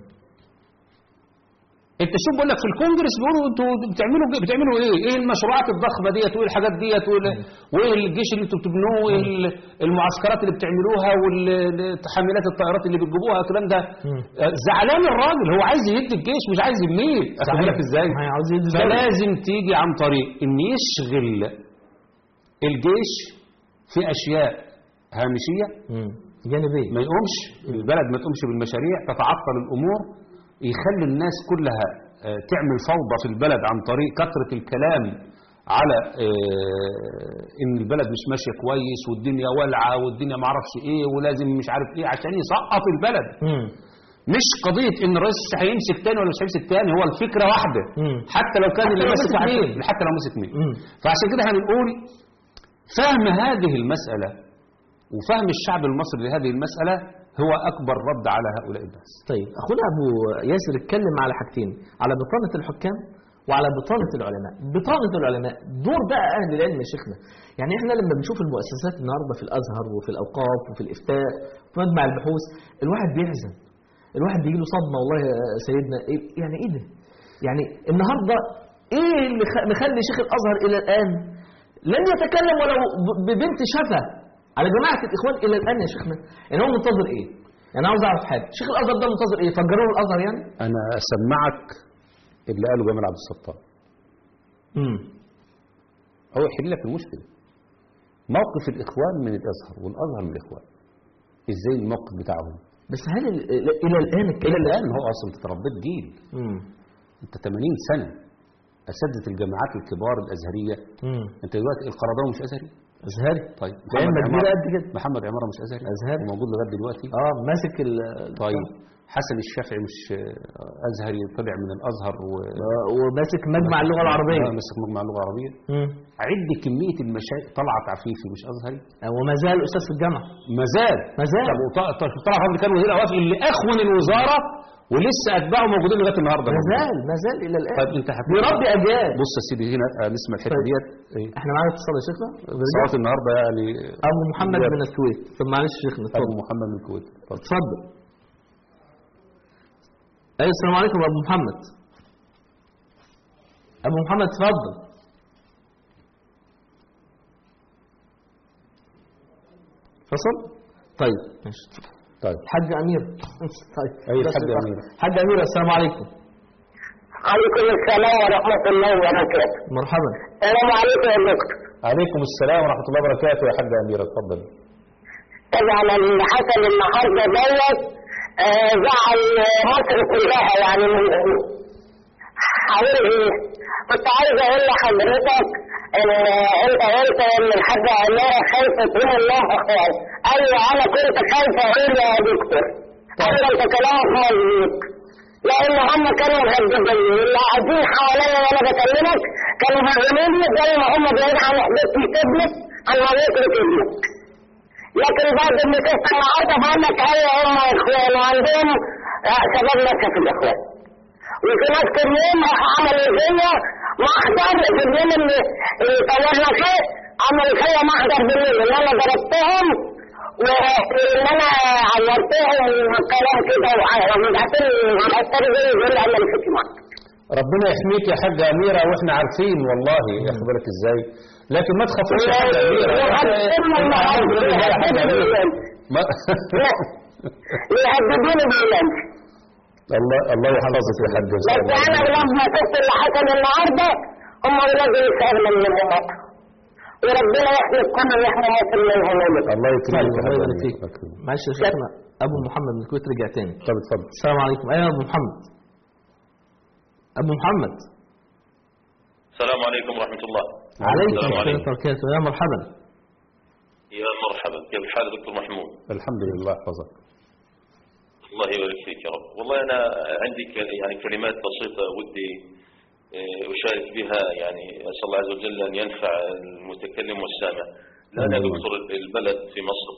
انت شوف بقول لك في الكونجرس بيقولوا انتوا بتعملوا بتعملوا ايه؟ ايه المشروعات الضخمه ديت وايه الحاجات ديت وايه وايه الجيش اللي انتوا بتبنوه وايه ال- المعسكرات اللي بتعملوها والتحميلات الطائرات اللي بتجيبوها الكلام ده مم. آه، زعلان الراجل هو عايز يهد الجيش مش عايز يبنيه واخد بالك ازاي؟ ما هي عاوز يدي الدولة. فلازم تيجي عن طريق ان يشغل الجيش في اشياء هامشيه مم. جانبية ما يقومش البلد ما تقومش بالمشاريع تتعطل الامور يخلي الناس كلها آه، تعمل فوضى في البلد عن طريق كثره الكلام على آه، ان البلد مش ماشيه كويس والدنيا والعه والدنيا ما اعرفش ايه ولازم مش عارف ايه عشان يسقط البلد مم. مش قضيه ان الرئيس هيمسك تاني ولا مش هيمسك تاني هو الفكره واحده مم. حتى لو كان حتى اللي لو ماسك مسك واحد- مين. حتى لو مسك مين مم. فعشان كده هنقول فهم هذه المسألة وفهم الشعب المصري لهذه المسألة هو أكبر رد على هؤلاء الناس طيب اخونا ابو ياسر اتكلم على حاجتين على بطانه الحكام وعلى بطانه العلماء بطانه العلماء دور بقى اهل العلم يا شيخنا يعني احنا لما بنشوف المؤسسات النهارده في الازهر وفي الاوقاف وفي الافتاء وفي مجمع البحوث الواحد بيحزن الواحد بيجي له صدمه والله يا سيدنا إيه يعني ايه ده يعني النهارده ايه اللي خ- مخلي شيخ الازهر الى الان لن يتكلم ولو ب- ببنت شفه على جماعه الاخوان الى الان يا شيخنا يعني هو منتظر ايه يعني عاوز اعرف حاجه شيخ الازهر ده منتظر ايه فجروا له الازهر يعني انا اسمعك اللي قاله جمال عبد الستار امم هو يحل لك المشكله موقف الاخوان من الازهر والازهر من الاخوان ازاي الموقف بتاعهم بس هل ال- ال- الى الان الى الكلام الان هو اصلا انت تربيت جيل امم انت 80 سنه اساتذه الجامعات الكبار الازهريه امم انت دلوقتي القرضاوي مش ازهري ازهري طيب ده علم كبيره قد كده محمد عماره مش ازهري أزهري. وموجود لغايه دلوقتي اه ماسك ال طيب حسن الشافعي مش آه، ازهري طلع من الازهر و آه، وماسك مجمع اللغه العربيه آه، مسك مجمع اللغه العربيه امم عد كميه المشايخ طلعت عفيفي مش ازهري وما زال استاذ في الجامعه ما زال ما زال. طب وط- طب طلعت عفيفي كان وزير اوقاف اللي اخون الوزاره ولسه اتباعه موجودين لغايه النهارده ما زال ما زال الى الان طيب انت هت- بيربي اجيال بص يا سيدي هنا آه، نسمع الحته طيب. ديت إيه؟ احنا معانا اتصال يا شيخنا صلاه النهارده يعني ابو محمد جاب. من الكويت طب معلش يا شيخنا ابو اتفضل محمد من الكويت اتفضل. اتفضل ايوه السلام عليكم يا ابو محمد ابو محمد اتفضل فصل طيب ماشي طيب حاج امير طيب أي بس حاج اتفضل. أمير. حاج امير السلام عليكم عليكم السلام ورحمة الله وبركاته مرحبا السلام عليكم يا دكتور عليكم السلام ورحمه الله وبركاته يا حاج امير اتفضل طبعا اللي حصل النهارده دوت آه، زعل مصر كلها يعني من حوالي ايه كنت عايز اقول لحضرتك ان انت قلت ان الحاجة عمارة خايفة تقول الله اخوان ايوه انا كنت خايفة اقول يا دكتور ايوه انت كلامك مظبوط لان هم كانوا مهددين اللي قاعدين حواليا وانا بكلمك كانوا مهددين زي ما هم بعيد عن حدتي تبلت عن مريض تبلت لكن بعد اللي تفتح النهارده بقول لك ايوه هم اخوان وعندهم آه، شباب نفسه في الاخوان وفي نفس اليوم راح عملوا فيا محضر في اليوم اللي اللي طورنا فيه عملوا فيا محضر بالليل ان انا ضربتهم وان انا عورتهم وكلام كده وبعدين عملت زي يقول لي انا اللي كنت معاك ربنا يحميك يا حاجة أميرة وإحنا عارفين والله ياخد بالك إزاي لكن ما تخافوش يا حاجة أميرة يهددوني أنت عارف بالله. إيه يا حاجة أميرة ما- يهددوني بالله الله الله يحفظك يا حاجة إن شاء بس الله. انا لما شفت اللي حصل النهارده هم ولاد يسألنا من الامات وربنا يحمي كل اللي احنا واصل لهم الله يكرمك طيب يا الله حاجة يبارك فيك أميرة أكرمك. معلش يا شيخنا ابو محمد من الكويت رجع تاني طب اتفضل السلام عليكم ايوه يا ابو محمد ابو محمد السلام عليكم ورحمة الله عليكم السلام السلام عليكم وبركاته يا مرحبا يا مرحبا كيف الحال يا دكتور محمود الحمد لله يحفظك الله يبارك فيك يا رب والله أنا عندي ك- يعني كلمات بسيطة ودي آه، أشارك بها يعني أسأل الله عز وجل أن ينفع المتكلم والسامع لأن آمين. دكتور البلد في مصر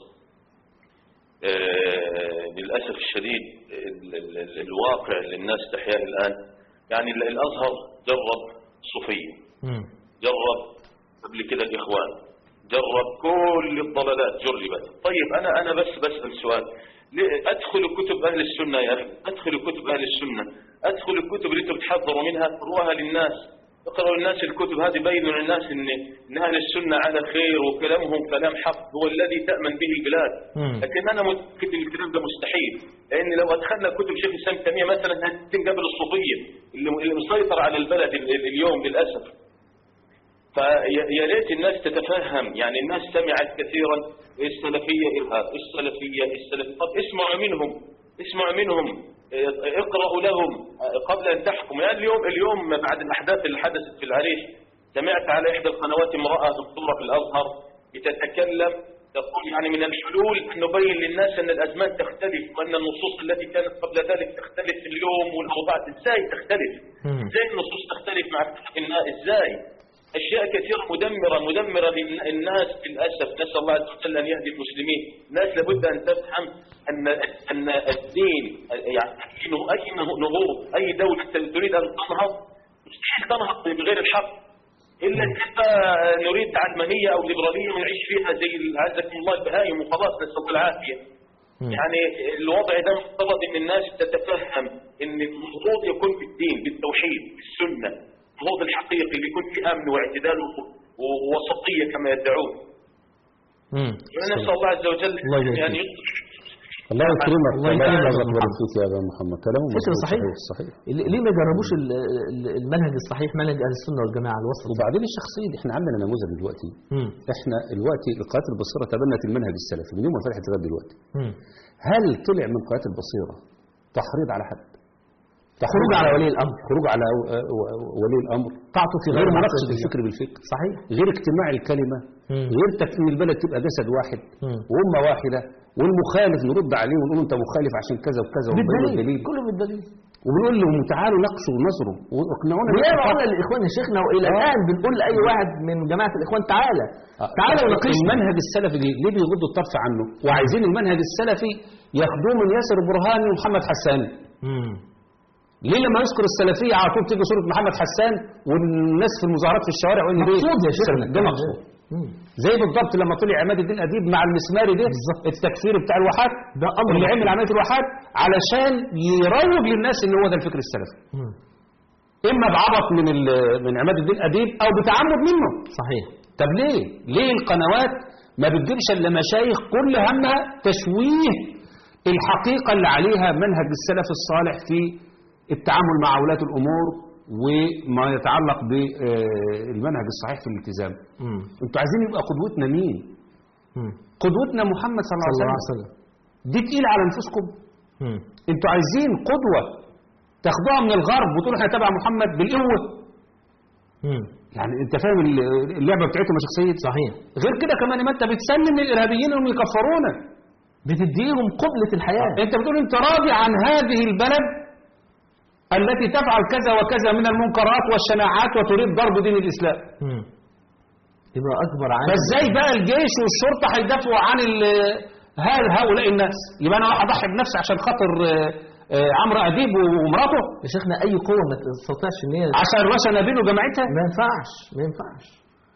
آه، للأسف الشديد ال- ال- ال- الواقع اللي الناس تحياه الآن يعني ال- الأزهر جرب صوفية مم. جرب قبل كده الإخوان جرب كل الضلالات جربت طيب أنا أنا بس بسأل سؤال ليه- أدخل كتب أهل السنة يا أخي أدخل كتب أهل السنة أدخل الكتب اللي أنتم بتحضروا منها اقروها للناس اقرأوا للناس الكتب هذه بينوا للناس إن إن أهل السنة على خير وكلامهم كلام حق هو الذي تأمن به البلاد مم. لكن أنا متأكد إن الكلام ده مستحيل لأن لو أدخلنا كتب شيخ الإسلام تيمية مثلا هتنقبل الصوفية اللي اللي مسيطر على البلد ال- ال- اليوم للأسف فيا ريت الناس تتفهم يعني الناس سمعت كثيرا السلفية إرهاب السلفية السلفية طب اسمعوا منهم اسمعوا منهم اه، اقرأوا لهم اه، قبل أن تحكموا يعني اليوم اليوم بعد الأحداث اللي حدثت في العريش سمعت على إحدى القنوات امرأة دكتورة في الأزهر بتتكلم تقول يعني من الحلول أن نبين للناس أن الأزمان تختلف وأن النصوص التي كانت قبل ذلك تختلف في اليوم والأوضاع إزاي تختلف مم. ازاي النصوص تختلف مع اختلاف الناس ازاي اشياء كثيره مدمره مدمره للناس للاسف نسال الله عز وجل ان يهدي المسلمين الناس لابد ان تفهم ان ان الدين يعني انه اي نهوض اي دوله تريد ان تنهض مستحيل تنهض بغير الحق الا اذا نريد علمانيه او ليبراليه ونعيش فيها زي عزكم الله البهايم وخلاص نسال الله العافيه مم. يعني الوضع ده مفترض ان الناس تتفهم ان النهوض يكون بالدين بالتوحيد بالسنه النهوض الحقيقي اللي يكون فيه امن واعتدال و- ووسطيه كما يدعون مم. نسال الله عز وجل الله يبارك يعني فيك. يصلح الله يكرمك الله الله يكرمك يحفظك يا ويبارك محمد. فيك يا ابا محمد كلامه فكرة مظبوط، صحيح. صحيح ليه ليه ما جربوش ال- ال- المنهج الصحيح منهج اهل السنه والجماعه الوسط وبعدين الشخصيه دي احنا عندنا نموذج دلوقتي مم. احنا دلوقتي القناه البصيره تبنت المنهج السلفي من يوم ما فتحت لغايه دلوقتي مم. هل طلع من قناه البصيره تحريض على حد خروج على ولي الامر خروج على أو- أو- ولي الامر طاعته في غير غير مناقشه معصية الله. الفكر بالفكر صحيح غير اجتماع الكلمه مم. غير تكوين البلد تبقى جسد واحد مم. وامه واحده والمخالف نرد عليه ونقول له انت مخالف عشان كذا وكذا ونبين له بالدليل الدليل كله بالدليل وبنقول لهم تعالوا ناقشوا ونظروا واقنعونا وياما بالاتفاق. قلنا للاخوان يا شيخنا والى آه. الان بنقول لاي واحد من جماعه الاخوان تعالى آه. تعالى وناقشنا المنهج السلفي ليه ليه بيغضوا الطرف عنه وعايزين المنهج السلفي ياخدوه من ياسر برهاني ومحمد حسان مم. ليه لما يذكر السلفيه على طول تيجي صوره محمد حسان والناس في المظاهرات في الشوارع يقول لي مقصود يا شيخنا ده مقصود مم. زي بالضبط لما طلع عماد الدين اديب مع المسماري ده التكفير بتاع الواحات ده امر اللي مقصود. عمل عمليه الواحات علشان يروج للناس ان هو ده الفكر السلفي مم. اما بعبط من ال- من عماد الدين اديب او بتعمد منه صحيح طب ليه ليه القنوات ما بتجيبش الا مشايخ كل همها تشويه الحقيقه اللي عليها منهج السلف الصالح في التعامل مع ولاة الامور وما يتعلق بالمنهج الصحيح في الالتزام مم. انتوا عايزين يبقى قدوتنا مين مم. قدوتنا محمد صلى الله صلى الله عليه عليه وسلم وسلم دي تقيلة على نفوسكم مم. انتوا عايزين قدوة تاخدوها من الغرب وتقولوا احنا تبع محمد بالقوة مم. يعني انت فاهم ال- اللعبة بتاعتهم يا شيخ سيد صحيح غير كده كمان ما انت بتسلم للارهابيين انهم يكفرونا بتديهم قبلة الحياة انت بتقول انت راضي عن هذه البلد التي تفعل كذا وكذا من المنكرات والشناعات وتريد ضرب دين الاسلام مم. يبقى أكبر عن فازاي بقى الجيش والشرطه هيدافعوا عن ال- هال هؤلاء الناس يبقى انا راح اضحي بنفسي عشان خاطر آه، آه، عمرو اديب ومراته يا شيخنا أي قوة ما تستطيعش إن هي عشان رشا نبيل وجماعتها ما ينفعش ما ينفعش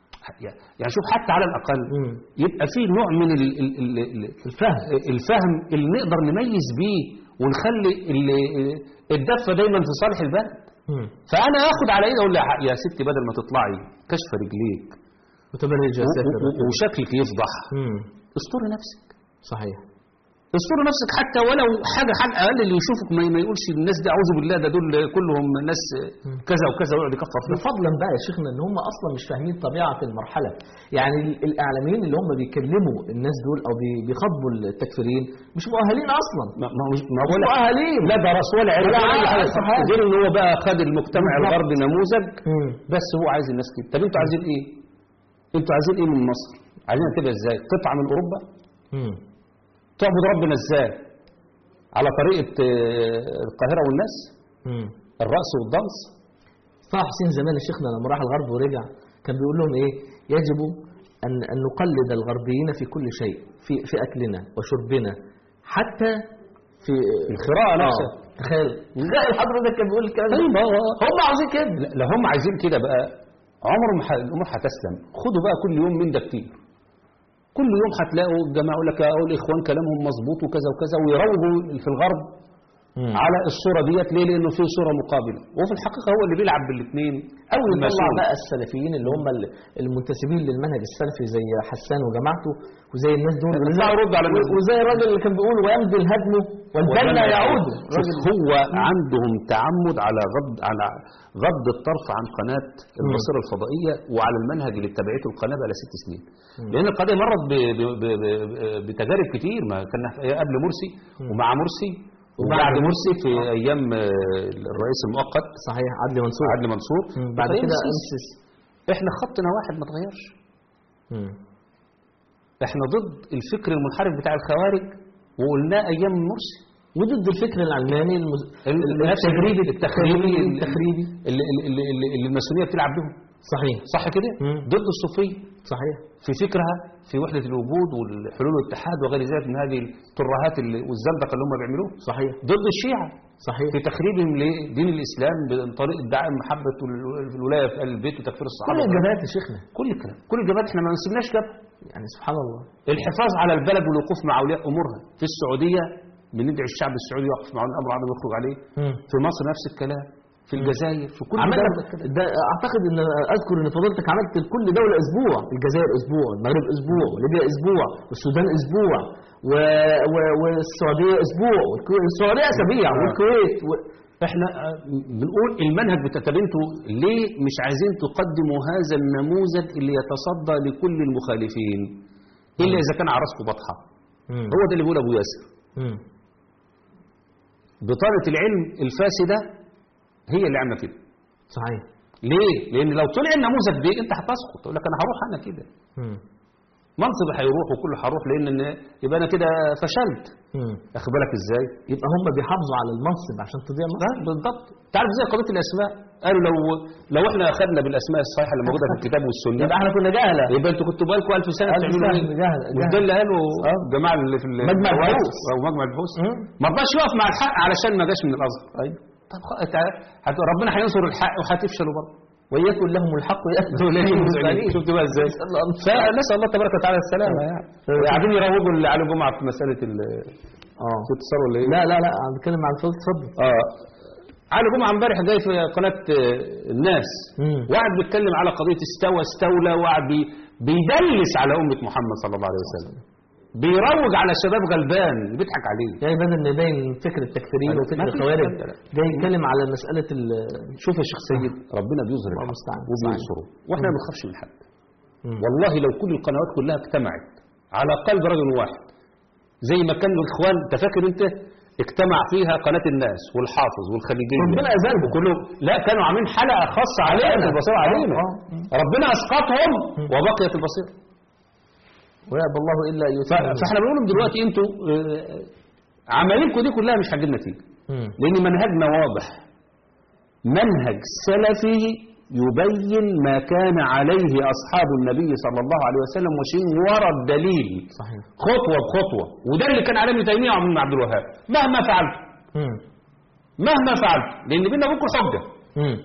يعني شوف حتى على الاقل مم. يبقى في نوع من ال ال ال ال الفهم الفهم اللي نقدر نميز بيه ونخلي ال- الدفه دايما في صالح البلد مم. فانا اخد على ايدي اقول لها يا ستي بدل ما تطلعي كشف رجليك متبرج يا و- ساتر و- وشكلك يفضح مم. استري نفسك صحيح استري نفسك حتى ولو حاجه حد اقل اللي يشوفك ما ما يقولش الناس دي اعوذ بالله ده دول كلهم ناس كذا وكذا ويقعد يكفر ده فيهم فضلا بقى يا شيخنا ان هم اصلا مش فاهمين طبيعه المرحله يعني ال- الاعلاميين اللي هم بيكلموا الناس دول او بي- بيخاطبوا التكفيرين مش مؤهلين اصلا ما ما مش ما مش بقول لك مؤهلين لا درس ولا عرف ولا ولا اي حاجه عارف حاجة. غير ان هو بقى خد المجتمع بالظبط. الغربي نموذج مم. بس هو عايز الناس كده طب انتوا عايزين ايه انتوا عايزين ايه من مصر عايزين تبقى ازاي قطعه من اوروبا مم. تعبد ربنا ازاي على طريقه آه، القاهره والناس مم. الرقص والدنس طه حسين زمان يا شيخنا لما راح الغرب ورجع كان بيقول لهم ايه يجب ان ان نقلد الغربيين في كل شيء في في اكلنا وشربنا حتى في القراءه آه. نفسها تخيل تخيل حضرتك كان بيقول الكلام ده طيب هو- هم عاوزين كده لا لا هم عايزين كده بقى عمر ما ح- الامور هتسلم خدوا بقى كل يوم من ده كتير كل يوم هتلاقوا الجماعه يقول لك اقول الاخوان كلامهم مظبوط وكذا وكذا ويروجوا في الغرب مم. على الصوره ديت ليه لانه في صوره مقابله وفي الحقيقه هو اللي بيلعب بالاثنين او يطلع بقى السلفيين اللي هم ال- المنتسبين للمنهج السلفي زي حسان وجماعته وزي الناس دول يطلعوا يردوا على الناس دي. وزي الراجل اللي كان بيقول ويمضي الهدم والبنا يعود شوف هو عندهم تعمد على غض على غض الطرف عن قناه البصيره الفضائيه وعلى المنهج اللي اتبعته القناه بقى ست سنين لان القضيه مرت ب- ب- ب- ب- بتجارب كتير ما كان قبل مرسي ومع مرسي وبعد مرسي في ايام آه، الرئيس المؤقت صحيح عدلي منصور عدلي منصور مم. بعد وطريق كده السيسي. امسس احنا خطنا واحد ما اتغيرش مم. احنا ضد الفكر المنحرف بتاع الخوارج وقلناه ايام مرسي وضد الفكر العلماني المز... ال- نفس التجريبي التخريبي التخريبي اللي, اللي, اللي, اللي الماسونيه بتلعب بهم صحيح صح كده مم. ضد الصوفيه صحيح في فكرها في وحده الوجود والحلول والاتحاد وغير ذلك من هذه الترهات اللي والزندقه اللي هم بيعملوه صحيح ضد الشيعه صحيح في تخريبهم لدين الاسلام عن طريق ادعاء محبه ال- الولايه في اهل البيت وتكفير كل الصحابه الجبهات يا شيخنا كل الكلام كل الجبهات احنا ما نسيبناش جبهه يعني سبحان الله الحفاظ على البلد والوقوف مع اولياء امورها في السعوديه بندعي الشعب السعودي يقف مع الامر عدم يخرج عليه مم. في مصر نفس الكلام في الجزائر في كل عملنا دولة كده ده اعتقد ان اذكر ان فضيلتك عملت لكل دوله اسبوع الجزائر اسبوع المغرب اسبوع وليبيا اسبوع والسودان اسبوع و... و... والسعوديه اسبوع والكو- السعوديه اسابيع آه. والكويت و... احنا آه، بنقول المنهج بتاع طب انتوا ليه مش عايزين تقدموا هذا النموذج اللي يتصدى لكل المخالفين الا اذا كان عرسكم بطحه مم. هو ده اللي بيقول ابو ياسر مم. بطانه العلم الفاسده هي اللي عامله كده صحيح ليه لان لو طلع النموذج ده انت هتسقط تقول لك انا هروح انا كده مم. منصب هيروح وكله هروح لان إن- يبقى انا كده فشلت مم. واخد بالك ازاي يبقى هم بيحافظوا على المنصب عشان تضيع لا المنصب بالضبط تعرف زي قضيه الاسماء قالوا لو لو احنا اخذنا بالاسماء الصحيحه اللي موجوده في الكتاب والسنه يبقى احنا كنا جهله يبقى انتوا كنتوا بقالكم 1000 سنه ألف بتعملوا سنة ايه؟ جهل- مش جهل. ده اللي قالوا آه. الجماعه اللي في ال- مجمع البحوث البحوث. او مجمع البحوث مم. ما رضاش يقف مع الحق علشان ما جاش من الازهر ايوه طب خ- تع- هت- ربنا هينصر الحق وهتفشلوا برضه ويكن لهم الحق يأتوا اليه المرسلين شفت بقى ازاي؟ نسأل الله أن- فنسال الله تبارك وتعالى السلامه يعني قاعدين يروجوا اللي على جمعه في مساله ال اه في اتصال ولا ايه؟ لا لا لا انا بتكلم عن الفضل اتفضل اه علي جمعه امبارح جاي في قناه آه، الناس مم. وقعد بيتكلم على قضيه استوى استولى وقعد بي- بيدلس على امه محمد صلى الله عليه وسلم بيروج على شباب غلبان بيضحك عليه يعني بدل ما يبين فكر التكفيرين ما وفكر فيش الخوارج كلام. جاي يتكلم على مسألة ال- شوف يا شيخ سيد ربنا بيظهر الله الحق المستعان. وبينصره واحنا ما بنخافش من حد مم. والله لو كل القنوات كلها اجتمعت على قلب رجل واحد زي ما كان الاخوان انت فاكر انت اجتمع فيها قناه الناس والحافظ والخليجيه ربنا أذلهم. كلهم لا كانوا عاملين حلقه خاصه علينا البصيره علينا آه. ربنا اسقطهم وبقيت البصيره ويأبى الله إلا أن ف- يتم فاحنا بنقول لهم دلوقتي انتوا آه، عمايلكم دي كلها مش هتجيب نتيجه لان منهجنا واضح منهج سلفي يبين ما كان عليه اصحاب النبي صلى الله عليه وسلم ماشيين ورا الدليل صحيح خطوه بخطوه وده اللي كان عليه ابن تيميه وعمر بن عبد الوهاب مهما فعلت مم. مهما فعلت لان بينا بكره حجه مم.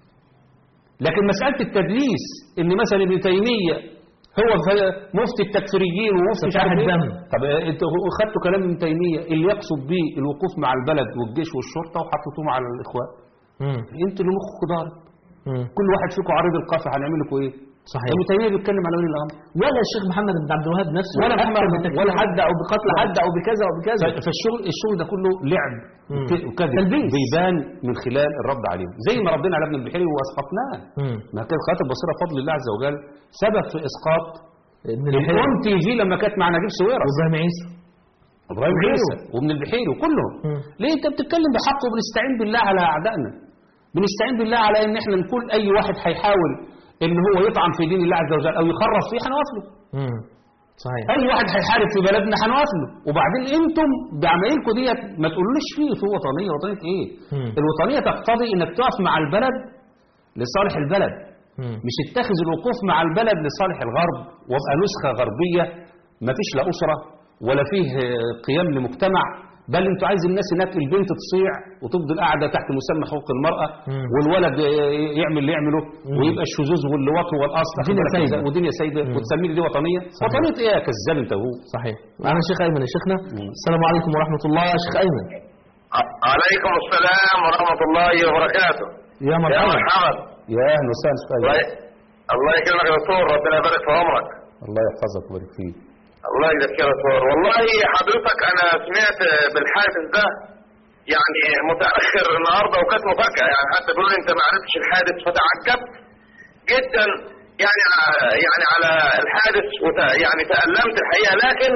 لكن مساله التدليس ان مثلا ابن تيميه هو ف- مفتي التكفيريين ومفتي مش عارف سفاح ايه الدم. طب آه، انتوا خدتوا كلام ابن تيميه اللي يقصد به الوقوف مع البلد والجيش والشرطه وحطيتوه مع الاخوان مم. انتوا اللي مخكم ضارب مم. كل واحد فيكم عريض القافه هنعمل لكم ايه صحيح ابن تيميه بيتكلم على ولي الامر ولا الشيخ محمد بن عبد الوهاب نفسه ولا أكثر محمد- من تكفير ولا- حد أو بقتل حد أو بكذا أو بكذا ف- فالشغل الشغل ده كله لعب مم. وك- وكذب تلبيس. بيبان من خلال الرد عليهم زي ما ردنا على ابن البحيري واسقطناه مم. ما كانت قناه البصيره فضل الله عز وجل سبب في اسقاط ابن الحيري الام تي في لما كانت مع نجيب سويرس وإبراهيم عيسى ابراهيم وغيره. عيسى وابن البحيري وكلهم مم. ليه انت بتتكلم بحق وبنستعين بالله على اعدائنا بنستعين بالله على ان احنا نقول اي واحد هيحاول ان هو يطعن في دين الله عز وجل او يخرف فيه هنقف له مم. صحيح اي واحد هيحارب في بلدنا هنقف له وبعدين انتم بعمايلكم ديت ما تقولوش فيه في وطنيه وطنيه ايه مم. الوطنيه تقتضي انك تقف مع البلد لصالح البلد مم. مش اتخذ الوقوف مع البلد لصالح الغرب وابقى نسخة غربية ما فيش لا أسرة ولا فيه آه، قيام لمجتمع بل انتوا عايز الناس هناك البنت تصيع وتفضل قاعدة تحت مسمى حقوق المرأة مم. والولد آه، يعمل اللي يعمله ويبقى الشذوذ واللواط هو الأصل دنيا خد بالك سايبة. إزاي؟ ودنيا سايبة مم. وتسمي لي دي وطنية وطنية ايه يا كذاب انت هو صحيح معنا الشيخ أيمن يا شيخنا السلام عليكم ورحمة الله يا شيخ أيمن عليكم السلام ورحمة الله وبركاته يا يا مرحبا مرحبا يا أهلا وسهلا شيخ الله أيمن. الله يكرمك يا دكتور ربنا يبارك في عمرك الله يحفظك ويبارك فيك الله يجزاك خير يا دكتور والله حضرتك انا سمعت بالحادث ده يعني متاخر النهارده وكانت مفاجاه يعني حتى بيقول لي انت ما عرفتش الحادث فتعجبت جدا يعني يعني على الحادث وت يعني تألمت الحقيقه لكن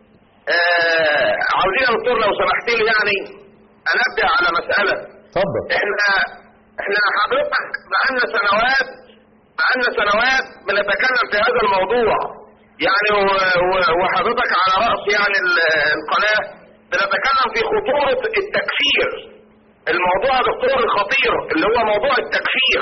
آه عاوزين يا دكتور لو سمحت لي يعني انبه على مساله اتفضل احنا احنا حضرتك بقالنا سنوات بقالنا سنوات بنتكلم في هذا الموضوع يعني و- و- وحضرتك على رأس يعني ال- القناة بنتكلم في خطورة التكفير الموضوع يا دكتور الخطير اللي هو موضوع التكفير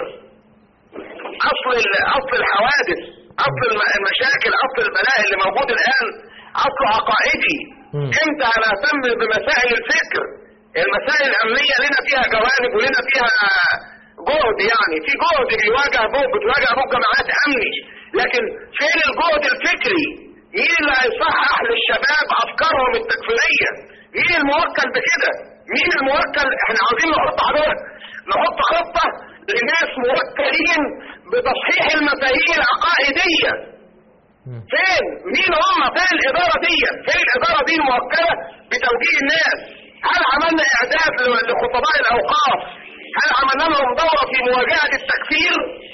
اصل ال- اصل الحوادث اصل الم- المشاكل اصل البلاء اللي موجود الان اصله عقائدي مم. امتى هنهتم بمسائل الفكر المسائل الامنيه لنا فيها جوانب ولنا فيها جهد يعني في جهد بيواجه بوك بتواجه بوك جماعات امني لكن فين الجهد الفكري مين اللي هيصحح للشباب افكارهم التكفيريه مين الموكل بكده مين الموكل احنا عاوزين نحط حضرتك نحط خطه موكلين بتصحيح المفاهيم العقائدية فين مين هم فين الإدارة دي فين الإدارة دي الموكلة بتوجيه الناس هل عملنا إعداد ل- لخطباء الأوقاف هل عملنا لهم دورة في مواجهة التكفير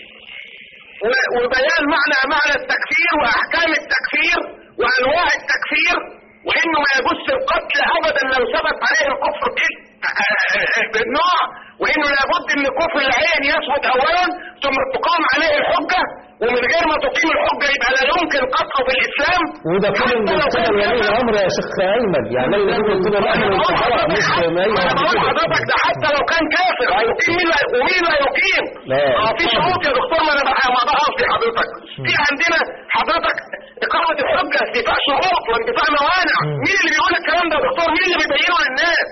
و- وبيان معنى معنى التكفير وأحكام التكفير وأنواع التكفير وإنه ما يجوز القتل أبدا لو ثبت عليه الكفر بال- بالنوع وإنه لابد أن كفر العين يثبت أولا ثم تقام عليه الحجة ومن غير ما تقيم الحجة يبقى لا يمكن قتله بالإسلام وده كله حتى لو من كان قبل ولي كافر. الامر يا شيخ ايمن يعني لازم يكون قبل الامر والقضاء مش ما انا يعمل بقول كده لحضرتك ده حتى لو كان كافر هيقيم مين لا- ومين لا يقيم لا. اه في شروط يا دكتور ما انا بقى ما ده قصدي حضرتك في عندنا حضرتك اقامه الحجه استيفاء شروط وانتفاء موانع مين اللي بيقول الكلام ده يا دكتور مين اللي بيبينه للناس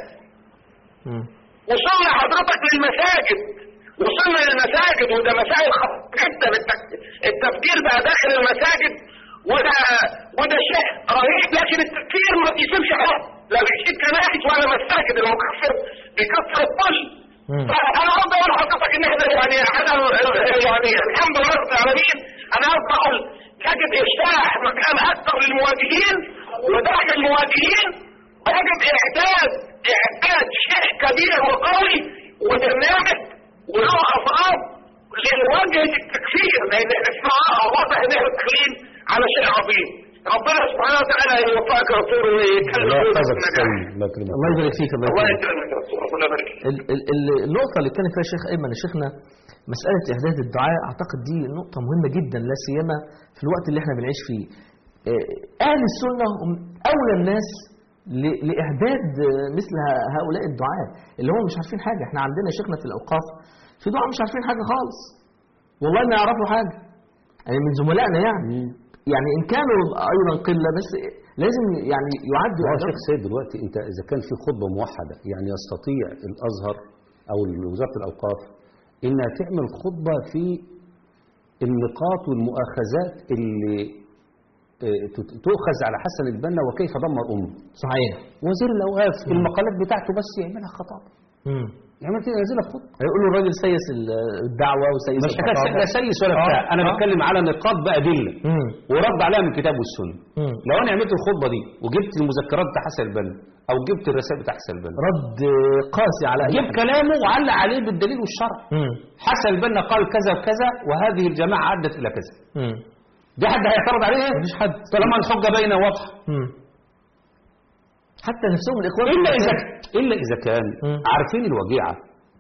وصلنا حضرتك للمساجد وصلنا للمساجد وده مسائل خطيرة جدا التك- التفكير بقى داخل المساجد وده وده شيء رهيب لكن التفكير ما بيسيبش حد لا بيسيب كنائس ولا مساجد المكفر بيكفر الكل فانا برضه اقول لحضرتك ان احنا يعني انا يعني الحمد لله رب العالمين انا ارجع اقول يجب افتاح مكان اكثر للمواجهين وداخل المواجهين يجب اعداد اعداد شيء كبير وقوي وبرنامج وله افراد لمواجهه التكفير لان احنا واضح ان احنا داخلين على شيء عظيم ربنا سبحانه وتعالى يوفقك يا دكتور الله ويكلمك يحفظك بالنجاح. الله يكرمك الله يبارك فيك الله الله يكرمك يكرمك يا دكتور ربنا يبارك فيك. ال- ال- ال- النقطة اللي كان فيها الشيخ أيمن يا شيخنا مسألة إعداد الدعاء أعتقد دي نقطة مهمة جدا لا سيما في الوقت اللي احنا بنعيش فيه. آه، أهل السنة هم أولى الناس ل- لإعداد آه، مثل ه- هؤلاء الدعاء اللي هم مش عارفين حاجة، احنا عندنا شيخنا في الأوقاف في دعاء مش عارفين حاجة خالص. والله ما يعرفوا حاجة. يعني من زملائنا يعني يعني إن كانوا أيضا قلة بس لازم يعني يعدوا هو إعداد- شيخ سيد دلوقتي انت اذا كان في خطبه موحده يعني يستطيع الازهر او وزاره الاوقاف انها تعمل خطبه في النقاط والمؤاخذات اللي آه، تت- تؤخذ على حسن البنا وكيف دمر امه صحيح. وزير الاوقاف المقالات بتاعته بس يعملها خطاب مم. يعمل كده ينزلها في خطبه هيقولوا الراجل سيس ال- الدعوة وسيس مش حكايه الخطابة. لا سيس ولا آه، بتاع انا آه. بتكلم على نقاط بادله مم. ورد عليها من الكتاب والسنه مم. لو انا عملت الخطبه دي وجبت المذكرات بتاع حسن البنا او جبت الرسائل بتاع حسن البنا رد قاسي على أي جيب حد. كلامه وعلق عليه بالدليل والشرع مم. حسن البنا قال كذا وكذا وهذه الجماعة عدت إلى كذا مم. دي حد هيعترض عليه مفيش حد طالما الحجة باينة واضحة مم. حتى نفسهم الإخوان إلا إذا إلا إذا كان مم. عارفين الوجيعة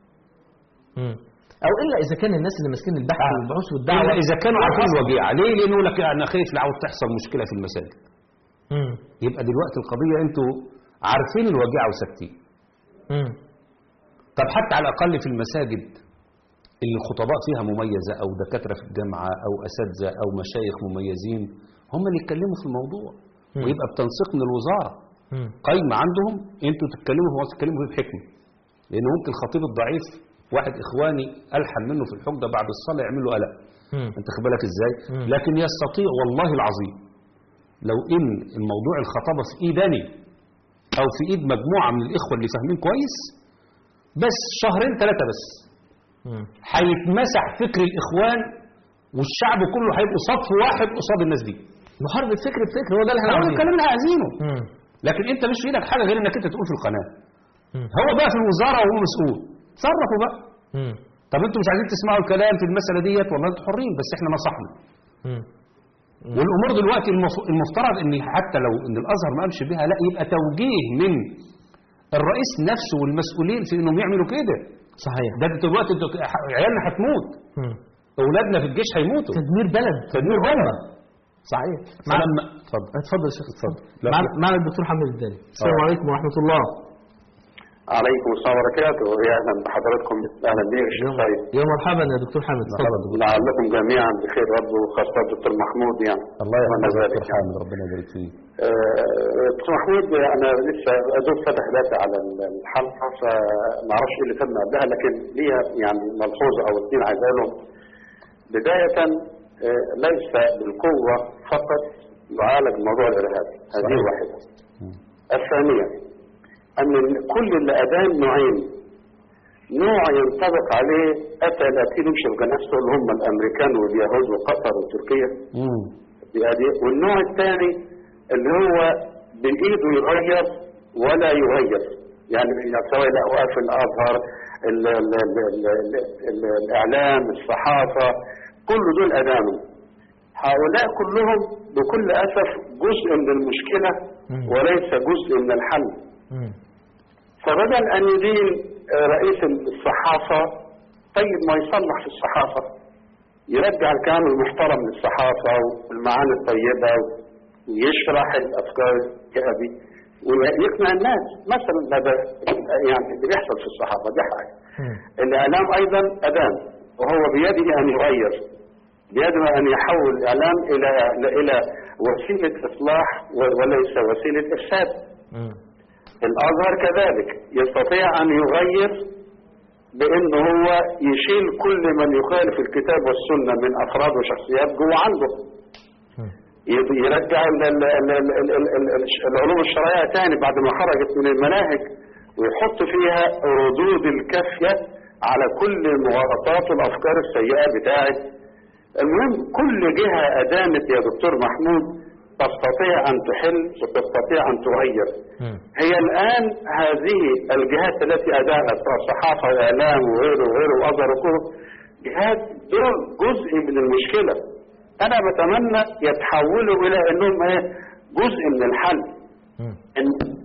مم. أو إلا إذا كان الناس اللي ماسكين البحث آه. والبحوث والدعوة إلا إذا كانوا عارفين أصلاً. الوجيعة ليه؟ لأنه يقول لك أنا خايف لعود تحصل مشكلة في المساجد مم. يبقى دلوقتي القضية أنتوا عارفين الوجيعة وساكتين مم. طب حتى على الأقل في المساجد اللي الخطباء فيها مميزة أو دكاترة في الجامعة أو أساتذة أو مشايخ مميزين هم اللي يتكلموا في الموضوع مم. ويبقى بتنسيق من الوزارة مم. قايمة عندهم انتوا تتكلموا هو تتكلموا فيه بحكمة لأن ممكن الخطيب الضعيف واحد إخواني ألحن منه في الحجة بعد الصلاة يعمل له قلق مم. أنت خد بالك إزاي مم. لكن يستطيع والله العظيم لو إن الموضوع الخطابة في إيداني أو في إيد مجموعة من الإخوة اللي فاهمين كويس بس شهرين ثلاثة بس مم. هيتمسح فكر الإخوان والشعب كله هيبقوا صف واحد قصاد الناس دي محاربة فكر بفكر هو ده اللي احنا هو عاوزينه الكلام اللي عايزينه مم. لكن انت مش في ايدك حاجه غير انك انت تقول في القناه مم. هو بقى في الوزاره وهو مسؤول تصرفوا بقى مم. طب انتوا مش عايزين تسمعوا الكلام في المساله ديت والله انتوا حرين بس احنا نصحنا مم. والامور دلوقتي المف- المفترض ان حتى لو ان الازهر ما قامش بها لا يبقى توجيه من الرئيس نفسه والمسؤولين في انهم يعملوا كده صحيح ده دلوقتي انتوا عيالنا هتموت مم. اولادنا في الجيش هيموتوا تدمير بلد تدمير بلد صحيح فلما اتفضل اتفضل يا شيخ اتفضل لا. معنا معنا الدكتور حمد الدالي السلام آه. عليكم ورحمة الله عليكم السلام وبركاته يا اهلا بحضراتكم اهلا بيك يا شيخ سيد يا مرحبا يا دكتور حامد اتفضل لعلكم جميعا بخير رب وخاصة الدكتور محمود يعني الله أتمنى يحفظك ذلك دكتور يعني. حامد ربنا يبارك فيك آه، دكتور محمود انا لسه ادوب فتح داتا على الحلقه فما اعرفش ايه اللي تم قبلها لكن ليها يعني ملحوظه او اثنين عايز اقولهم بدايه آه، ليس بالقوه فقط يعالج موضوع الارهاب هذه واحده الثانيه ان كل اللي ادان نوعين نوع ينطبق عليه أتى الأكيد مش يبقى ناس دول هم الأمريكان واليهود وقطر وتركيا مم. بهذه والنوع الثاني اللي هو بإيده يغير ولا يغير يعني سواء الأوقاف في الأزهر ال ال ال ال ال ال الإعلام الصحافة كل دول أدانوا هؤلاء كلهم بكل أسف جزء من المشكلة وليس جزء من الحل مم. فبدل أن يدين آه، رئيس الصحافة طيب ما يصلح في الصحافة يرجع الكلام المحترم للصحافة والمعاني الطيبة ويشرح الأفكار الجهبي ويقنع الناس مثلا هذا يعني اللي بيحصل في الصحافة دي حاجة الإعلام أيضا أدان وهو بيده أن يغير بيده أن يحول الإعلام إلى إلى وسيلة إصلاح وليس وسيلة إفساد مم. الأزهر كذلك يستطيع أن يغير بأنه هو يشيل كل من يخالف الكتاب والسنة من أفراد وشخصيات جوه عنده ي- يرجع ال- ال- ال- ال- ال- ال- ال- العلوم الشرعية تاني بعد ما خرجت من المناهج ويحط فيها ردود الكافية على كل المغالطات والأفكار السيئة بتاعت المهم كل جهة أدانت يا دكتور محمود تستطيع أن تحل وتستطيع أن تغير مم. هي الآن هذه الجهات التي أدانت الصحافة والإعلام وغيره وغيره وأزهر وكله جهات دول جزء من المشكلة أنا بتمنى يتحولوا إلى أنهم إيه جزء من الحل مم. إن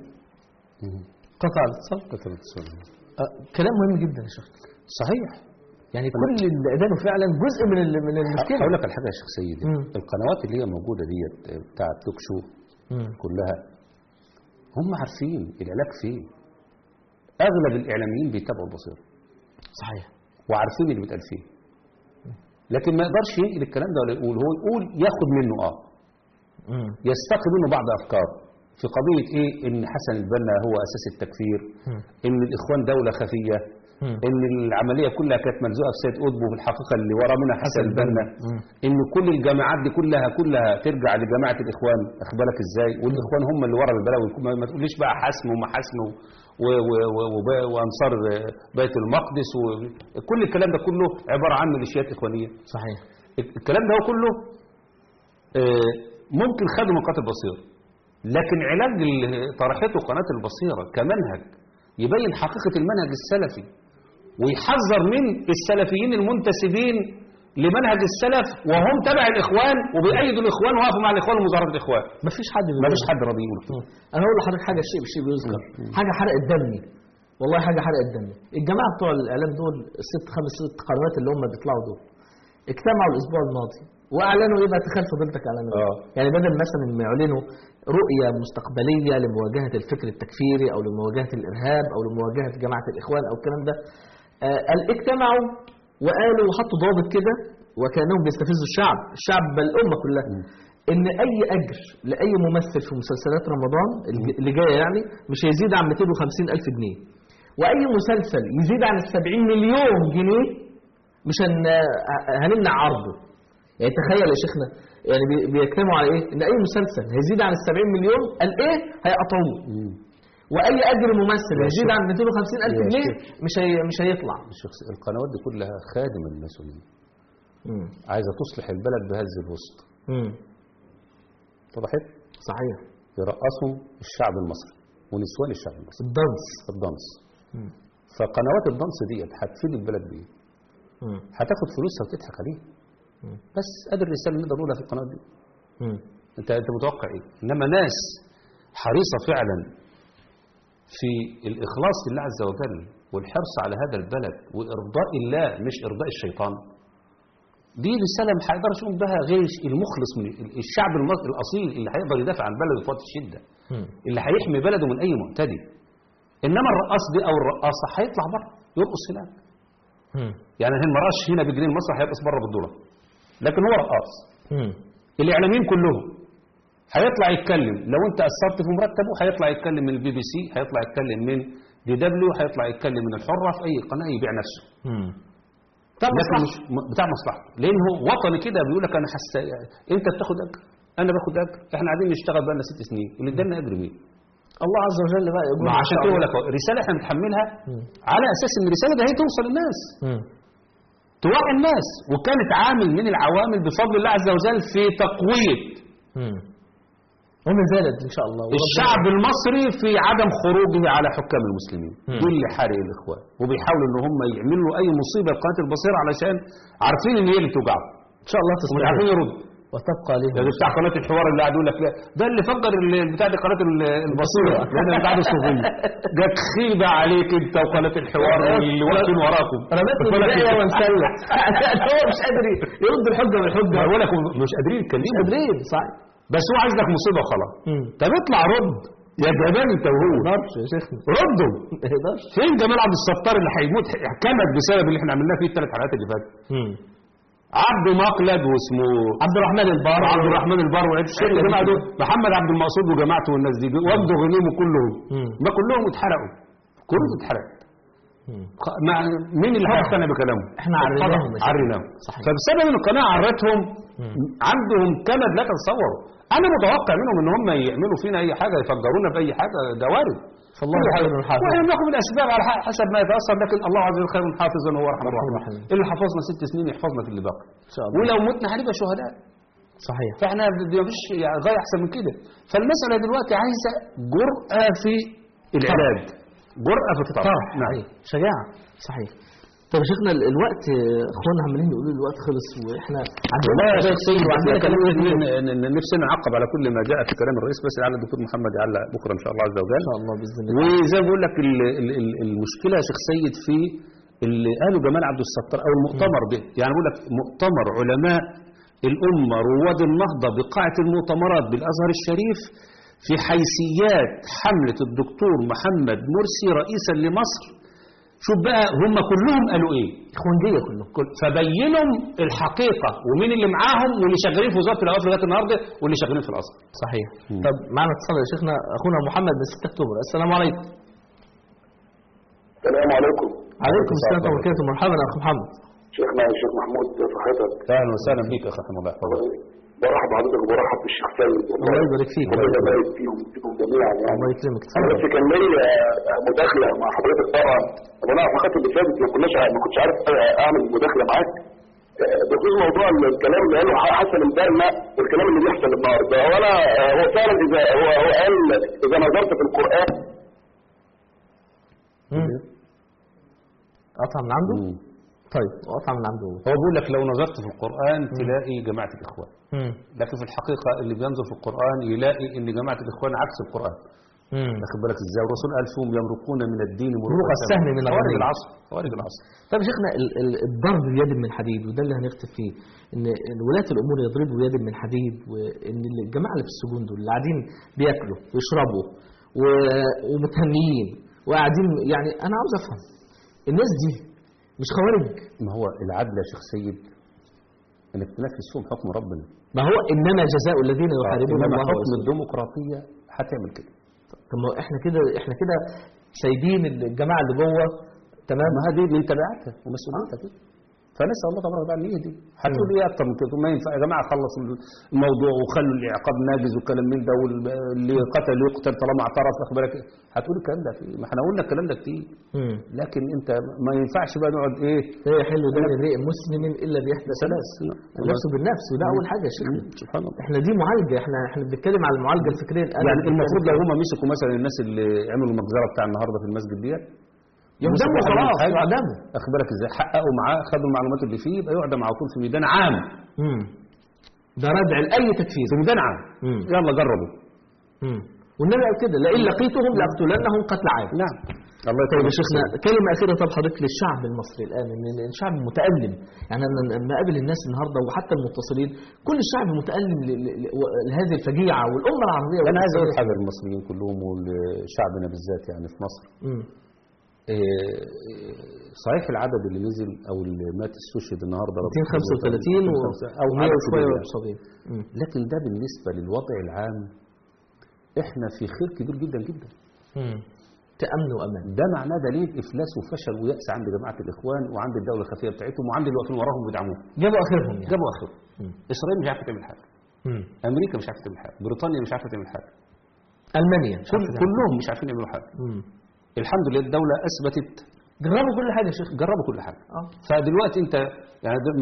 قطع الاتصال كثرة السؤال. آه، كلام مهم جدا يا شيخ صحيح يعني كل اللي أدانه فعلا جزء من ال- من المشكلة هقول لك على حاجه يا شيخ سيد مم. القنوات اللي هي موجوده ديت بتاع التوك شو مم. كلها هم عارفين العلاج فين اغلب الاعلاميين بيتابعوا البصيره صحيح وعارفين اللي بيتقال فيه لكن ما يقدرش ينقل الكلام ده ولا يقول هو يقول ياخد منه اه مم. يستقي منه بعض افكار في قضيه ايه ان حسن البنا هو اساس التكفير مم. ان الاخوان دوله خفيه مم. ان العمليه كلها كانت ملزوقه في سيد قطب وفي الحقيقه اللي ورا منها حسن البنا مم. ان كل الجامعات دي كلها كلها ترجع لجماعه الاخوان اخد بالك ازاي والاخوان هم اللي ورا البلاوي ما- ما تقوليش بقى حسم وما حسم و- و- و- و- وب- وانصار بيت المقدس وكل الكلام ده كله عباره عن ميليشيات اخوانيه صحيح الكلام ده هو كله آه، ممكن خده من قناه البصيره لكن علاج اللي طرحته قناه البصيره كمنهج يبين حقيقه المنهج السلفي ويحذر من السلفيين المنتسبين لمنهج السلف وهم تبع الاخوان وبيأيدوا الاخوان وقفوا مع الاخوان ومظاهره الاخوان مفيش حد ما فيش حد راضي يقول كده. انا هقول لحضرتك حاجه شيء بشيء بيذكر حاجه حرقت دمي والله حاجه حرقت دمي الجماعه بتوع الاعلام دول الست خمس ست قنوات اللي هم بيطلعوا دول اجتمعوا الاسبوع الماضي واعلنوا ايه بقى تخيل فضيلتك اعلنوا إيه؟ آه. يعني بدل مثلا ما يعلنوا رؤيه مستقبليه لمواجهه الفكر التكفيري او لمواجهه الارهاب او لمواجهه جماعه الاخوان او الكلام ده آه قال اجتمعوا وقالوا وحطوا ضابط كده وكانهم بيستفزوا الشعب الشعب بل الامه كلها ان اي اجر لاي ممثل في مسلسلات رمضان اللي جايه يعني مش هيزيد عن 250 الف جنيه واي مسلسل يزيد عن ال 70 مليون جنيه مش هن... هنمنع عرضه يعني تخيل يا شيخنا يعني بي- بيجتمعوا على ايه ان اي مسلسل هيزيد عن ال 70 مليون قال ايه هيقطعوه واي اجر ممثل يا هيزيد شيخ. عن 250 الف يا جنيه شيخ. مش هي... مش هيطلع الشخص القنوات دي كلها خادم المسؤولين مم. عايزه تصلح البلد بهذه الوسط مم. وضحت صحيح يرقصوا الشعب المصري ونسوان الشعب المصري الدنس الدنس مم. فقنوات الدنس ديت هتفيد البلد بايه؟ مم. هتاخد فلوسها وتضحك عليه مم. بس ادي الرساله اللي نقدر نقولها في القناه دي مم. انت انت متوقع ايه؟ انما ناس حريصه فعلا في الاخلاص لله عز وجل والحرص على هذا البلد وارضاء الله مش ارضاء الشيطان دي رساله ما هيقدرش يقوم بها غير المخلص من الشعب المصري الاصيل اللي هيقدر يدافع عن بلده في وقت الشده مم. اللي هيحمي بلده من اي معتدي انما الرقاص دي او الرقاصه هيطلع بره يرقص هناك مم. يعني هي المراش هنا بجنيه مصر هيرقص بره بالدولار لكن هو رقاص مم. الاعلاميين كلهم هيطلع يتكلم لو انت اثرت في مرتبه هيطلع يتكلم من البي بي سي هيطلع يتكلم من دي دبليو هيطلع يتكلم من الحره في اي قناه يبيع نفسه مم. بتاع لكن مصلحة. مش م- بتاع مصلحه لان هو وطني كده بيقول لك انا حس انت بتاخد اجر انا باخد اجر احنا قاعدين نشتغل بقى لنا ست سنين اللي ادانا اجر مين الله عز وجل بقى يقول ما إن عشان شاء كده الله. بقول لك أهو، رسالة احنا بنتحملها مم. على أساس إن الرسالة دي هي توصل للناس مم. توعي الناس وكانت عامل من العوامل بفضل الله عز وجل في تقوية مم. وما زالت ان شاء الله وربنا- الشعب المصري في عدم خروجه على حكام المسلمين مم. دول اللي حارق الاخوان وبيحاولوا ان هم يعملوا اي مصيبه لقناه البصيره علشان عارفين ان هي اللي توجعهم ان شاء الله ومش تستمر عارفين يردوا وتبقى لهم ده بتاع قناه الحوار اللي قاعد يقول لك لا ده اللي فجر ال- البتاع دي قناه ال- البصيره لان البتاع ده صوفيه جت خيبه عليك انت وقناه الحوار اللي واقفين وراكم رميت له بالك البدايه إيه؟ وانسلت هو مش قادر يرد الحجه بالحجه بقول لك مش قادرين مش يتكلموا قادرين صح بس هو عايز لك مصيبه وخلاص مم. طب اطلع رد يا جبان انت وهو ما يقدرش يا شيخنا ردوا ما يقدرش فين جمال عبد الستار اللي هيموت كمد بسبب اللي احنا عملناه فيه الثلاث حلقات اللي فاتت مم. عبد مقلد واسمه عبد الرحمن البار عبد الرحمن البر وعيد الشيخ أيوة الجماعه دي دول محمد عبد المقصود وجماعته والناس دي وابدوا غنيمه كلهم مم. ما كلهم اتحرقوا كلهم اتحرق مم. خ- مع مين اللي هيقتنع بكلامه إحنا عريناهم يا شيخ. عريناهم صحيح. فبسبب ان القناه عرتهم عندهم كمد لا تتصوروا انا متوقع منهم ان هم يعملوا فينا اي حاجه يفجرونا باي حاجه ده وارد فالله كل حاجة. خير الحافظ. واحنا بناخد الاسباب على ح- حسب ما يتاثر لكن الله عز وجل خير حافظا وهو ارحم الرحيم. الراحمين اللي حفظنا ست سنين يحفظنا في اللي باقي ان شاء الله ولو متنا هنبقى شهداء صحيح فاحنا ما فيش يعني غايه احسن من كده فالمساله دلوقتي عايزه جرأه في العلاج جرأه في الطرح طرح نعم شجاعة صحيح طب يا شيخنا ال- الوقت آه، اخواننا عمالين يقولوا لي الوقت خلص واحنا عندنا لا يا قضايا شيخ سيد كتير وعندنا كلام كتير ن- ن- نفسنا نعقب على كل ما جاء في كلام الرئيس بس لعل الدكتور محمد يعلق بكره ان شاء الله عز وجل ان شاء الله باذن الله وزي ما بقول لك ال- ال- ال- المشكله يا شيخ سيد في اللي قاله جمال عبد الستار او المؤتمر ده يعني بقول لك مؤتمر علماء الامه رواد النهضه بقاعه المؤتمرات بالازهر الشريف في حيثيات حمله الدكتور محمد مرسي رئيسا لمصر شوف بقى هم كلهم قالوا ايه اخوانجيه كلهم كل- فبينهم الحقيقه ومين اللي معاهم واللي شغالين في وزاره الاوقاف لغايه النهارده واللي شغالين في الازهر صحيح مم. طب معنا اتصال يا شيخنا اخونا محمد من 6 اكتوبر السلام عليكم السلام عليكم عليكم السلام ورحمه الله وبركاته مرحبا يا اخو محمد شيخنا الشيخ محمود صحتك اهلا وسهلا بيك يا اخي رحمه الله يحفظك برحب بحضرتك وبرحب بالشيخ سيد الله يبارك فيك ربنا يبارك فيهم فيكم جميعا يعني الله يكرمك انا اتفضل بس كان ليا مداخله مع حضرتك طبعا طب انا في الخط اللي فاتت ما كناش ما كنتش عارف اعمل مداخله معاك آه، بخصوص موضوع الكلام اللي قاله حسن البنا والكلام اللي بيحصل النهارده هو انا آه، هو فعلا اذا هو هو قال اذا نظرت في القران مم. قطع من عنده مم. طيب قطع من عنده هو بيقول لك لو نظرت في القرآن تلاقي جماعة الإخوان مم. لكن في الحقيقة اللي بينظر في القرآن يلاقي إن جماعة الإخوان عكس القرآن مم. واخد بالك إزاي الرسول قال فيهم يمرقون من الدين مروق السهم من خوارج الغنيم. العصر خوارج العصر طب يا شيخنا ال- ال- الضرب بيد من حديد وده اللي هنختم فيه ان إن ولاة الامور يضربوا بيد من حديد وان الجماعه اللي في السجون دول اللي قاعدين بياكلوا ويشربوا و- ومتهنيين وقاعدين يعني انا عاوز افهم الناس دي مش خوارج ما هو العدل يا شيخ سيد إنك تنفذ فيهم حكم ربنا ما هو انما جزاء الذين يحاربون إنما الله حكم ورسوله الديمقراطية هتعمل كده طب ما هو احنا كده احنا كده سايبين الجماعه اللي جوه تمام ما هذه من تبعاتها ومسؤوليتها كده فنسأل الله تبارك وتعالى إيه دي هتقول إيه أكتر من كده ما ينفع يا جماعة خلص الموضوع وخلوا العقاب ناجز والكلام من ده واللي قتل يقتل طالما اعترف واخد بالك هتقول الكلام ده كتير ما احنا قلنا الكلام ده كتير مم. لكن انت ما ينفعش بقى نقعد ايه لا يحل دم امرئ مسلم الا باحدى ثلاث نعم. النفس بالنفس وده اول حاجه يا شيخ سبحان الله احنا دي معالجه احنا احنا بنتكلم على المعالجه الفكريه الآن يعني المفروض لو هم مسكوا مثلا الناس اللي عملوا المجزره بتاع النهارده في المسجد ديت يهدموا مسكوا خلاص حاجة، يعدموا واخد بالك ازاي حققوا معاه خدوا المعلومات اللي فيه يبقى يعدم على طول في ميدان عام امم ده ردع لاي تكفير في ميدان عام مم. يلا جربوا امم والنبي قال كده لئن لقيتهم لاقتلنهم قتل عاد نعم الله طيب يكرمك يا شيخنا كلمة أخيرة طب حضرتك للشعب المصري الآن إن إن الشعب متألم يعني أنا لما أقابل الناس النهاردة وحتى المتصلين كل الشعب متألم ل- ل- ل- لهذه الفجيعة والأمة العربية انا عايز اقول والإسلامية. حاجه للمصريين كلهم ولشعبنا بالذات يعني في مصر مم. إيه، صحيح العدد اللي نزل او اللي مات استشهد النهارده ربنا 235 و او 100 عدد وشوية كبير يعني. مصابين مم. لكن ده بالنسبه للوضع العام احنا في خير كبير جدا جدا مم. كأمن وأمان ده معناه دليل افلاس وفشل ويأس عند جماعه الاخوان وعند الدوله الخفيه بتاعتهم وعند اللي واقفين وراهم وبيدعموهم جابوا آخرهم يعني جابوا اخرهم مم. اسرائيل مش عارفه تعمل حاجه مم. امريكا مش عارفه تعمل حاجه بريطانيا مش عارفه تعمل حاجه المانيا كل كلهم مش عارفين يعملوا حاجه مم. الحمد لله الدوله اثبتت جربوا كل حاجه يا شيخ جربوا كل حاجه اه فدلوقتي انت يعني دول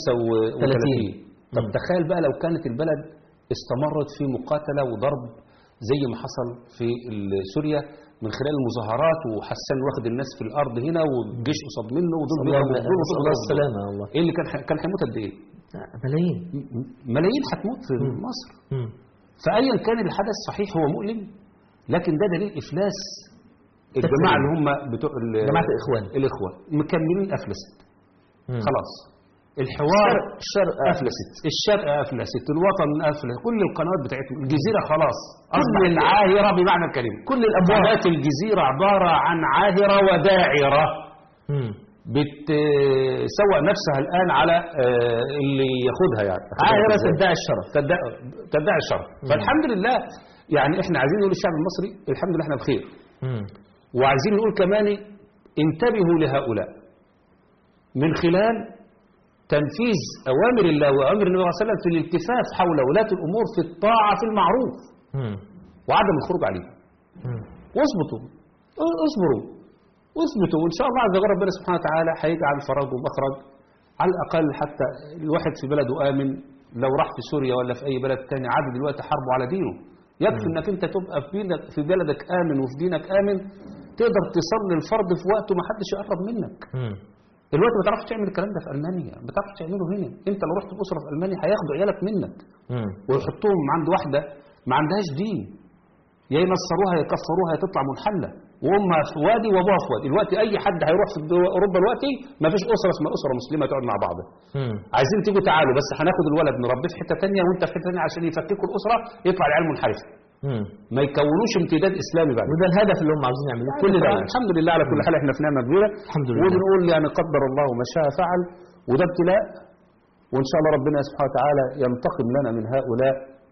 235 طب مم. تخيل بقى لو كانت البلد استمرت في مقاتله وضرب زي ما حصل في ال- سوريا من خلال المظاهرات وحسان واخد الناس في الارض هنا والجيش قصاد منه ودول الله بيضربوا ودول نسأل الله بيضربوا. السلامه والله ايه اللي كان ح- كان هيموت قد ايه؟ ملايين ملايين هتموت في مم. مصر مم. فايا كان الحدث صحيح هو مؤلم لكن ده دليل افلاس الجماعه اللي هم بتوع ال- جماعة الإخوان. الاخوان مكملين افلست مم. خلاص الحوار الشرق- الشرق افلست الشرق افلست الوطن افلس كل القنوات بتاعتهم الجزيره خلاص كل اصبحت ال- عاهره بمعنى الكلمه كل الابواب قناه الجزيره عباره عن عاهره وداعره مم. بتسوق نفسها الان على آه، اللي ياخدها يعني عاهره إزاي؟ تدعي الشرف تدعي تدعي الشر فالحمد لله يعني احنا عايزين نقول للشعب المصري الحمد لله احنا بخير مم. وعايزين نقول كمان انتبهوا لهؤلاء من خلال تنفيذ أوامر الله وأوامر النبي صلى الله عليه وسلم في الالتفاف حول ولاة الأمور في الطاعة في المعروف مم. وعدم الخروج عليه مم. واثبتوا اصبروا واثبتوا وإن شاء الله عز وجل ربنا سبحانه وتعالى هيجعل فرج ومخرج على الأقل حتى الواحد في بلده آمن لو راح في سوريا ولا في أي بلد تاني عاد دلوقتي حربه على دينه يكفي انك انت تبقى في بلدك في بلدك آمن وفي دينك آمن تقدر تصلي الفرض في وقته ما حدش يقرب منك مم. دلوقتي ما تعرفش تعمل الكلام ده في المانيا ما تعرفش تعمله هنا انت لو رحت باسره في المانيا هياخدوا عيالك منك مم. ويحطوهم عند واحده ما عندهاش دين يا ينصروها يا يكفروها يا تطلع منحله وامها في وادي وابوها في وادي دلوقتي اي حد هيروح في دول اوروبا دلوقتي ما فيش اسره اسمها اسره مسلمه تقعد مع بعض مم. عايزين تيجوا تعالوا بس هناخد الولد نربيه في حته ثانيه وانت في حته ثانيه عشان يفككوا الاسره يطلع العيال منحرف مم. ما يكونوش امتداد اسلامي بعد وده الهدف اللي هم عاوزين يعملوه كل ده الحمد لله على كل حال احنا في نعمه كبيره الحمد لله. وبنقول يعني قدر الله ما شاء فعل وده ابتلاء وان شاء الله ربنا سبحانه وتعالى ينتقم لنا من هؤلاء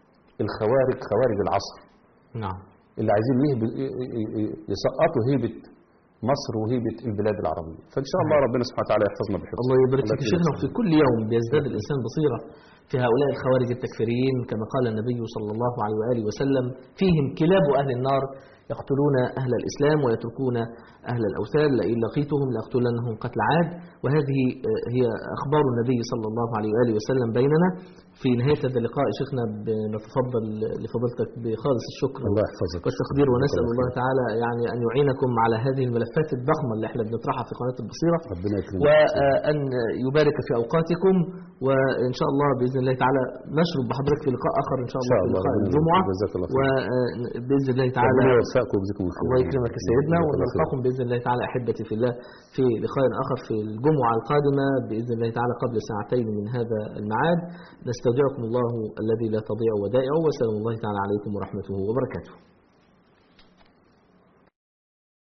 الخوارج خوارج العصر نعم اللي عايزين يهب- ي- ي- ي- يسقطوا هيبه مصر وهيبه البلاد العربيه فان شاء الله ربنا سبحانه وتعالى يحفظنا بحفظه الله يبارك فيك يا شيخنا وفي كل يوم بيزداد الإنسان بصيرة في هؤلاء الخوارج التكفيريين كما قال النبي صلى الله عليه وآله وسلم فيهم كلاب أهل النار يقتلون أهل الإسلام ويتركون أهل الأوثان لئن لقيتهم لأقتلنهم قتل عاد وهذه آه، هي أخبار النبي صلى الله عليه وآله وسلم بيننا في نهاية هذا اللقاء شيخنا بنتفضل لفضيلتك بخالص الشكر الله يحفظك والتقدير ونسأل الله تعالى يعني أن يعينكم على هذه الملفات الضخمة اللي احنا بنطرحها في قناة البصيرة ربنا يكرمك وأن يبارك في أوقاتكم وإن شاء الله بإذن الله تعالى نشرب بحضرتك في لقاء آخر إن شاء إن الله شاء في الله لقاء ربنا الجمعة يبارك. جزاك الله خير. وبإذن الله تعالى ربنا يوفقكم ويجزيكم الخير الله يكرمك يا سيدنا جزاك الله خير. ونلقاكم بإذن الله تعالى أحبتي في الله في لقاء آخر في الجمعة القادمة بإذن الله تعالى قبل ساعتين من هذا الميعاد نستودعكم الله الذي لا تضيع ودائعه وسلام الله تعالى عليكم ورحمته وبركاته